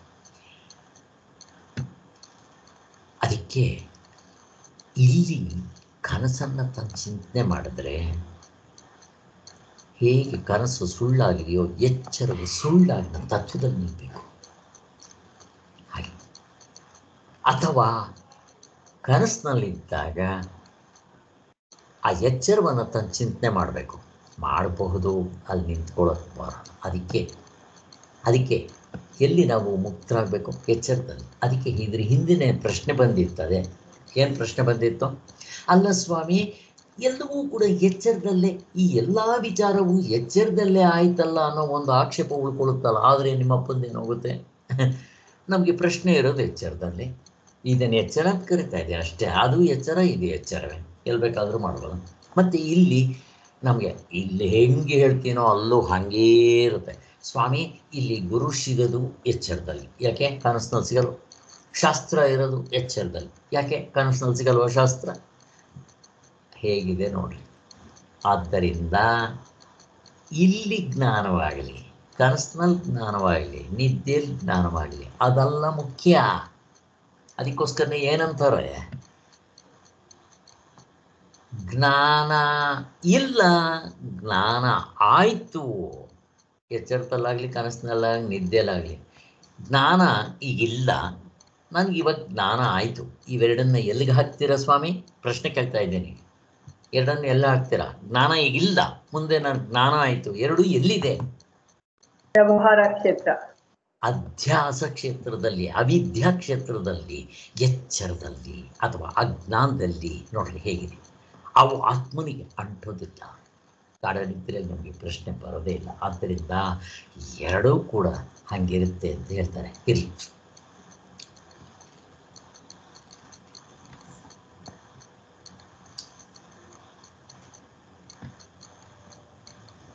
A: ಅದಕ್ಕೆ ಇಲ್ಲಿ ಕನಸನ್ನು ತಂದು ಚಿಂತನೆ ಮಾಡಿದ್ರೆ ಹೇಗೆ ಕನಸು ಸುಳ್ಳಾಗಿದೆಯೋ ಎಚ್ಚರವು ಸುಳ್ಳಾಗಿ ನಮ್ಮ ತತ್ವದಲ್ಲಿ ನಿಲ್ಬೇಕು ಹಾಗೆ ಅಥವಾ ಕನಸಿನಲ್ಲಿದ್ದಾಗ ಆ ಎಚ್ಚರವನ್ನು ತಂದು ಚಿಂತನೆ ಮಾಡಬೇಕು ಮಾಡಬಹುದು ಅಲ್ಲಿ ನಿಂತ್ಕೊಳ್ಳೋಕೆ ಬರೋದು ಅದಕ್ಕೆ ಅದಕ್ಕೆ ಎಲ್ಲಿ ನಾವು ಮುಕ್ತರಾಗಬೇಕು ಎಚ್ಚರದಲ್ಲಿ ಅದಕ್ಕೆ ಇದ್ರ ಹಿಂದಿನ ಪ್ರಶ್ನೆ ಬಂದಿರ್ತದೆ ಏನು ಪ್ರಶ್ನೆ ಬಂದಿತ್ತು ಅಲ್ಲ ಸ್ವಾಮಿ ಎಲ್ಲವೂ ಕೂಡ ಎಚ್ಚರದಲ್ಲೇ ಈ ಎಲ್ಲ ವಿಚಾರವು ಎಚ್ಚರದಲ್ಲೇ ಆಯ್ತಲ್ಲ ಅನ್ನೋ ಒಂದು ಆಕ್ಷೇಪ ಉಳ್ಕೊಳ್ಳುತ್ತಲ್ಲ ಆದರೆ ನಿಮ್ಮ ಹೋಗುತ್ತೆ ನಮಗೆ ಪ್ರಶ್ನೆ ಇರೋದು ಎಚ್ಚರದಲ್ಲಿ ಇದನ್ನು ಎಚ್ಚರ ಅಂತ ಕರಿತಾ ಇದೆ ಅಷ್ಟೇ ಅದು ಎಚ್ಚರ ಇದು ಎಚ್ಚರವೇ ಎಲ್ಲಿ ಬೇಕಾದರೂ ಮಾಡ್ಬೋದು ಮತ್ತು ಇಲ್ಲಿ ನಮಗೆ ಇಲ್ಲಿ ಹೆಂಗೆ ಹೇಳ್ತೀನೋ ಅಲ್ಲೂ ಹಾಗೇ ಇರುತ್ತೆ ಸ್ವಾಮಿ ಇಲ್ಲಿ ಗುರು ಸಿಗೋದು ಎಚ್ಚರದಲ್ಲಿ ಯಾಕೆ ಕನಸಿನಲ್ಲಿ ಸಿಗಲ್ಲ ಶಾಸ್ತ್ರ ಇರೋದು ಎಚ್ಚರದಲ್ಲಿ ಯಾಕೆ ಕನಸಿನಲ್ಲಿ ಸಿಗಲ್ವ ಶಾಸ್ತ್ರ ಹೇಗಿದೆ ನೋಡ್ರಿ ಆದ್ದರಿಂದ ಇಲ್ಲಿ ಜ್ಞಾನವಾಗಲಿ ಕನಸಿನಲ್ಲಿ ಜ್ಞಾನವಾಗಲಿ ನಿದ್ದೆಯಲ್ಲಿ ಜ್ಞಾನವಾಗಲಿ ಅದೆಲ್ಲ ಮುಖ್ಯ ಅದಕ್ಕೋಸ್ಕರನೇ ಏನಂತಾರೆ ಜ್ಞಾನ ಇಲ್ಲ ಜ್ಞಾನ ಆಯಿತು ಎಚ್ಚರದಲ್ಲಾಗಲಿ ಕನಸಿನಲ್ಲಾಗಲಿ ನಿದ್ದೆಲಾಗಲಿ ಜ್ಞಾನ ಈಗಿಲ್ಲ ನನಗೆ ಇವಾಗ ಜ್ಞಾನ ಆಯಿತು ಇವೆರಡನ್ನ ಎಲ್ಲಿಗೆ ಹಾಕ್ತೀರಾ ಸ್ವಾಮಿ ಪ್ರಶ್ನೆ ಕೇಳ್ತಾ ಇದ್ದೀನಿ ಎರಡನ್ನು ಎಲ್ಲ ಹಾಕ್ತೀರಾ ಜ್ಞಾನ ಈಗಿಲ್ಲ ಮುಂದೆ ನಾನು ಜ್ಞಾನ ಆಯಿತು ಎರಡು ಎಲ್ಲಿದೆ
C: ವ್ಯವಹಾರ ಕ್ಷೇತ್ರ
A: ಅಧ್ಯಾಸ ಕ್ಷೇತ್ರದಲ್ಲಿ ಅವಿದ್ಯಾ ಕ್ಷೇತ್ರದಲ್ಲಿ ಎಚ್ಚರದಲ್ಲಿ ಅಥವಾ ಅಜ್ಞಾನದಲ್ಲಿ ನೋಡ್ರಿ ಹೇಗಿದೆ ಅವು ಆತ್ಮನಿಗೆ ಅಂಟೋದಿಲ್ಲ ಕಾಡನಿದ್ರೆಯಲ್ಲಿ ನಮಗೆ ಪ್ರಶ್ನೆ ಬರೋದೇ ಇಲ್ಲ ಆದ್ದರಿಂದ ಎರಡೂ ಕೂಡ ಹಂಗಿರುತ್ತೆ ಅಂತ ಹೇಳ್ತಾರೆ ಇರಲಿ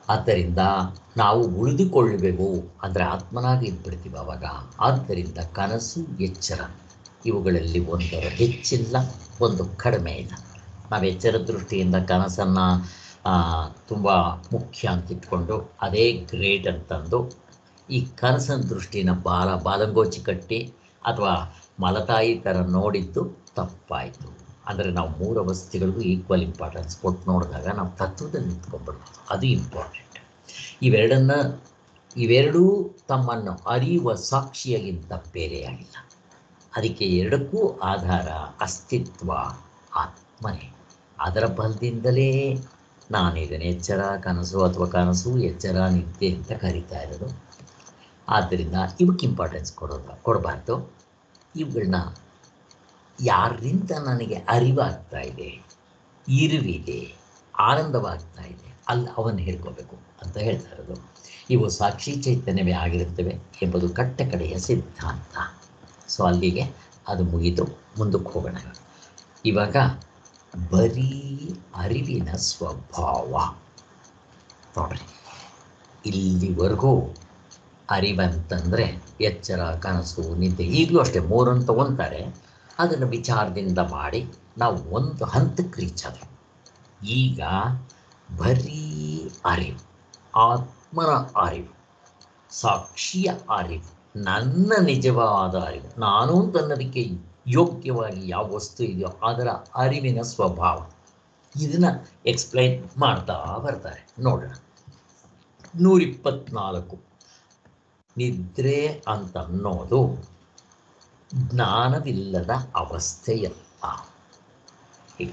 A: ಆದ್ದರಿಂದ ನಾವು ಉಳಿದುಕೊಳ್ಳಬೇಕು ಅಂದರೆ ಆತ್ಮನಾಗಿ ಇದ್ಬಿಡ್ತೀವಿ ಅವಾಗ ಆದ್ದರಿಂದ ಕನಸು ಎಚ್ಚರ ಇವುಗಳಲ್ಲಿ ಒಂದರ ಹೆಚ್ಚಿಲ್ಲ ಒಂದು ಕಡಿಮೆ ಇಲ್ಲ ನಾವು ಎಚ್ಚರ ದೃಷ್ಟಿಯಿಂದ ಕನಸನ್ನು ತುಂಬ ಮುಖ್ಯ ಅಂತ ಇಟ್ಕೊಂಡು ಅದೇ ಗ್ರೇಟ್ ಅಂತಂದು ಈ ಕನಸಿನ ದೃಷ್ಟಿನ ಬಾಲ ಬಾಲಂಗೋಚಿ ಕಟ್ಟಿ ಅಥವಾ ಮಲತಾಯಿ ಥರ ನೋಡಿದ್ದು ತಪ್ಪಾಯಿತು ಅಂದರೆ ನಾವು ಮೂರು ಅವಸ್ಥೆಗಳಿಗೂ ಈಕ್ವಲ್ ಇಂಪಾರ್ಟೆನ್ಸ್ ಕೊಟ್ಟು ನೋಡಿದಾಗ ನಾವು ತತ್ವದಲ್ಲಿ ನಿಂತ್ಕೊಂಡ್ಬಿಡ್ಬೋದು ಅದು ಇಂಪಾರ್ಟೆಂಟ್ ಇವೆರಡನ್ನ ಇವೆರಡೂ ತಮ್ಮನ್ನು ಅರಿಯುವ ಸಾಕ್ಷಿಯಾಗಿಂತ ಬೇರೆಯಾಗಿಲ್ಲ ಅದಕ್ಕೆ ಎರಡಕ್ಕೂ ಆಧಾರ ಅಸ್ತಿತ್ವ ಆತ್ಮನೇ ಅದರ ಬಲದಿಂದಲೇ ನಾನು ಇದನ್ನು ಎಚ್ಚರ ಕನಸು ಅಥವಾ ಕನಸು ಎಚ್ಚರ ನಿದ್ದೆ ಅಂತ ಕರಿತಾ ಇರೋದು ಆದ್ದರಿಂದ ಇವಕ್ಕೆ ಇಂಪಾರ್ಟೆನ್ಸ್ ಕೊಡೋದು ಕೊಡಬಾರ್ದು ಇವುಗಳನ್ನ ಯಾರಿಂದ ನನಗೆ ಅರಿವಾಗ್ತಾ ಇದೆ ಇರುವಿದೆ ಆನಂದವಾಗ್ತಾ ಇದೆ ಅಲ್ಲಿ ಅವನು ಹೇಳ್ಕೋಬೇಕು ಅಂತ ಹೇಳ್ತಾ ಇರೋದು ಇವು ಸಾಕ್ಷಿ ಚೈತನ್ಯವೇ ಆಗಿರುತ್ತವೆ ಎಂಬುದು ಕಟ್ಟ ಕಡೆಯ ಸಿದ್ಧಾಂತ ಸೊ ಅಲ್ಲಿಗೆ ಅದು ಮುಗಿದು ಮುಂದಕ್ಕೆ ಹೋಗೋಣ ಇವಾಗ ಬರೀ ಅರಿವಿನ ಸ್ವಭಾವ ನೋಡ್ರಿ ಇಲ್ಲಿವರೆಗೂ ಅರಿವಂತಂದರೆ ಎಚ್ಚರ ಕನಸು ನಿದ್ದೆ ಈಗಲೂ ಅಷ್ಟೇ ಮೂರನ್ನು ತಗೊತಾರೆ ಅದನ್ನು ವಿಚಾರದಿಂದ ಮಾಡಿ ನಾವು ಒಂದು ಹಂತಕ್ಕೆ ರೀಚ್ ಆದ್ವಿ ಈಗ ಬರೀ ಅರಿವು ಆತ್ಮನ ಅರಿವು ಸಾಕ್ಷಿಯ ಅರಿವು ನನ್ನ ನಿಜವಾದ ಅರಿವು ನಾನು ಅಂತ ಅನ್ನೋದಕ್ಕೆ ಯೋಗ್ಯವಾಗಿ ಯಾವ ವಸ್ತು ಇದೆಯೋ ಅದರ ಅರಿವಿನ ಸ್ವಭಾವ ಇದನ್ನ ಎಕ್ಸ್ಪ್ಲೈನ್ ಮಾಡ್ತಾ ಬರ್ತಾರೆ ನೋಡೋಣ ನೂರಿಪ್ಪತ್ನಾಲ್ಕು ನಿದ್ರೆ ಅಂತ ಅನ್ನೋದು ಜ್ಞಾನವಿಲ್ಲದ ಅವಸ್ಥೆಯಲ್ಲ ಹೀಗೆ.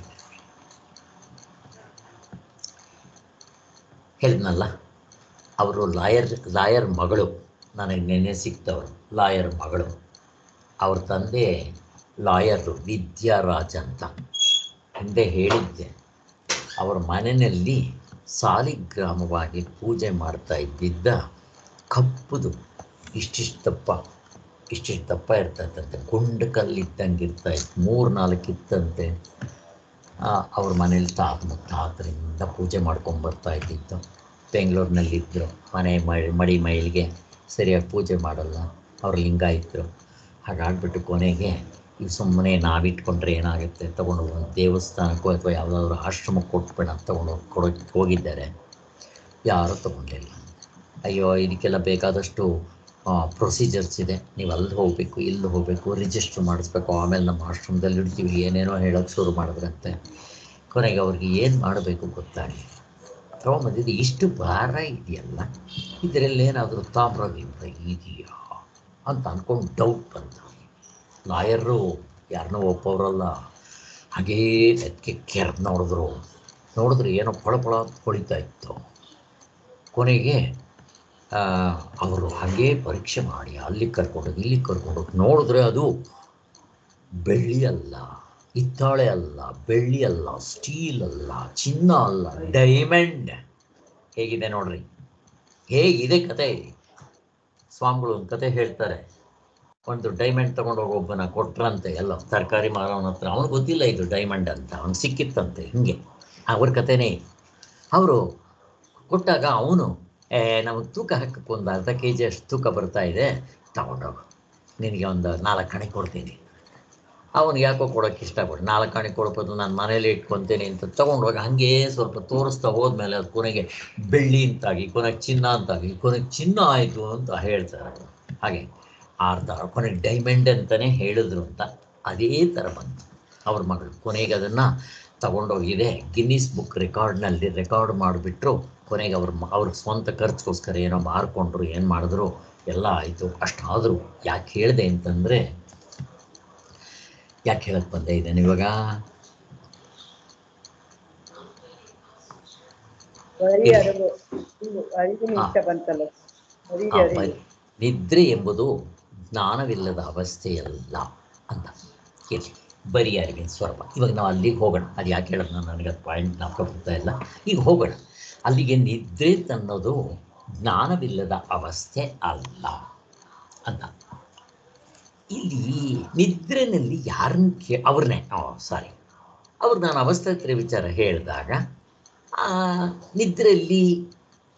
A: ಹೇಳಿದ್ನಲ್ಲ ಅವರು ಲಾಯರ್ ಲಾಯರ್ ಮಗಳು ನನಗೆ ನೆನೆ ಸಿಕ್ತವರು ಲಾಯರ್ ಮಗಳು ಅವ್ರ ತಂದೆ ಲಾಯರು ವಿದ್ಯಾರಾಜ್ ಅಂತ ಹಿಂದೆ ಹೇಳಿದ್ದೆ ಅವರ ಮನೆಯಲ್ಲಿ ಸಾಲಿಗ್ರಾಮವಾಗಿ ಪೂಜೆ ಮಾಡ್ತಾ ಇದ್ದಿದ್ದ ಕಪ್ಪುದು ಇಷ್ಟಿಷ್ಟು ದಪ್ಪ ಇಷ್ಟಿಷ್ಟು ದಪ್ಪ ಇರ್ತೈತಂತೆ ಗುಂಡು ಕಲ್ಲಿದ್ದಂಗೆ ಇರ್ತಾ ಇತ್ತು ಮೂರು ನಾಲ್ಕು ಇತ್ತಂತೆ ಆ, ಅವ್ರ ಮನೇಲಿ ತಾತ ಮುತ್ತಾತರಿಂದ ಪೂಜೆ ಮಾಡ್ಕೊಂಡು ಬರ್ತಾ ಇದ್ದಿತ್ತು ಬೆಂಗಳೂರಿನಲ್ಲಿದ್ದರು ಮನೆ ಮೈ- ಮಡಿ ಮೈಲಿಗೆ ಸರಿಯಾಗಿ ಪೂಜೆ ಮಾಡಲ್ಲ ಅವ್ರು ಲಿಂಗಾಯಿತರು ಹಾಗಾಗ್ಬಿಟ್ಟು ಕೊನೆಗೆ ಈಗ ಸುಮ್ಮನೆ ನಾವಿಟ್ಕೊಂಡ್ರೆ ಏನಾಗುತ್ತೆ ತಗೊಂಡು ಒಂದು ದೇವಸ್ಥಾನಕ್ಕೋ ಅಥವಾ ಯಾವುದಾದ್ರೂ ಆಶ್ರಮಕ್ಕೆ ಕೊಟ್ಬೇಡ ಅಂತ ತಗೊಂಡು ಹೋಗ್- ಕೊಡೋಕ್ಕೆ ಹೋಗಿದ್ದಾರೆ ಯಾರೂ ತಗೊಂಡಿಲ್ಲ ಅಯ್ಯೋ ಇದಕ್ಕೆಲ್ಲ ಬೇಕಾದಷ್ಟು ಪ್ರೊಸೀಜರ್ಸ್ ಇದೆ ನೀವು ಅಲ್ಲಿ ಹೋಗಬೇಕು ಇಲ್ಲಿ ಹೋಗಬೇಕು ರಿಜಿಸ್ಟರ್ ಮಾಡಿಸ್ಬೇಕು ಆಮೇಲೆ ನಮ್ಮ ಆಶ್ರಮದಲ್ಲಿ ಇಡ್ತೀವಿ ಏನೇನೋ ಹೇಳೋಕ್ಕೆ ಶುರು ಮಾಡಿದ್ರಂತೆ ಕೊನೆಗೆ ಅವ್ರಿಗೆ ಏನು ಮಾಡಬೇಕು ಗೊತ್ತಾಗಲಿಲ್ಲ ತೊಗೊಂಬಂದಿದ್ದು ಇಷ್ಟು ಭಾರ ಇದೆಯಲ್ಲ ಇದರಲ್ಲಿ ಏನಾದರೂ ತಾಮ್ರದಿಂದ ಇದೆಯಾ ಅಂತ ಅಂದ್ಕೊಂಡು ಡೌಟ್ ಬಂತು ಲಾಯರು ಯಾರನ್ನೋ ಒಪ್ಪವರಲ್ಲ ಹಾಗೇ ಅದಕ್ಕೆ ಕೆರೆದು ನೋಡಿದ್ರು ನೋಡಿದ್ರೆ ಏನೋ ಪಳ ಪಳ ಅಂತ ಹೊಳಿತಾ ಇತ್ತು ಕೊನೆಗೆ ಆ, ಅವರು ಹಾಗೇ ಪರೀಕ್ಷೆ ಮಾಡಿ ಅಲ್ಲಿ ಕರ್ಕೊಂಡೋಗಿ ಇಲ್ಲಿ ಕರ್ಕೊಂಡೋಗಿ ನೋಡಿದ್ರೆ ಅದು ಬೆಳ್ಳಿ ಅಲ್ಲ ಹಿತ್ತಾಳೆ ಅಲ್ಲ ಬೆಳ್ಳಿ ಅಲ್ಲ ಸ್ಟೀಲ್ ಅಲ್ಲ ಚಿನ್ನ ಅಲ್ಲ ಡೈಮಂಡ್ ಹೇಗಿದೆ ನೋಡ್ರಿ ಹೇಗಿದೆ ಕತೆ ಸ್ವಾಮಿಗಳು ಒಂದು ಕತೆ ಹೇಳ್ತಾರೆ ಒಂದು ಡೈಮಂಡ್ ತಗೊಂಡೋಗಿ ಒಬ್ಬನ ಕೊಟ್ರಂತೆ ಎಲ್ಲ ತರಕಾರಿ ಮಾರೋನ ಹತ್ರ ಅವನಿಗೆ ಗೊತ್ತಿಲ್ಲ ಇದು ಡೈಮಂಡ್ ಅಂತ ಅವ್ನಿಗೆ ಸಿಕ್ಕಿತ್ತಂತೆ ಹಿಂಗೆ ಅವ್ರ ಕತೆನೇ ಅವರು ಕೊಟ್ಟಾಗ ಅವನು ಏ ನಮಗೆ ತೂಕ ಹಾಕಕ್ಕೆ ಒಂದು ಅರ್ಧ ಕೆ ಜಿ ಅಷ್ಟು ತೂಕ ಬರ್ತಾ ಇದೆ ತಗೊಂಡೋಗು ನಿನಗೆ ಒಂದು ನಾಲ್ಕು ಕಣೆ ಕೊಡ್ತೀನಿ ಅವನು ಯಾಕೋ ಕೊಡೋಕ್ಕೆ ಇಷ್ಟಪಟ್ಟು ನಾಲ್ಕು ಕಣೆ ಕೊಡ್ಬೋದು ನಾನು ಮನೇಲಿ ಇಟ್ಕೊತೀನಿ ಅಂತ ತೊಗೊಂಡೋಗಿ ಹಾಗೆ ಸ್ವಲ್ಪ ತೋರಿಸ್ತಾ ಹೋದ್ಮೇಲೆ ಅದು ಕೊನೆಗೆ ಬೆಳ್ಳಿ ಅಂತಾಗಿ ಕೊನೆಗೆ ಚಿನ್ನ ಅಂತಾಗಿ ಕೊನೆಗೆ ಚಿನ್ನ ಆಯಿತು ಅಂತ ಹೇಳ್ತಾರೆ ಅವ್ರು. ಹಾಗೆ ಆ ಥರ ಕೊನೆಗೆ ಡೈಮಂಡ್ ಅಂತಲೇ ಹೇಳಿದ್ರು ಅಂತ ಅದೇ ಥರ ಬಂತು ಅವ್ರ ಮಗಳು ಕೊನೆಗೆ ಅದನ್ನು ತಗೊಂಡೋಗಿದೆ ಗಿನ್ನಿಸ್ ಬುಕ್ ರೆಕಾರ್ಡ್ನಲ್ಲಿ ರೆಕಾರ್ಡ್ ಮಾಡಿಬಿಟ್ರು ಕೊನೆಗೆ ಅವ್ರ ಮ- ಅವ್ರ ಸ್ವಂತ ಖರ್ಚಿಗೋಸ್ಕರ ಏನೋ ಮಾರ್ಕೊಂಡ್ರು ಏನು ಮಾಡಿದ್ರು ಎಲ್ಲ ಆಯಿತು ಅಷ್ಟಾದರೂ ಯಾಕೆ ಹೇಳಿದೆ ಅಂತಂದರೆ ಯಾಕೆ ಹೇಳಕ್ಕೆ ಬಂದೆ ಇದ್ದೇನೆ ಇವಾಗ
C: ಬರೀ ಅರಿವು ಇದು ಅರಿವಿನ
A: ಹಾ.
C: ಇಷ್ಟ ಬಂತಲ್ಲ ಬರೀ
A: ಆ
C: ಅರಿವು
A: ಮ- ನಿದ್ರೆ ಎಂಬುದು ಜ್ಞಾನವಿಲ್ಲದ ಅವಸ್ಥೆಯಲ್ಲ ಅಂತ ಇರಲಿ ಬರೀ ಅರಿವಿನ ಸ್ವರೂಪ ಇವಾಗ ನಾವು ಅಲ್ಲಿಗೆ ಹೋಗೋಣ ಅದು ಯಾಕೆ ಹೇಳೋದು ನಾನು ನನಗೆ ಅದು ಪಾಯಿಂಟ್ ನಾಪ್ಕ ಬರ್ತಾ ಇಲ್ಲ ಈಗ ಹೋಗೋಣ ಅಲ್ಲಿಗೆ ನಿದ್ರೆ ಅನ್ನೋದು ಜ್ಞಾನವಿಲ್ಲದ ಅವಸ್ಥೆ ಅಲ್ಲ ಅಂತ ಇಲ್ಲಿ ನಿದ್ರೆನಲ್ಲಿ ಯಾರನ್ನ ಕೇ ಅವ್ರನ್ನೇ ಸಾರಿ ಅವ್ರು ನಾನು ಅವಸ್ಥೆ ವಿಚಾರ ಹೇಳಿದಾಗ ಆ, ನಿದ್ರೆಯಲ್ಲಿ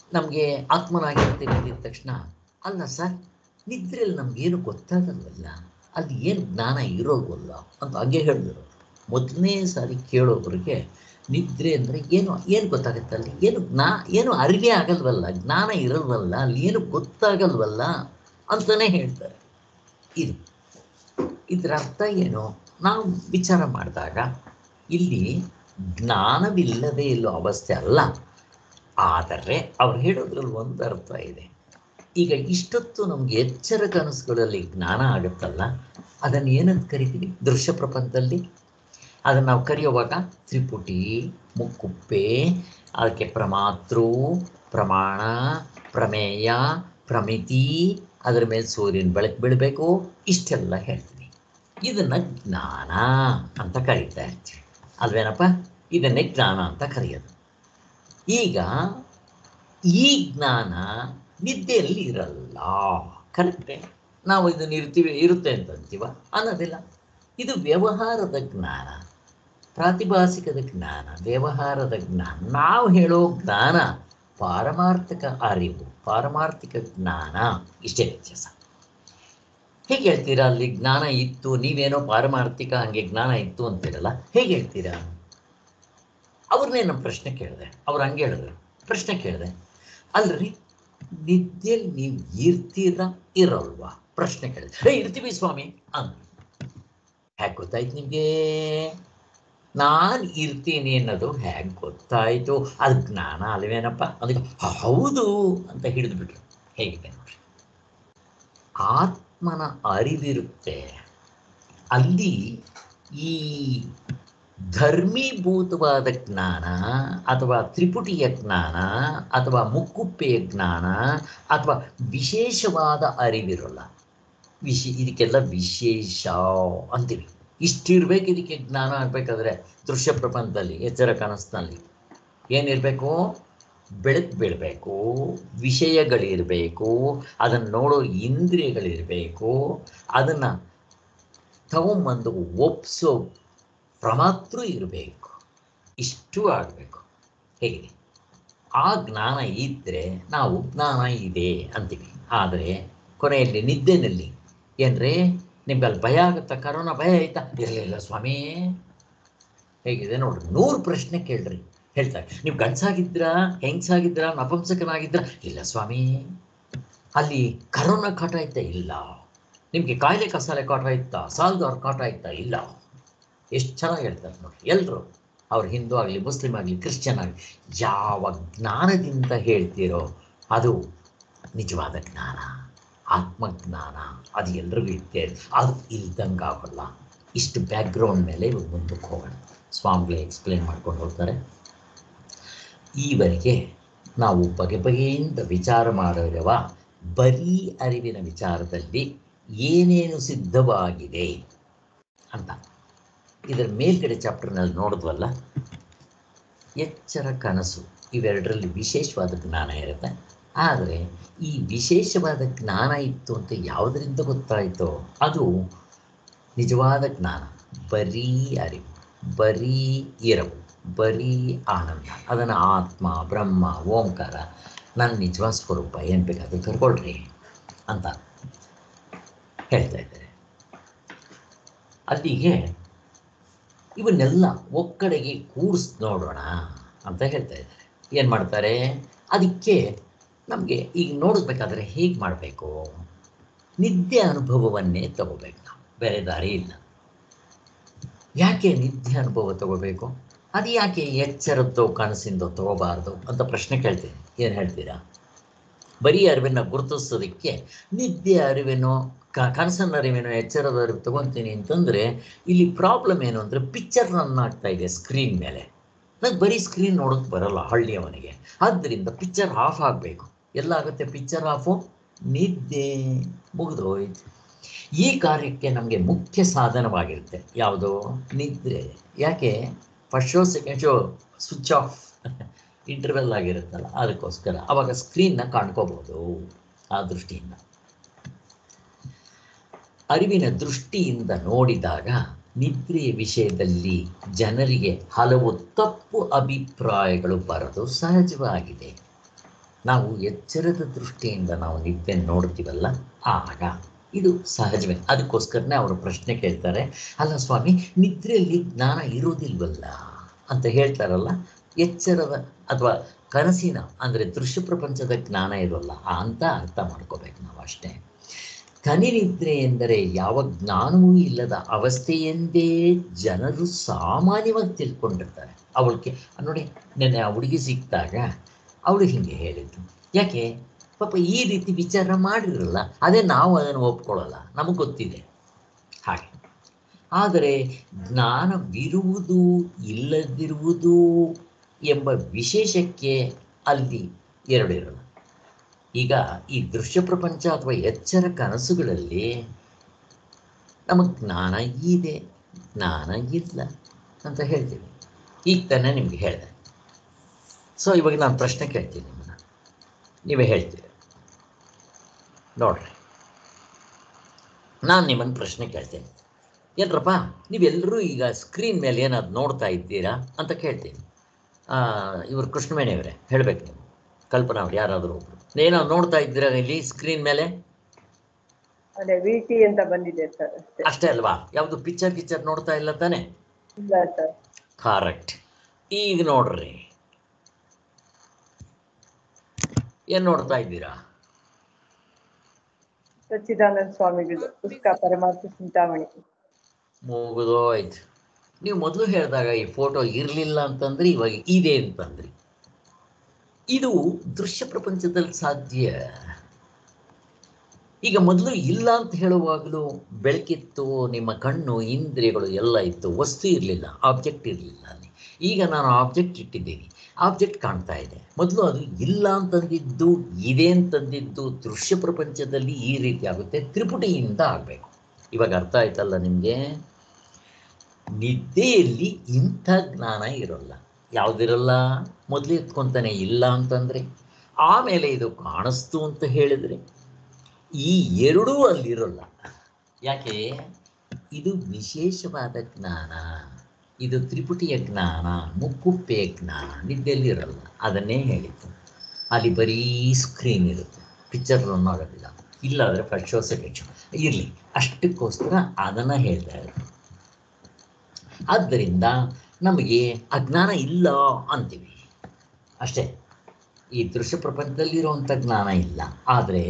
A: ನಮಗೆ ಆತ್ಮನಾಗಿರ್ತೀನಿ ಅಂದಿದ ತಕ್ಷಣ ಅಲ್ಲ ಸರ್ ನಿದ್ರೆಯಲ್ಲಿ ನಮ್ಗೇನು ಗೊತ್ತಾಗಲ್ವಲ್ಲ ಅಲ್ಲಿ ಏನು ಜ್ಞಾನ ಇರೋಲ್ವಲ್ಲ ಅಂತ ಹಂಗೆ ಹೇಳಿದ್ರು ಮೊದಲನೇ ಸಾರಿ ಕೇಳೋಬ್ರಿಗೆ ನಿದ್ರೆ ಅಂದರೆ ಏನು ಏನು ಗೊತ್ತಾಗುತ್ತೆ ಅಲ್ಲಿ ಏನು ಜ್ಞಾ ಏನು ಅರಿವೇ ಆಗಲ್ವಲ್ಲ ಜ್ಞಾನ ಇರಲ್ವಲ್ಲ ಅಲ್ಲಿ ಏನು ಗೊತ್ತಾಗಲ್ವಲ್ಲ ಅಂತಲೇ ಹೇಳ್ತಾರೆ ಇದು ಇದರ ಅರ್ಥ ಏನು ನಾವು ವಿಚಾರ ಮಾಡಿದಾಗ ಇಲ್ಲಿ ಜ್ಞಾನವಿಲ್ಲದೆ ಇಲ್ಲೋ ಅವಸ್ಥೆ ಅಲ್ಲ ಆದರೆ ಅವ್ರು ಹೇಳೋದ್ರಲ್ಲಿ ಒಂದು ಅರ್ಥ ಇದೆ ಈಗ ಇಷ್ಟೊತ್ತು ನಮ್ಗೆ ಎಚ್ಚರ ಕನಸುಗಳಲ್ಲಿ ಜ್ಞಾನ ಆಗುತ್ತಲ್ಲ ಅದನ್ನು ಏನಂತ ಕರಿತೀವಿ ದೃಶ್ಯ ಪ್ರಪಂಚದಲ್ಲಿ ಅದನ್ನು ನಾವು ಕರೆಯುವಾಗ ತ್ರಿಪುಟಿ ಮುಕ್ಕುಪ್ಪೆ ಅದಕ್ಕೆ ಪ್ರಮಾತೃ ಪ್ರಮಾಣ ಪ್ರಮೇಯ ಪ್ರಮಿತಿ ಅದರ ಮೇಲೆ ಸೂರ್ಯನ ಬೆಳಕು ಬೀಳಬೇಕು ಇಷ್ಟೆಲ್ಲ ಹೇಳ್ತೀನಿ ಇದನ್ನ ಜ್ಞಾನ ಅಂತ ಕರೀತಾ ಇರ್ತೀವಿ ಅಲ್ವೇನಪ್ಪ ಇದನ್ನೇ ಜ್ಞಾನ ಅಂತ ಕರೆಯೋದು ಈಗ ಈ ಜ್ಞಾನ ನಿದ್ದೆಯಲ್ಲಿ ಇರಲ್ಲ ಕರೆಕ್ಟೇ ನಾವು ಇದನ್ನ ಇರ್ತೀವಿ ಇರುತ್ತೆ ಅಂತ ಅಂತೀವ ಅನ್ನೋದಿಲ್ಲ ಇದು ವ್ಯವಹಾರದ ಜ್ಞಾನ ಪ್ರಾತಿಭಾಸಿಕದ ಜ್ಞಾನ ವ್ಯವಹಾರದ ಜ್ಞಾನ ನಾವು ಹೇಳೋ ಜ್ಞಾನ ಪಾರಮಾರ್ಥಿಕ ಅರಿವು ಪಾರಮಾರ್ಥಿಕ ಜ್ಞಾನ ಇಷ್ಟೇ ವ್ಯತ್ಯಾಸ ಹೇಗೆ ಹೇಳ್ತೀರಾ ಅಲ್ಲಿ ಜ್ಞಾನ ಇತ್ತು ನೀವೇನೋ ಪಾರಮಾರ್ಥಿಕ ಹಂಗೆ ಜ್ಞಾನ ಇತ್ತು ಅಂತೀರಲ್ಲ ಹೇಗೆ ಹೇಳ್ತೀರಾ ಅವ್ರನ್ನೇ ನಮ್ಮ ಪ್ರಶ್ನೆ ಕೇಳಿದೆ ಅವ್ರು ಹಂಗೆ ಹೇಳಿದ್ರು ಪ್ರಶ್ನೆ ಕೇಳಿದೆ ಅಲ್ರಿ ನಿದ್ದೆಯಲ್ಲಿ ನೀವು ಇರ್ತೀರಾ ಇರಲ್ವಾ ಪ್ರಶ್ನೆ ಕೇಳಿದೆ ಹೇ ಇರ್ತೀವಿ ಸ್ವಾಮಿ ಅಂದ್ರು ಹ್ಯಾಕ್ ಗೊತ್ತಾಯ್ತು ನಿಮಗೆ ನಾನು ಇರ್ತೀನಿ ಅನ್ನೋದು ಹೇಗೆ ಗೊತ್ತಾಯ್ತು ಅದು ಜ್ಞಾನ ಅಲ್ವೇನಪ್ಪ ಅದಕ್ಕೆ ಹೌದು ಅಂತ ಹಿಡಿದ್ಬಿಟ್ರು ಹೇಗಿದೆ ನೋಡ್ರಿ ಆತ್ಮನ ಅರಿವಿರುತ್ತೆ ಅಲ್ಲಿ ಈ ಧರ್ಮೀಭೂತವಾದ ಜ್ಞಾನ ಅಥವಾ ತ್ರಿಪುಟಿಯ ಜ್ಞಾನ ಅಥವಾ ಮುಕ್ಕುಪ್ಪೆಯ ಜ್ಞಾನ ಅಥವಾ ವಿಶೇಷವಾದ ಅರಿವಿರೋಲ್ಲ ವಿಶ್ ಇದಕ್ಕೆಲ್ಲ ವಿಶೇಷ ಅಂತೀವಿ ಇಷ್ಟಿರ್ಬೇಕು ಇದಕ್ಕೆ ಜ್ಞಾನ ಆಗ್ಬೇಕಾದ್ರೆ ದೃಶ್ಯ ಪ್ರಪಂಚದಲ್ಲಿ ಎಚ್ಚರ ಕನಸಿನಲ್ಲಿ ಏನಿರಬೇಕು ಬೆಳಕು ಬೀಳಬೇಕು ವಿಷಯಗಳಿರಬೇಕು ಅದನ್ನು ನೋಡೋ ಇಂದ್ರಿಯಗಳಿರಬೇಕು ಅದನ್ನು ತಗೊಂಬಂದು ಒಪ್ಸೋ ಪ್ರಮಾತೃ ಇರಬೇಕು ಇಷ್ಟು ಆಗಬೇಕು ಹೇಗಿದೆ ಆ ಜ್ಞಾನ ಇದ್ದರೆ ನಾವು ಜ್ಞಾನ ಇದೆ ಅಂತೀವಿ ಆದರೆ ಕೊನೆಯಲ್ಲಿ ನಿದ್ದೆನಲ್ಲಿ ಏನ್ರಿ ನಿಮ್ಗೆ ಅಲ್ಲಿ ಭಯ ಆಗುತ್ತಾ ಕರೋನಾ ಭಯ ಆಯ್ತಾ ಇರಲಿಲ್ಲ ಸ್ವಾಮಿ ಹೇಗಿದೆ ನೋಡ್ರಿ ನೂರು ಪ್ರಶ್ನೆ ಕೇಳ್ರಿ ಹೇಳ್ತಾರೆ ನೀವು ಗಂಡಸಾಗಿದ್ರಾ ಹೆಂಗ್ಸಾಗಿದ್ರಾ ನಪಂಸಕನಾಗಿದ್ರಾ ಇಲ್ಲ ಸ್ವಾಮಿ ಅಲ್ಲಿ ಕರೋನಾ ಕಾಟ ಆಯ್ತಾ ಇಲ್ಲ ನಿಮಗೆ ಕಾಯಿಲೆ ಕಸಾಲೆ ಕಾಟ ಇತ್ತಾ ಸಾಲದವ್ರ ಕಾಟ ಇತ್ತಾ ಇಲ್ಲ ಎಷ್ಟು ಚೆನ್ನಾಗಿ ಹೇಳ್ತಾರೆ ನೋಡಿ ಎಲ್ಲರೂ ಅವ್ರು ಹಿಂದೂ ಆಗಲಿ ಮುಸ್ಲಿಂ ಆಗಲಿ ಕ್ರಿಶ್ಚಿಯನ್ ಆಗಲಿ ಯಾವ ಜ್ಞಾನದಿಂದ ಹೇಳ್ತೀರೋ ಅದು ನಿಜವಾದ ಜ್ಞಾನ ಆತ್ಮಜ್ಞಾನ ಅದು ಎಲ್ರಿಗೂ ಇರುತ್ತೆ ಅದು ಇಲ್ದಂಗೆ ಆಗೋಲ್ಲ ಇಷ್ಟು ಬ್ಯಾಕ್ಗ್ರೌಂಡ್ ಮೇಲೆ ಇವಾಗ ಮುಂದಕ್ಕೆ ಹೋಗೋಣ ಸ್ವಾಮಿಗಳೇ ಎಕ್ಸ್ಪ್ಲೇನ್ ಮಾಡ್ಕೊಂಡು ಹೋಗ್ತಾರೆ ಈವರೆಗೆ ನಾವು ಬಗೆ ಬಗೆಯಿಂದ ವಿಚಾರ ಮಾಡಿರುವ ಬರೀ ಅರಿವಿನ ವಿಚಾರದಲ್ಲಿ ಏನೇನು ಸಿದ್ಧವಾಗಿದೆ ಅಂತ ಇದರ ಮೇಲ್ಗಡೆ ಚಾಪ್ಟರ್ನಲ್ಲಿ ನೋಡಿದ್ವಲ್ಲ ಎಚ್ಚರ ಕನಸು ಇವೆರಡರಲ್ಲಿ ವಿಶೇಷವಾದ ಜ್ಞಾನ ಇರುತ್ತೆ ಆದರೆ ಈ ವಿಶೇಷವಾದ ಜ್ಞಾನ ಇತ್ತು ಅಂತ ಯಾವುದರಿಂದ ಗೊತ್ತಾಯಿತೋ ಅದು ನಿಜವಾದ ಜ್ಞಾನ ಬರೀ ಅರಿವು ಬರೀ ಇರವು ಬರೀ ಆನಂದ ಅದನ್ನು ಆತ್ಮ ಬ್ರಹ್ಮ ಓಂಕಾರ ನನ್ನ ನಿಜವಾದ ಸ್ವರೂಪ ಏನು ಬೇಕಾದರೂ ಕರ್ಕೊಳ್ರಿ ಅಂತ ಹೇಳ್ತಾ ಇದ್ದಾರೆ ಅಲ್ಲಿಗೆ ಇವನ್ನೆಲ್ಲ ಒಕ್ಕಡೆಗೆ ಕೂಡಿಸ್ ನೋಡೋಣ ಅಂತ ಹೇಳ್ತಾ ಇದ್ದಾರೆ ಏನು ಮಾಡ್ತಾರೆ ಅದಕ್ಕೆ ನಮಗೆ ಈಗ ನೋಡಿಸ್ಬೇಕಾದ್ರೆ ಹೇಗೆ ಮಾಡಬೇಕು ನಿದ್ದೆ ಅನುಭವವನ್ನೇ ತಗೋಬೇಕು ನಾವು ಬೇರೆ ದಾರಿ ಇಲ್ಲ ಯಾಕೆ ನಿದ್ದೆ ಅನುಭವ ತಗೋಬೇಕು ಅದು ಯಾಕೆ ಎಚ್ಚರದ್ದೋ ಕನಸಿಂದೋ ತಗೋಬಾರ್ದು ಅಂತ ಪ್ರಶ್ನೆ ಕೇಳ್ತೀನಿ ಏನು ಹೇಳ್ತೀರಾ ಬರೀ ಅರಿವನ್ನು ಗುರುತಿಸೋದಕ್ಕೆ ನಿದ್ದೆ ಅರಿವೇನೋ ಕ ಕನಸನ್ನ ಅರಿವೇನೋ ಎಚ್ಚರದ ಅರಿವು ತಗೊತೀನಿ ಅಂತಂದರೆ ಇಲ್ಲಿ ಪ್ರಾಬ್ಲಮ್ ಏನು ಅಂದರೆ ಪಿಕ್ಚರ್ ರನ್ ಆಗ್ತಾ ಇದೆ ಸ್ಕ್ರೀನ್ ಮೇಲೆ ನಂಗೆ ಬರೀ ಸ್ಕ್ರೀನ್ ನೋಡೋಕೆ ಬರಲ್ಲ ಹಳ್ಳಿಯವನಿಗೆ ಆದ್ದರಿಂದ ಪಿಕ್ಚರ್ ಆಫ್ ಆಗಬೇಕು ಎಲ್ಲ ಆಗುತ್ತೆ ಪಿಕ್ಚರ್ ಆಫು ನಿದ್ದೆ ಮುಗಿದೋಯ್ತು ಈ ಕಾರ್ಯಕ್ಕೆ ನಮಗೆ ಮುಖ್ಯ ಸಾಧನವಾಗಿರುತ್ತೆ ಯಾವುದು ನಿದ್ರೆ ಯಾಕೆ first show second show switch off interval ಆಗಿರುತ್ತಲ್ಲ ಅದಕ್ಕೋಸ್ಕರ ಅವಾಗ ಸ್ಕ್ರೀನ್ನ ಕಾಣ್ಕೋಬೋದು ಆ ದೃಷ್ಟಿಯಿಂದ ಅರಿವಿನ ದೃಷ್ಟಿಯಿಂದ ನೋಡಿದಾಗ ನಿದ್ರೆಯ ವಿಷಯದಲ್ಲಿ ಜನರಿಗೆ ಹಲವು ತಪ್ಪು ಅಭಿಪ್ರಾಯಗಳು ಬರೋದು ಸಹಜವಾಗಿದೆ ನಾವು ಎಚ್ಚರದ ದೃಷ್ಟಿಯಿಂದ ನಾವು ನಿದ್ದೆ ನೋಡ್ತೀವಲ್ಲ ಆಗ ಇದು ಸಹಜವೇ ಅದಕ್ಕೋಸ್ಕರನೇ ಅವರು ಪ್ರಶ್ನೆ ಕೇಳ್ತಾರೆ ಅಲ್ಲ ಸ್ವಾಮಿ ನಿದ್ರೆಯಲ್ಲಿ ಜ್ಞಾನ ಇರೋದಿಲ್ವಲ್ಲ ಅಂತ ಹೇಳ್ತಾರಲ್ಲ ಎಚ್ಚರದ ಅಥವಾ ಕನಸಿನ ಅಂದರೆ ದೃಶ್ಯ ಪ್ರಪಂಚದ ಜ್ಞಾನ ಇರೋಲ್ಲ ಅಂತ ಅರ್ಥ ಮಾಡ್ಕೋಬೇಕು ನಾವು ಅಷ್ಟೇ ಕನಿನಿದ್ರೆ ಎಂದರೆ ಯಾವ ಜ್ಞಾನವೂ ಇಲ್ಲದ ಅವಸ್ಥೆಯೆಂದೇ ಜನರು ಸಾಮಾನ್ಯವಾಗಿ ತಿಳ್ಕೊಂಡಿರ್ತಾರೆ ಅವಳಿಗೆ ನೋಡಿ ನೆನ್ನೆ ಆ ಹುಡುಗಿ ಸಿಕ್ಕಿದಾಗ ಅವಳು ಹಿಂಗೆ ಹೇಳಿದ್ದು ಯಾಕೆ ಪಾಪ ಈ ರೀತಿ ವಿಚಾರ ಮಾಡಿರಲ್ಲ ಅದೇ ನಾವು ಅದನ್ನು ಒಪ್ಕೊಳ್ಳಲ್ಲ ನಮಗೆ ಗೊತ್ತಿದೆ ಹಾಗೆ ಆದರೆ ಜ್ಞಾನವಿರುವುದು ಇಲ್ಲದಿರುವುದು ಎಂಬ ವಿಶೇಷಕ್ಕೆ ಅಲ್ಲಿ ಎರಡು ಇರಲ್ಲ ಈಗ ಈ ದೃಶ್ಯ ಪ್ರಪಂಚ ಅಥವಾ ಎಚ್ಚರ ಕನಸುಗಳಲ್ಲಿ ನಮಗೆ ಜ್ಞಾನ ಇದೆ ಜ್ಞಾನ ಇಲ್ಲ ಅಂತ ಹೇಳ್ತೀವಿ ಈಗ ತಾನೇ ನಿಮ್ಗೆ ಹೇಳಿದೆ ಸೊ ಇವಾಗ ನಾನು ಪ್ರಶ್ನೆ ಕೇಳ್ತೀನಿ ನಿಮ್ಮನ್ನ ನೀವೇ ಹೇಳ್ತೀರಿ ನೋಡ್ರಿ ನಾನು ನಿಮ್ಮನ್ನು ಪ್ರಶ್ನೆ ಕೇಳ್ತೇನೆ ಏನ್ರಪ್ಪ ನೀವೆಲ್ಲರೂ ಈಗ ಸ್ಕ್ರೀನ್ ಮೇಲೆ ಏನಾದ್ರು ನೋಡ್ತಾ ಇದ್ದೀರಾ ಅಂತ ಕೇಳ್ತೀನಿ ಇವರು ಕೃಷ್ಣವೇಣಿಯವರೇ ಹೇಳ್ಬೇಕು ನೀವು ಕಲ್ಪನಾ ಅವ್ರು ಯಾರಾದರೂ ಒಬ್ರು ಏನೋ ನೋಡ್ತಾ ಇದ್ದೀರಾ ಇಲ್ಲಿ ಸ್ಕ್ರೀನ್ ಮೇಲೆ
C: ಅದೇ ವಿ ಟಿ ಅಂತ ಬಂದಿದೆ ಸರ್ ಅಷ್ಟೇ
A: ಅಷ್ಟೇ ಅಲ್ವಾ ಯಾವುದು ಪಿಕ್ಚರ್ ಪಿಕ್ಚರ್ ನೋಡ್ತಾ ಇಲ್ಲ ತಾನೆ
C: ಇಲ್ಲ ಸರ್
A: ಕರೆಕ್ಟ್ ಈಗ ನೋಡ್ರಿ ಏನ್ ನೋಡ್ತಾ ಇದ್ದೀರಾ
C: ಸಚ್ಚಿದಾನಂದ ಸ್ವಾಮಿಗಳು ಪುಸ್ತಕ ಪರಮಾರ್ಥ ಚಿಂತಾಮಣಿ
A: ಮುಗಿದೋಯ್ತು ನೀವು ಮೊದಲು ಹೇಳಿದಾಗ ಈ ಫೋಟೋ ಇರಲಿಲ್ಲ ಅಂತಂದ್ರೆ ಇವಾಗ ಇದೆ ಅಂತಂದ್ರಿ ಇದು ದೃಶ್ಯ ಪ್ರಪಂಚದಲ್ಲಿ ಸಾಧ್ಯ ಈಗ ಮೊದಲು ಇಲ್ಲ ಅಂತ ಹೇಳುವಾಗಲೂ ಬೆಳಕಿತ್ತು ನಿಮ್ಮ ಕಣ್ಣು ಇಂದ್ರಿಯಗಳು ಎಲ್ಲ ಇತ್ತು ವಸ್ತು ಇರಲಿಲ್ಲ ಆಬ್ಜೆಕ್ಟ್ ಇರಲಿಲ್ಲ ಅಲ್ಲಿ ಈಗ ನಾನು ಆಬ್ಜೆಕ್ಟ್ ಇಟ್ಟಿದ್ದೀನಿ ಆಬ್ಜೆಕ್ಟ್ ಕಾಣ್ತಾ ಇದೆ ಮೊದಲು ಅದು ಇಲ್ಲ ಅಂತಂದಿದ್ದು ಇದೆ ಅಂತಂದಿದ್ದು ದೃಶ್ಯ ಪ್ರಪಂಚದಲ್ಲಿ ಈ ರೀತಿ ಆಗುತ್ತೆ ತ್ರಿಪುಟಿಯಿಂದ ಆಗಬೇಕು ಇವಾಗ ಅರ್ಥ ಆಯ್ತಲ್ಲ ನಿಮಗೆ ನಿದ್ದೆಯಲ್ಲಿ ಇಂಥ ಜ್ಞಾನ ಇರೋಲ್ಲ ಯಾವುದಿರಲ್ಲ ಮೊದಲು ಎತ್ಕೊಂತಾನೆ ಇಲ್ಲ ಅಂತಂದ್ರೆ ಆಮೇಲೆ ಇದು ಕಾಣಿಸ್ತು ಅಂತ ಹೇಳಿದ್ರೆ ಈ ಎರಡೂ ಅಲ್ಲಿರೋಲ್ಲ ಯಾಕೆ ಇದು ವಿಶೇಷವಾದ ಜ್ಞಾನ ಇದು ತ್ರಿಪುಟಿಯ ಜ್ಞಾನ ಮುಕ್ಕುಪ್ಪೆಯ ಜ್ಞಾನ ನಿದ್ದೆಯಲ್ಲಿ ಇರಲ್ಲ ಅದನ್ನೇ ಹೇಳಿದ್ದು ಅಲ್ಲಿ ಬರೀ ಸ್ಕ್ರೀನ್ ಇರುತ್ತೆ ಪಿಕ್ಚರ್ ರನ್ ಆಗೋದಿಲ್ಲ ಇಲ್ಲಾದರೆ ಫಸ್ಟ್ ಶೋ ಸೆಕೆಂಡ್ ಶೋ ಇರಲಿ ಅಷ್ಟಕ್ಕೋಸ್ಕರ ಅದನ್ನು ಹೇಳ್ತಾ ಇದ್ದಾರೆ ಆದ್ದರಿಂದ ನಮಗೆ ಅಜ್ಞಾನ ಇಲ್ಲ ಅಂತೀವಿ ಅಷ್ಟೇ ಈ ದೃಶ್ಯ ಪ್ರಪಂಚದಲ್ಲಿರುವಂಥ ಜ್ಞಾನ ಇಲ್ಲ ಆದರೆ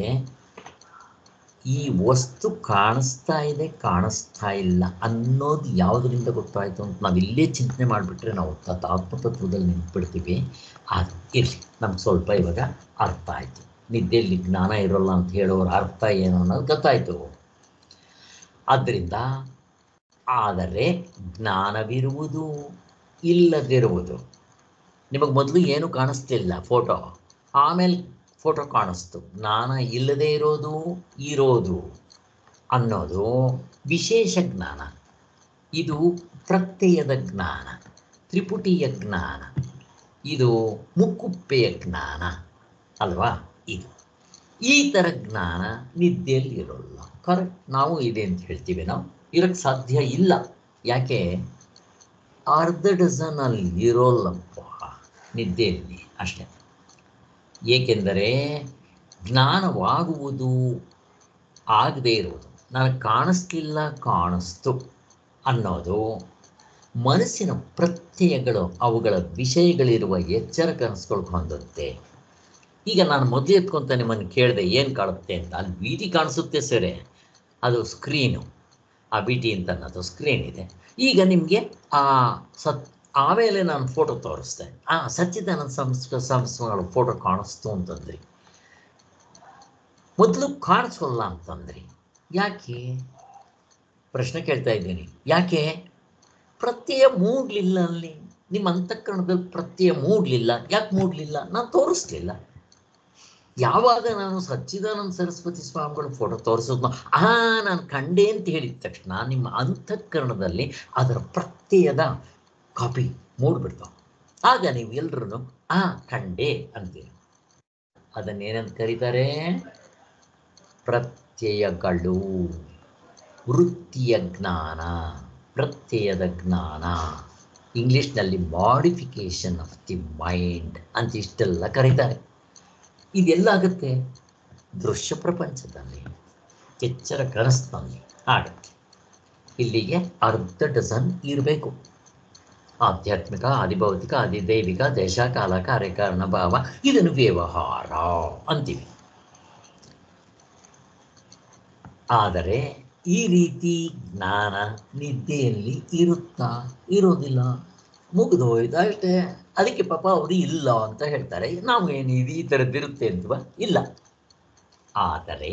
A: ಈ ವಸ್ತು ಕಾಣಿಸ್ತಾ ಇದೆ ಕಾಣಿಸ್ತಾ ಇಲ್ಲ ಅನ್ನೋದು ಯಾವುದರಿಂದ ಗೊತ್ತಾಯಿತು ಅಂತ ನಾವು ಇಲ್ಲೇ ಚಿಂತನೆ ಮಾಡಿಬಿಟ್ರೆ ನಾವು ತತ್ ಆತ್ಮತತ್ವದಲ್ಲಿ ನಿಂತ್ಬಿಡ್ತೀವಿ ಅದು ಇರಲಿ ನಮ್ಗೆ ಸ್ವಲ್ಪ ಇವಾಗ ಅರ್ಥ ಆಯಿತು ನಿದ್ದೆಯಲ್ಲಿ ಜ್ಞಾನ ಇರೋಲ್ಲ ಅಂತ ಹೇಳೋರ ಅರ್ಥ ಏನು ಅನ್ನೋದು ಗೊತ್ತಾಯಿತು ಆದ್ದರಿಂದ ಆದರೆ ಜ್ಞಾನವಿರುವುದು ಇಲ್ಲದಿರುವುದು ನಿಮಗೆ ಮೊದಲು ಏನು ಕಾಣಿಸ್ತಿಲ್ಲ ಫೋಟೋ ಆಮೇಲೆ ಫೋಟೋ ಕಾಣಿಸ್ತು ಜ್ಞಾನ ಇಲ್ಲದೆ ಇರೋದು ಇರೋದು ಅನ್ನೋದು ವಿಶೇಷ ಜ್ಞಾನ ಇದು ಪ್ರತ್ಯಯದ ಜ್ಞಾನ ತ್ರಿಪುಟಿಯ ಜ್ಞಾನ ಇದು ಮುಕ್ಕುಪ್ಪೆಯ ಜ್ಞಾನ ಅಲ್ವಾ ಇದು ಈ ಥರ ಜ್ಞಾನ ನಿದ್ದೆಯಲ್ಲಿ ಇರೋಲ್ಲ ಕರೆಕ್ಟ್ ನಾವು ಇದೆ ಅಂತ ಹೇಳ್ತೀವಿ ನಾವು ಇರೋಕ್ಕೆ ಸಾಧ್ಯ ಇಲ್ಲ ಯಾಕೆ ಅರ್ಧ ಡಜನ್ ಅಲ್ಲಿ ಇರೋಲ್ಲಪ್ಪ ನಿದ್ದೆಯಲ್ಲಿ ಅಷ್ಟೇ ಏಕೆಂದರೆ ಜ್ಞಾನವಾಗುವುದು ಆಗದೇ ಇರುವುದು ನನಗೆ ಕಾಣಿಸ್ಲಿಲ್ಲ ಕಾಣಿಸ್ತು ಅನ್ನೋದು ಮನಸ್ಸಿನ ಪ್ರತ್ಯಯಗಳು ಅವುಗಳ ವಿಷಯಗಳಿರುವ ಎಚ್ಚರ ಕನಸುಗಳು ಹೊಂದುತ್ತೆ ಈಗ ನಾನು ಮೊದಲು ಎತ್ಕೊಂತ ನಿಮ್ಮನ್ನು ಕೇಳಿದೆ ಏನು ಕಾಣುತ್ತೆ ಅಂತ ಅಲ್ಲಿ ಬೀದಿ ಕಾಣಿಸುತ್ತೆ ಸರಿ ಅದು ಸ್ಕ್ರೀನು ಆ ಬಿ ಟಿ ಅಂತ ಅನ್ನೋದು ಸ್ಕ್ರೀನ್ ಇದೆ ಈಗ ನಿಮಗೆ ಆ ಸತ್ ಆಮೇಲೆ ನಾನು ಫೋಟೋ ತೋರಿಸ್ದೆ ಆ ಸಚ್ಚಿದಾನಂದ ಸಂಸ್ಕ ಸಂಸ್ಥೆಗಳ ಫೋಟೋ ಕಾಣಿಸ್ತು ಅಂತಂದ್ರಿ ಮೊದಲು ಕಾಣಿಸೋಲ್ಲ ಅಂತಂದ್ರಿ ಯಾಕೆ ಪ್ರಶ್ನೆ ಕೇಳ್ತಾ ಇದ್ದೀನಿ ಯಾಕೆ ಪ್ರತ್ಯಯ ಮೂಡ್ಲಿಲ್ಲ ಅಲ್ಲಿ ನಿಮ್ಮ ಅಂತಃಕರಣದಲ್ಲಿ ಪ್ರತ್ಯಯ ಮೂಡ್ಲಿಲ್ಲ ಯಾಕೆ ಮೂಡ್ಲಿಲ್ಲ ನಾನು ತೋರಿಸ್ಲಿಲ್ಲ ಯಾವಾಗ ನಾನು ಸಚ್ಚಿದಾನಂದ ಸರಸ್ವತಿ ಸ್ವಾಮಿಗಳ ಫೋಟೋ ತೋರಿಸೋದು ಆ ನಾನು ಕಂಡೆ ಅಂತ ಹೇಳಿದ ತಕ್ಷಣ ನಿಮ್ಮ ಅಂತಃಕರಣದಲ್ಲಿ ಅದರ ಪ್ರತ್ಯಯದ ಕಾಪಿ ಮೂಡ್ಬಿಡ್ತಾವೆ ಆಗ ನೀವು ಎಲ್ಲರೂ ಆ ಕಂಡೆ ಅಂತೀರಿ ಅದನ್ನೇನಂತ ಕರೀತಾರೆ ಪ್ರತ್ಯಯಗಳು ವೃತ್ತಿಯ ಜ್ಞಾನ ಪ್ರತ್ಯಯದ ಜ್ಞಾನ ಇಂಗ್ಲಿಷ್ನಲ್ಲಿ ಮಾಡಿಫಿಕೇಶನ್ ಆಫ್ ದಿ ಮೈಂಡ್ ಅಂತ ಇಷ್ಟೆಲ್ಲ ಕರೀತಾರೆ ಇದೆಲ್ಲಾಗುತ್ತೆ ದೃಶ್ಯ ಪ್ರಪಂಚದಲ್ಲಿ ಎಚ್ಚರ ಕನಸಿನಲ್ಲಿ ಆಗುತ್ತೆ ಇಲ್ಲಿಗೆ ಅರ್ಧ ಡಜನ್ ಇರಬೇಕು ಆಧ್ಯಾತ್ಮಿಕ ಆದಿಭೌತಿಕ ಆದಿದೈವಿಕ ದೇಶ ಕಾಲ ಕಾರ್ಯಕಾರಣ ಭಾವ ಇದನ್ನು ವ್ಯವಹಾರ ಅಂತೀವಿ ಆದರೆ ಈ ರೀತಿ ಜ್ಞಾನ ನಿದ್ದೆಯಲ್ಲಿ ಇರುತ್ತಾ ಇರೋದಿಲ್ಲ ಮುಗಿದೋಯ್ತು ಅಷ್ಟೇ ಅದಕ್ಕೆ ಪಾಪ ಅವರು ಇಲ್ಲ ಅಂತ ಹೇಳ್ತಾರೆ ನಾವು ಏನು ಇದು ಈ ಥರದ್ದಿರುತ್ತೆ ಅಂತವ ಇಲ್ಲ ಆದರೆ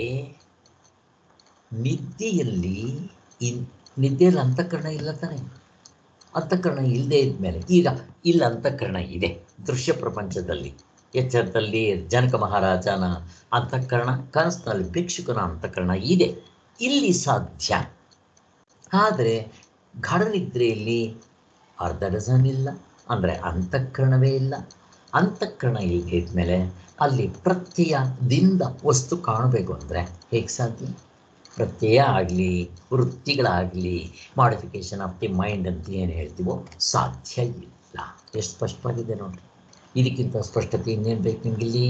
A: ನಿದ್ದೆಯಲ್ಲಿ ಇನ್ ನಿದ್ದೆಯಲ್ಲಿ ಅಂತಃಕರಣ ಇಲ್ಲ ತಾನೆ ಅಂತಃಕರಣ ಇಲ್ಲದೆ ಇದ್ಮೇಲೆ ಈಗ ಇಲ್ಲ ಅಂತಃಕರಣ ಇದೆ ದೃಶ್ಯ ಪ್ರಪಂಚದಲ್ಲಿ ಎಚ್ಚರದಲ್ಲಿ ಜನಕ ಮಹಾರಾಜನ ಅಂತಃಕರಣ ಕನಸಿನಲ್ಲಿ ಭಿಕ್ಷುಕನ ಅಂತಃಕರಣ ಇದೆ ಇಲ್ಲಿ ಸಾಧ್ಯ ಆದರೆ ಗಾಢನಿದ್ರೆಯಲ್ಲಿ ಅರ್ಧ ಡಜನ್ ಇಲ್ಲ ಅಂದರೆ ಅಂತಃಕರಣವೇ ಇಲ್ಲ ಅಂತಃಕರಣ ಇಲ್ಲದೆ ಇದ್ಮೇಲೆ ಅಲ್ಲಿ ಪ್ರತ್ಯಯದಿಂದ ವಸ್ತು ಕಾಣಬೇಕು ಅಂದರೆ ಹೇಗೆ ಸಾಧ್ಯ ಪ್ರತ್ಯಯ ಆಗಲಿ ವೃತ್ತಿಗಳಾಗಲಿ ಮಾಡಿಫಿಕೇಶನ್ ಆಫ್ ದಿ ಮೈಂಡ್ ಅಂತ ಏನು ಹೇಳ್ತೀವೋ ಸಾಧ್ಯ ಇಲ್ಲ ಎಷ್ಟು ಸ್ಪಷ್ಟವಾಗಿದೆ ನೋಡಿ ಇದಕ್ಕಿಂತ ಸ್ಪಷ್ಟತೆ ಇನ್ನೇನು ಬೇಕು ನಿಮಗಿಲ್ಲಿ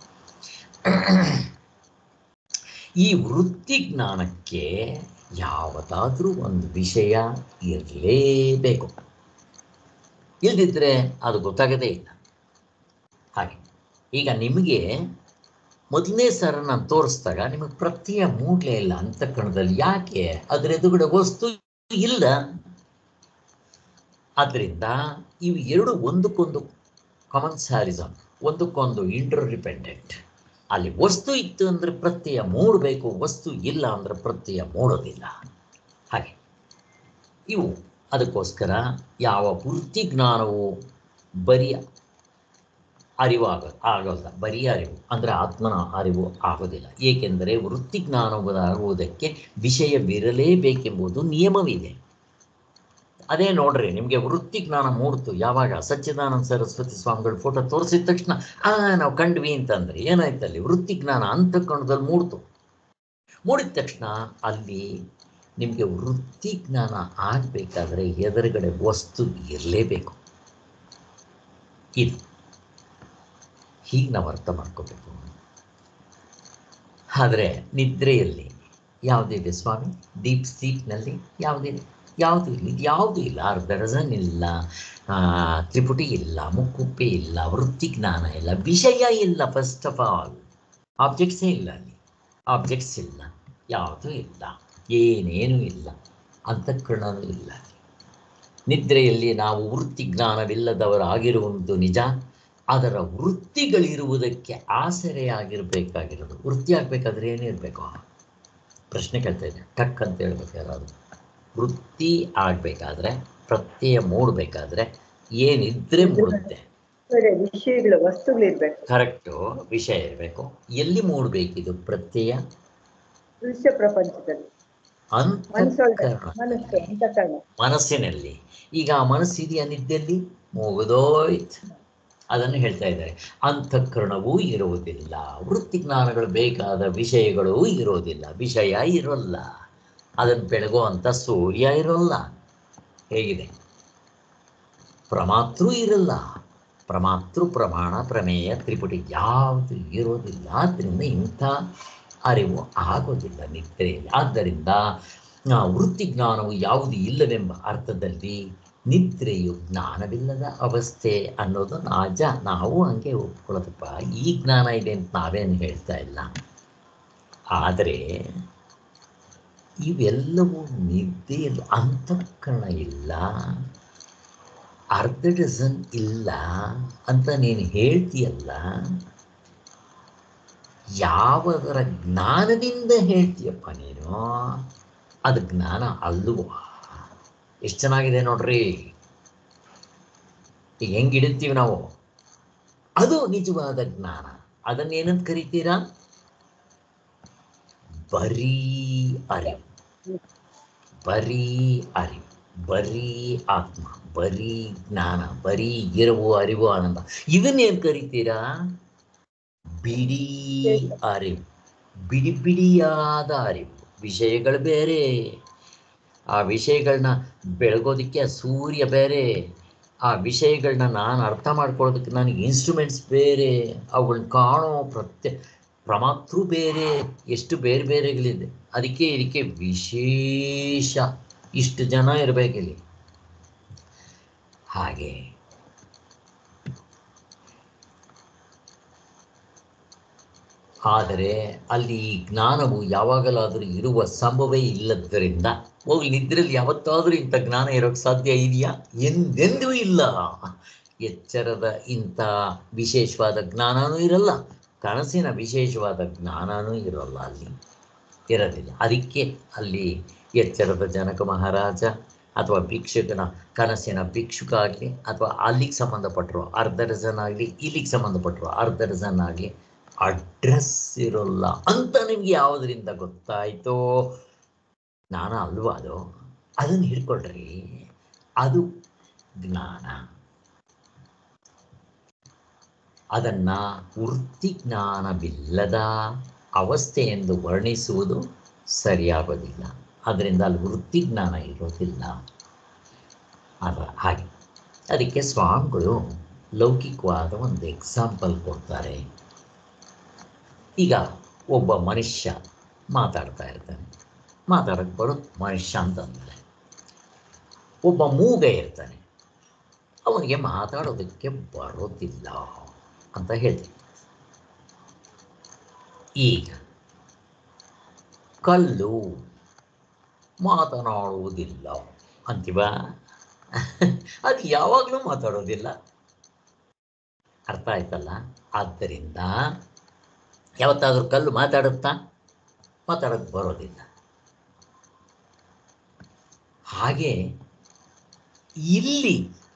A: ಈ ವೃತ್ತಿ ಜ್ಞಾನಕ್ಕೆ ಯಾವುದಾದ್ರೂ ಒಂದು ವಿಷಯ ಇರಲೇಬೇಕು ಇಲ್ದಿದ್ರೆ ಅದು ಗೊತ್ತಾಗದೇ ಇಲ್ಲ ಹಾಗೆ ಈಗ ನಿಮಗೆ ಮೊದಲನೇ ಸಲ ನಾನು ತೋರಿಸಿದಾಗ ನಿಮಗೆ ಪ್ರತ್ಯಯ ಮೂಡ್ಲೇ ಇಲ್ಲ ಅಂತಃಕರಣದಲ್ಲಿ ಯಾಕೆ ಅದ್ರ ಎದುರುಗಡೆ ವಸ್ತು ಇಲ್ಲ ಆದ್ದರಿಂದ ಇವು ಎರಡು ಒಂದಕ್ಕೊಂದು ಕಾಮನ್ ಸ್ಯಾರಿಸಮ್ ಒಂದಕ್ಕೊಂದು ಇಂಟರ್ ಡಿಪೆಂಡೆಂಟ್ ಅಲ್ಲಿ ವಸ್ತು ಇತ್ತು ಅಂದರೆ ಪ್ರತ್ಯಯ ಮೂಡಬೇಕು ವಸ್ತು ಇಲ್ಲ ಅಂದರೆ ಪ್ರತ್ಯಯ ಮೂಡೋದಿಲ್ಲ ಹಾಗೆ ಇವು ಅದಕ್ಕೋಸ್ಕರ ಯಾವ ವೃತ್ತಿ ಜ್ಞಾನವು ಬರೀ ಅರಿವಾಗ ಆಗೋಲ್ಲ ಬರೀ ಅರಿವು ಅಂದರೆ ಆತ್ಮನ ಅರಿವು ಆಗೋದಿಲ್ಲ ಏಕೆಂದರೆ ವೃತ್ತಿ ಜ್ಞಾನವಾಗುವುದಕ್ಕೆ ವಿಷಯವಿರಲೇಬೇಕೆಂಬುದು ನಿಯಮವಿದೆ ಅದೇ ನೋಡ್ರಿ ನಿಮಗೆ ವೃತ್ತಿ ಜ್ಞಾನ ಮೂಡ್ತು ಯಾವಾಗ ಸಚ್ಚಿದಾನಂದ ಸರಸ್ವತಿ ಸ್ವಾಮಿಗಳ ಫೋಟೋ ತೋರಿಸಿದ ತಕ್ಷಣ ಆ ನಾವು ಕಂಡ್ವಿ ಅಂತಂದ್ರೆ ಏನಾಯ್ತು ಅಲ್ಲಿ ವೃತ್ತಿ ಜ್ಞಾನ ಅಂತಃಕರಣದಲ್ಲಿ ಮೂಡ್ತು ಮೂಡಿದ ತಕ್ಷಣ ಅಲ್ಲಿ ನಿಮಗೆ ವೃತ್ತಿ ಜ್ಞಾನ ಆಗಬೇಕಾದ್ರೆ ಎದುರುಗಡೆ ವಸ್ತು ಇರಲೇಬೇಕು ಇದು ಹೀಗೆ ನಾವು ಅರ್ಥ ಮಾಡ್ಕೋಬೇಕು ಆದರೆ ನಿದ್ರೆಯಲ್ಲಿ ಯಾವುದಿದೆ ಸ್ವಾಮಿ ಡೀಪ್ ಸ್ಲೀಪ್ನಲ್ಲಿ ಯಾವುದಿದೆ ಯಾವುದು ಇಲ್ಲ ಇದು ಯಾವುದೂ ಇಲ್ಲ ಅರ್ಧ ಡಜನ್ ಇಲ್ಲ ಆ, ತ್ರಿಪುಟಿ ಇಲ್ಲ ಮುಕ್ಕುಪ್ಪೆ ಇಲ್ಲ ವೃತ್ತಿ ಜ್ಞಾನ ಇಲ್ಲ ವಿಷಯ ಇಲ್ಲ ಫಸ್ಟ್ ಆಫ್ ಆಲ್ ಆಬ್ಜೆಕ್ಟ್ಸೇ ಇಲ್ಲ ಅಲ್ಲಿ ಆಬ್ಜೆಕ್ಟ್ಸ್ ಇಲ್ಲ ಯಾವುದೂ ಇಲ್ಲ ಏನೇನೂ ಇಲ್ಲ ಅಂತಃಕರಣನೂ ಇಲ್ಲ ನಿದ್ರೆಯಲ್ಲಿ ನಾವು ವೃತ್ತಿ ಜ್ಞಾನವಿಲ್ಲದವರಾಗಿರುವುದು ನಿಜ ಅದರ ವೃತ್ತಿಗಳಿರುವುದಕ್ಕೆ ಆಸರೆಯಾಗಿರ್ಬೇಕಾಗಿರೋದು ವೃತ್ತಿ ಆಗಬೇಕಾದ್ರೆ ಏನಿರಬೇಕು ಪ್ರಶ್ನೆ ಕೇಳ್ತಾ ಇದ್ದೆ ಟಕ್ ಅಂತ ಹೇಳ್ಬೇಕು ಯಾರಾದ್ರು ವೃತ್ತಿ ಆಗಬೇಕಾದ್ರೆ ಪ್ರತ್ಯಯ ಮೂಡಬೇಕಾದ್ರೆ ಏನಿದ್ರೆ ಮೂಡುತ್ತೆ
C: ಬೇರೆ ವಿಷಯಗಳು ವಸ್ತುಗಳಿರ್ಬೇಕು
A: ಕರೆಕ್ಟು ವಿಷಯ ಇರಬೇಕು ಎಲ್ಲಿ ಮೂಡಬೇಕಿದು ಪ್ರತ್ಯಯ
C: ದೃಶ್ಯ ಪ್ರಪಂಚದಲ್ಲಿ ಮನಸ್ಸೊಳಗೆ
A: ಅಂತಃಕರಣ
C: ಮನಸ್ಸು ಅಂತಃಕರಣ
A: ಮನಸ್ಸಿನಲ್ಲಿ ಈಗ ಆ ಮನಸ್ಸು ಇದೆಯಾ ನಿದ್ದೆಯಲ್ಲಿ ಮುಗಿದೋಯ್ತು ಅದನ್ನು ಹೇಳ್ತಾ ಇದ್ದಾರೆ ಅಂತಃಕರಣವೂ ಇರುವುದಿಲ್ಲ ವೃತ್ತಿ ಜ್ಞಾನಗಳು ಬೇಕಾದ ವಿಷಯಗಳು ಇರೋದಿಲ್ಲ ವಿಷಯ ಇರೋಲ್ಲ ಅದನ್ನು ಬೆಳಗುವಂಥ ಸೂರ್ಯ ಇರೋಲ್ಲ ಹೇಗಿದೆ ಪ್ರಮಾತೃ ಇರಲ್ಲ ಪ್ರಮಾತೃ ಪ್ರಮಾಣ ಪ್ರಮೇಯ ತ್ರಿಪುಟಿ ಯಾವುದು ಇರೋದಿಲ್ಲ ಆದ್ದರಿಂದ ಇಂಥ ಅರಿವು ಆಗೋದಿಲ್ಲ ನಿದ್ರೆಯಲ್ಲಿ ಆದ್ದರಿಂದ ಆ, ವೃತ್ತಿ ಜ್ಞಾನವು ಯಾವುದು ಇಲ್ಲವೆಂಬ ಅರ್ಥದಲ್ಲಿ ನಿದ್ರೆಯು ಜ್ಞಾನವಿಲ್ಲದ ಅವಸ್ಥೆ ಅನ್ನೋದು ನಾಜ ನಾವು ಹಂಗೆ ಒಪ್ಕೊಳ್ಳೋದಪ್ಪ ಈ ಜ್ಞಾನ ಇದೆ ಅಂತ ನಾವೇನು ಹೇಳ್ತಾ ಇಲ್ಲ ಆದರೆ ಇವೆಲ್ಲವೂ ನಿದ್ದೆಯಲ್ಲಿ ಅಂತಃಕರಣ ಇಲ್ಲ ಅರ್ಧ ಡಜನ್ ಇಲ್ಲ ಅಂತ ನೀನು ಹೇಳ್ತೀಯಲ್ಲ ಯಾವುದರ ಜ್ಞಾನದಿಂದ ಹೇಳ್ತೀಯಪ್ಪ ನೀನು ಅದು ಜ್ಞಾನ ಅಲ್ಲವೋ ಎಷ್ಟು ಚೆನ್ನಾಗಿದೆ ನೋಡ್ರಿ ಈಗ ಹೆಂಗೆ ಇಡುತ್ತೀವಿ ನಾವು ಅದು ನಿಜವಾದ ಜ್ಞಾನ ಅದನ್ನೇನಂತ ಕರಿತೀರಾ ಬರೀ ಅರಿವು ಬರೀ ಅರಿವು ಬರೀ ಆತ್ಮ ಬರೀ ಜ್ಞಾನ ಬರೀ ಇರವು ಅರಿವು ಆನಂದ ಇದನ್ನೇನು ಕರಿತೀರಾ ಬಿಡಿ ಅರಿವು ಬಿಡಿ ಬಿಡಿಯಾದ ಅರಿವು ವಿಷಯಗಳು ಬೇರೆ ಆ ವಿಷಯಗಳನ್ನ ಬೆಳಗೋದಕ್ಕೆ ಆ ಸೂರ್ಯ ಬೇರೆ ಆ ವಿಷಯಗಳನ್ನ ನಾನು ಅರ್ಥ ಮಾಡ್ಕೊಳ್ಳೋದಕ್ಕೆ ನನಗೆ ಇನ್ಸ್ಟ್ರೂಮೆಂಟ್ಸ್ ಬೇರೆ ಅವುಗಳನ್ನ ಕಾಣೋ ಪ್ರತ್ಯ ಪ್ರಮಾತೃ ಬೇರೆ ಎಷ್ಟು ಬೇರೆ ಬೇರೆಗಳಿದೆ ಅದಕ್ಕೆ ಇದಕ್ಕೆ ವಿಶೇಷ ಇಷ್ಟು ಜನ ಇರಬೇಕಿಲ್ಲಿ ಹಾಗೆ ಆದರೆ ಅಲ್ಲಿ ಈ ಜ್ಞಾನವು ಯಾವಾಗಲಾದರೂ ಇರುವ ಸಂಭವವೇ ಇಲ್ಲದ್ದರಿಂದ ಹೋಗ್ಲಿ ನಿದ್ರೆಯಲ್ಲಿ ಯಾವತ್ತಾದರೂ ಇಂಥ ಜ್ಞಾನ ಇರೋಕ್ಕೆ ಸಾಧ್ಯ ಇದೆಯಾ ಎಂದೆಂದೂ ಇಲ್ಲ ಎಚ್ಚರದ ಇಂಥ ವಿಶೇಷವಾದ ಜ್ಞಾನನೂ ಇರಲ್ಲ ಕನಸಿನ ವಿಶೇಷವಾದ ಜ್ಞಾನನೂ ಇರೋಲ್ಲ ಅಲ್ಲಿ ಇರೋದಿಲ್ಲ ಅದಕ್ಕೆ ಅಲ್ಲಿ ಎಚ್ಚರದ ಜನಕ ಮಹಾರಾಜ ಅಥವಾ ಭಿಕ್ಷುಕನ ಕನಸಿನ ಭಿಕ್ಷುಕ ಆಗಲಿ ಅಥವಾ ಅಲ್ಲಿಗೆ ಸಂಬಂಧಪಟ್ಟರು ಅರ್ಧ ಡಜನ್ ಆಗಲಿ ಇಲ್ಲಿಗೆ ಸಂಬಂಧಪಟ್ಟರು ಅರ್ಧ ಡಜನ್ ಆಗಲಿ ಅಡ್ರೆಸ್ ಇರೋಲ್ಲ ಅಂತ ನಿಮ್ಗೆ ಯಾವುದರಿಂದ ಗೊತ್ತಾಯ್ತೋ ಜ್ಞಾನ ಅಲ್ವಾ ಅದು ಅದನ್ನು ಹಿಡ್ಕೊಳ್ರಿ ಅದು ಜ್ಞಾನ ಅದನ್ನ ವೃತ್ತಿ ಜ್ಞಾನವಿಲ್ಲದ ಅವಸ್ಥೆ ಎಂದು ವರ್ಣಿಸುವುದು ಸರಿಯಾಗೋದಿಲ್ಲ ಅದರಿಂದ ಅಲ್ಲಿ ವೃತ್ತಿ ಜ್ಞಾನ ಇರೋದಿಲ್ಲ ಅದ ಹಾಗೆ ಅದಕ್ಕೆ ಸ್ವಾಮಿಗಳು ಲೌಕಿಕವಾದ ಒಂದು ಎಕ್ಸಾಂಪಲ್ ಕೊಡ್ತಾರೆ ಈಗ ಒಬ್ಬ ಮನುಷ್ಯ ಮಾತಾಡ್ತಾ ಇರ್ತಾನೆ ಮಾತಾಡಕ್ಕೆ ಬರುತ್ತೆ ಮನುಷ್ಯ ಅಂತಂದರೆ ಒಬ್ಬ ಮೂಗ ಇರ್ತಾನೆ ಅವನಿಗೆ ಮಾತಾಡೋದಕ್ಕೆ ಬರೋದಿಲ್ಲ ಅಂತ ಹೇಳ್ತೀವಿ ಈಗ ಕಲ್ಲು ಮಾತನಾಡುವುದಿಲ್ಲ ಅಂತೀವ ಅದು ಯಾವಾಗಲೂ ಮಾತಾಡೋದಿಲ್ಲ ಅರ್ಥ ಆಯ್ತಲ್ಲ ಆದ್ದರಿಂದ ಯಾವತ್ತಾದರೂ ಕಲ್ಲು ಮಾತಾಡುತ್ತಾ ಮಾತಾಡೋಕ್ಕೆ ಬರೋದಿಲ್ಲ ಹಾಗೆ ಇಲ್ಲಿ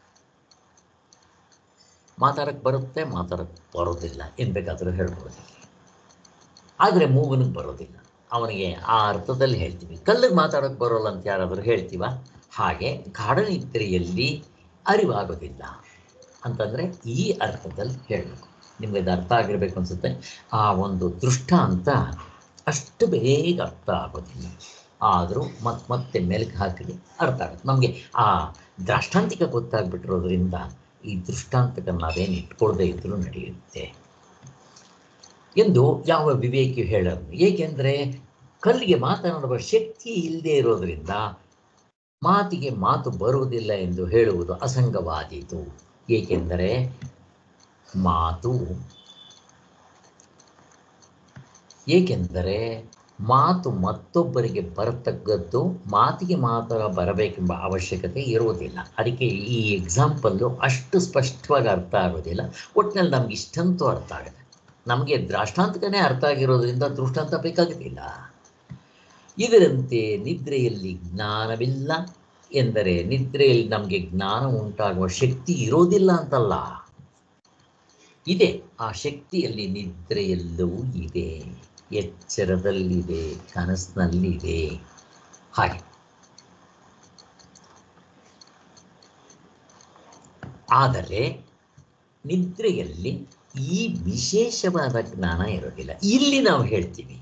A: ಮಾತಾಡಕ್ಕೆ ಬರುತ್ತೆ ಮಾತಾಡಕ್ಕೆ ಬರೋದಿಲ್ಲ ಏನು ಬೇಕಾದರೂ ಹೇಳ್ಬೋದು ಆದರೆ ಮೂಗನಿಗೆ ಬರೋದಿಲ್ಲ ಅವನಿಗೆ ಆ ಅರ್ಥದಲ್ಲಿ ಹೇಳ್ತೀವಿ ಕಲ್ಲಿಗೆ ಮಾತಾಡೋಕ್ಕೆ ಬರೋಲ್ಲ ಅಂತ ಯಾರಾದರೂ ಹೇಳ್ತೀವ ಹಾಗೆ ಗಾಢನಿದ್ರೆಯಲ್ಲಿ ಅರಿವಾಗೋದಿಲ್ಲ ಅಂತಂದರೆ ಈ ಅರ್ಥದಲ್ಲಿ ಹೇಳಬೇಕು ನಿಮಗೆ ಅದು ಅರ್ಥ ಆಗಿರಬೇಕು ಅನಿಸುತ್ತೆ ಆ ಒಂದು ದೃಷ್ಟಾಂತ ಅಷ್ಟು ಬೇಗ ಅರ್ಥ ಆಗೋದಿಲ್ಲ ಆದರೂ ಮತ್ತೆ ಮತ್ತೆ ಮೆಲುಕು ಹಾಕಿ ಅರ್ಥ ಆಗುತ್ತೆ ನಮಗೆ ಆ ದ್ರಾಷ್ಟಾಂತಿಕ ಗೊತ್ತಾಗ್ಬಿಟ್ಟಿರೋದ್ರಿಂದ ಈ ದೃಷ್ಟಾಂತಕ್ಕೆ ನಾವೇನು ಇಟ್ಕೊಳ್ದೇ ಇದ್ರೂ ನಡೆಯುತ್ತೆ ಎಂದು ಯಾವ ವಿವೇಕಿ ಹೇಳೋದು ಏಕೆಂದರೆ ಕಲ್ಲಿಗೆ ಮಾತನಾಡುವ ಶಕ್ತಿ ಇಲ್ಲದೆ ಇರೋದ್ರಿಂದ ಮಾತಿಗೆ ಮಾತು ಬರುವುದಿಲ್ಲ ಎಂದು ಹೇಳುವುದು ಅಸಂಗವಾದೀತು ಏಕೆಂದರೆ ಮಾತು ಏಕೆಂದರೆ ಮಾತು ಮತ್ತೊಬ್ಬರಿಗೆ ಬರತಕ್ಕದ್ದು ಮಾತಿಗೆ ಮಾತ್ರ ಬರಬೇಕೆಂಬ ಅವಶ್ಯಕತೆ ಇರುವುದಿಲ್ಲ ಅದಕ್ಕೆ ಈ ಎಕ್ಸಾಂಪಲ್ಲು ಅಷ್ಟು ಸ್ಪಷ್ಟವಾಗಿ ಅರ್ಥ ಆಗೋದಿಲ್ಲ ಒಟ್ಟಿನಲ್ಲಿ ನಮ್ಗೆ ಇಷ್ಟಂತೂ ಅರ್ಥ ಆಗುತ್ತೆ ನಮಗೆ ದ್ರಾಷ್ಟಾಂತಕನೇ ಅರ್ಥ ಆಗಿರೋದ್ರಿಂದ ದೃಷ್ಟಾಂತ ಬೇಕಾಗುತ್ತಿಲ್ಲ ಇದರಂತೆ ನಿದ್ರೆಯಲ್ಲಿ ಜ್ಞಾನವಿಲ್ಲ ಎಂದರೆ ನಿದ್ರೆಯಲ್ಲಿ ನಮಗೆ ಜ್ಞಾನ ಉಂಟಾಗುವ ಶಕ್ತಿ ಇರೋದಿಲ್ಲ ಅಂತಲ್ಲ ಇದೆ ಆ ಶಕ್ತಿಯಲ್ಲಿ ನಿದ್ರೆಯಲ್ಲೂ ಇದೆ ಎಚ್ಚರದಲ್ಲಿದೆ ಕನಸಿನಲ್ಲಿದೆ ಹಾಗೆ ಆದರೆ ನಿದ್ರೆಯಲ್ಲಿ ಈ ವಿಶೇಷವಾದ ಜ್ಞಾನ ಇರೋದಿಲ್ಲ ಇಲ್ಲಿ ನಾವು ಹೇಳ್ತೀವಿ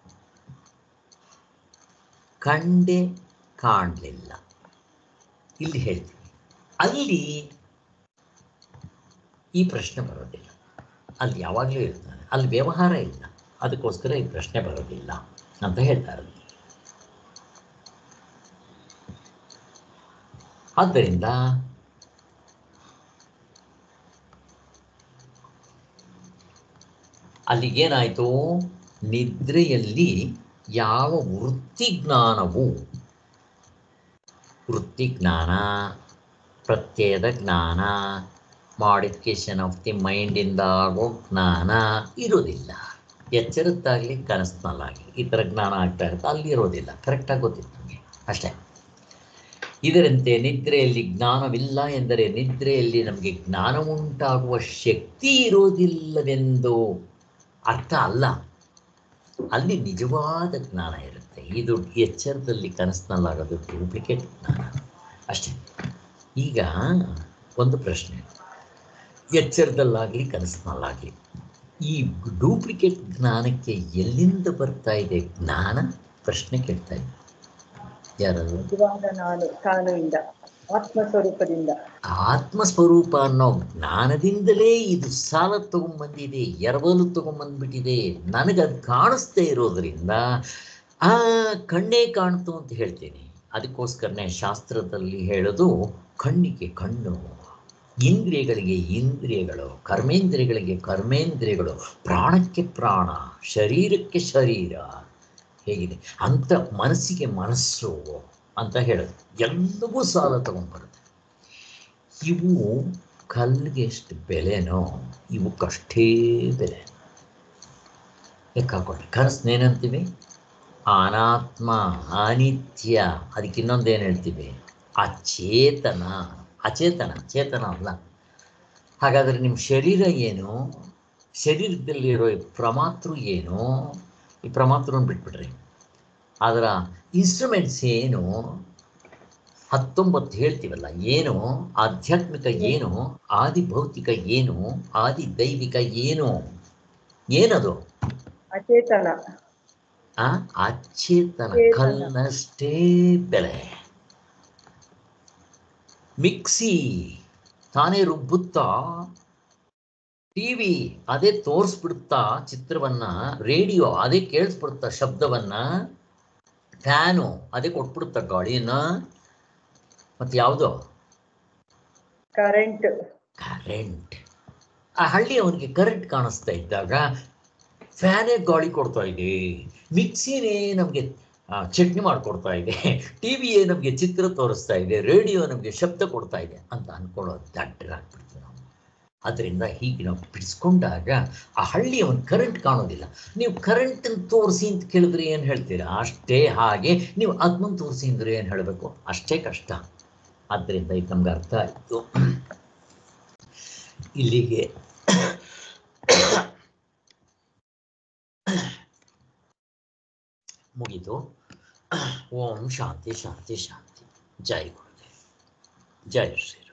A: ಕಂಡೆ ಕಾಣಲಿಲ್ಲ ಇಲ್ಲಿ ಹೇಳ್ತೀವಿ ಅಲ್ಲಿ ಈ ಪ್ರಶ್ನೆ ಬರೋದಿಲ್ಲ ಅಲ್ಲಿ ಯಾವಾಗಲೂ ಇರ್ತಾನೆ ಅಲ್ಲಿ ವ್ಯವಹಾರ ಇಲ್ಲ ಅದಕ್ಕೋಸ್ಕರ ಈ ಪ್ರಶ್ನೆ ಬರೋದಿಲ್ಲ ಅಂತ ಹೇಳ್ತಾರೆ ಆದ್ದರಿಂದ ಅಲ್ಲಿಗೇನಾಯಿತು ನಿದ್ರೆಯಲ್ಲಿ ಯಾವ ವೃತ್ತಿ ಜ್ಞಾನವು ವೃತ್ತಿ ಜ್ಞಾನ ಪ್ರತ್ಯಯದ ಜ್ಞಾನ ಮಾಡಿಫಿಕೇಶನ್ ಆಫ್ ದಿ ಮೈಂಡಿಂದ ಆಗೋ ಜ್ಞಾನ ಇರೋದಿಲ್ಲ ಎಚ್ಚರದ್ದಾಗಲಿ ಕನಸಿನಲ್ಲಾಗಲಿ ಈ ಥರ ಜ್ಞಾನ ಆಗ್ತಾ ಇರುತ್ತೆ ಅಲ್ಲಿ ಇರೋದಿಲ್ಲ ಕರೆಕ್ಟಾಗಿ ಗೊತ್ತಿತ್ತು ನಮಗೆ ಅಷ್ಟೇ ಇದರಂತೆ ನಿದ್ರೆಯಲ್ಲಿ ಜ್ಞಾನವಿಲ್ಲ ಎಂದರೆ ನಿದ್ರೆಯಲ್ಲಿ ನಮಗೆ ಜ್ಞಾನ ಉಂಟಾಗುವ ಶಕ್ತಿ ಇರೋದಿಲ್ಲವೆಂದು ಅರ್ಥ ಅಲ್ಲ ಅಲ್ಲಿ ನಿಜವಾದ ಜ್ಞಾನ ಇರುತ್ತೆ ಇದು ಎಚ್ಚರದಲ್ಲಿ ಕನಸಿನಲ್ಲಾಗೋದು ಡೂಪ್ಲಿಕೇಟ್ ಜ್ಞಾನ ಅಷ್ಟೇ ಈಗ ಒಂದು ಪ್ರಶ್ನೆ ಎಚ್ಚರದಲ್ಲಾಗಲಿ ಕನಸಿನಲ್ಲಾಗಲಿ ಈ ಡೂಪ್ಲಿಕೇಟ್ ಜ್ಞಾನಕ್ಕೆ ಎಲ್ಲಿಂದ ಬರ್ತಾ ಇದೆ ಜ್ಞಾನ ಪ್ರಶ್ನೆ ಕೇಳ್ತಾ ಇದೆ ಯಾರಾದರೂ
C: ನಿಜವಾದ ನಾನು ತಾನು ಇಂದ ಆತ್ಮ ಸ್ವರೂಪದಿಂದ
A: ಆತ್ಮಸ್ವರೂಪ ಅನ್ನೋ ಜ್ಞಾನದಿಂದಲೇ ಇದು ಸಾಲ ತಗೊಂಬಂದಿದೆ ಎರವಲು ತಗೊಂಬಂದ್ಬಿಟ್ಟಿದೆ ನನಗದು ಕಾಣಿಸ್ದೇ ಇರೋದ್ರಿಂದ ಆ ಕಣ್ಣೇ ಕಾಣ್ತು ಅಂತ ಹೇಳ್ತೀನಿ ಅದಕ್ಕೋಸ್ಕರನೇ ಶಾಸ್ತ್ರದಲ್ಲಿ ಹೇಳೋದು ಕಣ್ಣಿಗೆ ಕಣ್ಣು ಇಂದ್ರಿಯಗಳಿಗೆ ಇಂದ್ರಿಯಗಳು ಕರ್ಮೇಂದ್ರಿಯಗಳಿಗೆ ಕರ್ಮೇಂದ್ರಿಯಗಳು ಪ್ರಾಣಕ್ಕೆ ಪ್ರಾಣ ಶರೀರಕ್ಕೆ ಶರೀರ ಹೇಗಿದೆ ಅಂತ ಮನಸ್ಸಿಗೆ ಮನಸ್ಸು ಅಂತ ಹೇಳೋದು ಎಲ್ಲವೂ ಸಾಲ ತಗೊಂಡ್ಬರುತ್ತೆ ಇವು ಕಲ್ಲಿಗೆ ಎಷ್ಟು ಬೆಲೆನೋ ಇವಕ್ಕಷ್ಟೇ ಬೆಲೆ ಲೆಕ್ಕ ಹಾಕೊಳ್ಳಿ ಕನಸನ್ನೇನಂತೀವಿ ಅನಾತ್ಮ ಅನಿತ್ಯ ಅದಕ್ಕೆ ಇನ್ನೊಂದೇನು ಹೇಳ್ತೀವಿ ಅಚೇತನ ಅಚೇತನ ಚೇತನ ಅಲ್ಲ ಹಾಗಾದರೆ ನಿಮ್ಮ ಶರೀರ ಏನು ಶರೀರದಲ್ಲಿರೋ ಈ ಪ್ರಮಾತೃ ಏನು ಈ ಪ್ರಮಾತೃನ ಬಿಟ್ಬಿಡ್ರಿ ಅದರ ಇನ್ಸ್ಟ್ರೂಮೆಂಟ್ಸ್ ಏನು ಹತ್ತೊಂಬತ್ತು ಹೇಳ್ತೀವಲ್ಲ ಏನು ಆಧ್ಯಾತ್ಮಿಕ ಏನು ಆದಿ ಭೌತಿಕ ಏನು ಆದಿ ದೈವಿಕ ಏನು ಏನದು
C: ಅಚೇತನ
A: ಆ ಅಚೇತನ
C: ಚೇತನ.
A: ಕಲ್ಲಷ್ಟೇ ಬೆಲೆ ಮಿಕ್ಸಿ ತಾನೇ ರುಬ್ಬುತ್ತಾ ಟಿವಿ ಅದೇ ತೋರಿಸ್ಬಿಡುತ್ತಾ ಚಿತ್ರವನ್ನ ರೇಡಿಯೋ ಅದೇ ಕೇಳಿಸ್ಬಿಡುತ್ತಾ ಶಬ್ದವನ್ನ ಫ್ಯಾನು ಅದೇ ಕೊಟ್ಬಿಡುತ್ತಾ ಗಾಳಿಯನ್ನ ಮತ್ತೆ ಯಾವುದು
C: ಕರೆಂಟ್
A: ಕರೆಂಟ್ ಆ ಹಳ್ಳಿ ಅವನಿಗೆ ಕರೆಂಟ್ ಕಾಣಿಸ್ತಾ ಇದ್ದಾಗ ಫ್ಯಾನೇ ಗಾಳಿ ಕೊಡ್ತಾ ಇದೆ ಮಿಕ್ಸಿನೇ ನಮಗೆ ಚಟ್ನಿ ಮಾಡಿಕೊಡ್ತಾ ಇದೆ ಟಿ ವಿಯೇ ನಮಗೆ ಚಿತ್ರ ತೋರಿಸ್ತಾ ಇದೆ ರೇಡಿಯೋ ನಮಗೆ ಶಬ್ದ ಕೊಡ್ತಾ ಇದೆ ಅಂತ ಅನ್ಕೊಳ್ಳೋದು ದಡ್ಡರಾಗ್ಬಿಡ್ತೀವಿ ನಾವು ಅದರಿಂದ ಹೀಗೆ ನಾವು ಬಿಡಿಸ್ಕೊಂಡಾಗ ಆ ಹಳ್ಳಿ ಅವನ್ ಕರೆಂಟ್ ಕಾಣೋದಿಲ್ಲ ನೀವು ಕರೆಂಟ್ ತೋರಿಸಿ ಅಂತ ಕೇಳಿದ್ರೆ ಏನು ಹೇಳ್ತೀರಾ ಅಷ್ಟೇ ಹಾಗೆ ನೀವು ಅದನ್ನ ತೋರಿಸಿ ಅಂದ್ರೆ ಏನು ಹೇಳಬೇಕು ಅಷ್ಟೇ ಕಷ್ಟ ಆದ್ದರಿಂದ ಇದು ನಮ್ಗೆ ಅರ್ಥ ಆಯಿತು ಇಲ್ಲಿಗೆ ಮುಗಿದು ಓಂ ಶಾಂತಿ ಶಾಂತಿ ಶಾಂತಿ ಜೈ ಗುರುದೇವ್ ಜೈ ಶ್ರೀ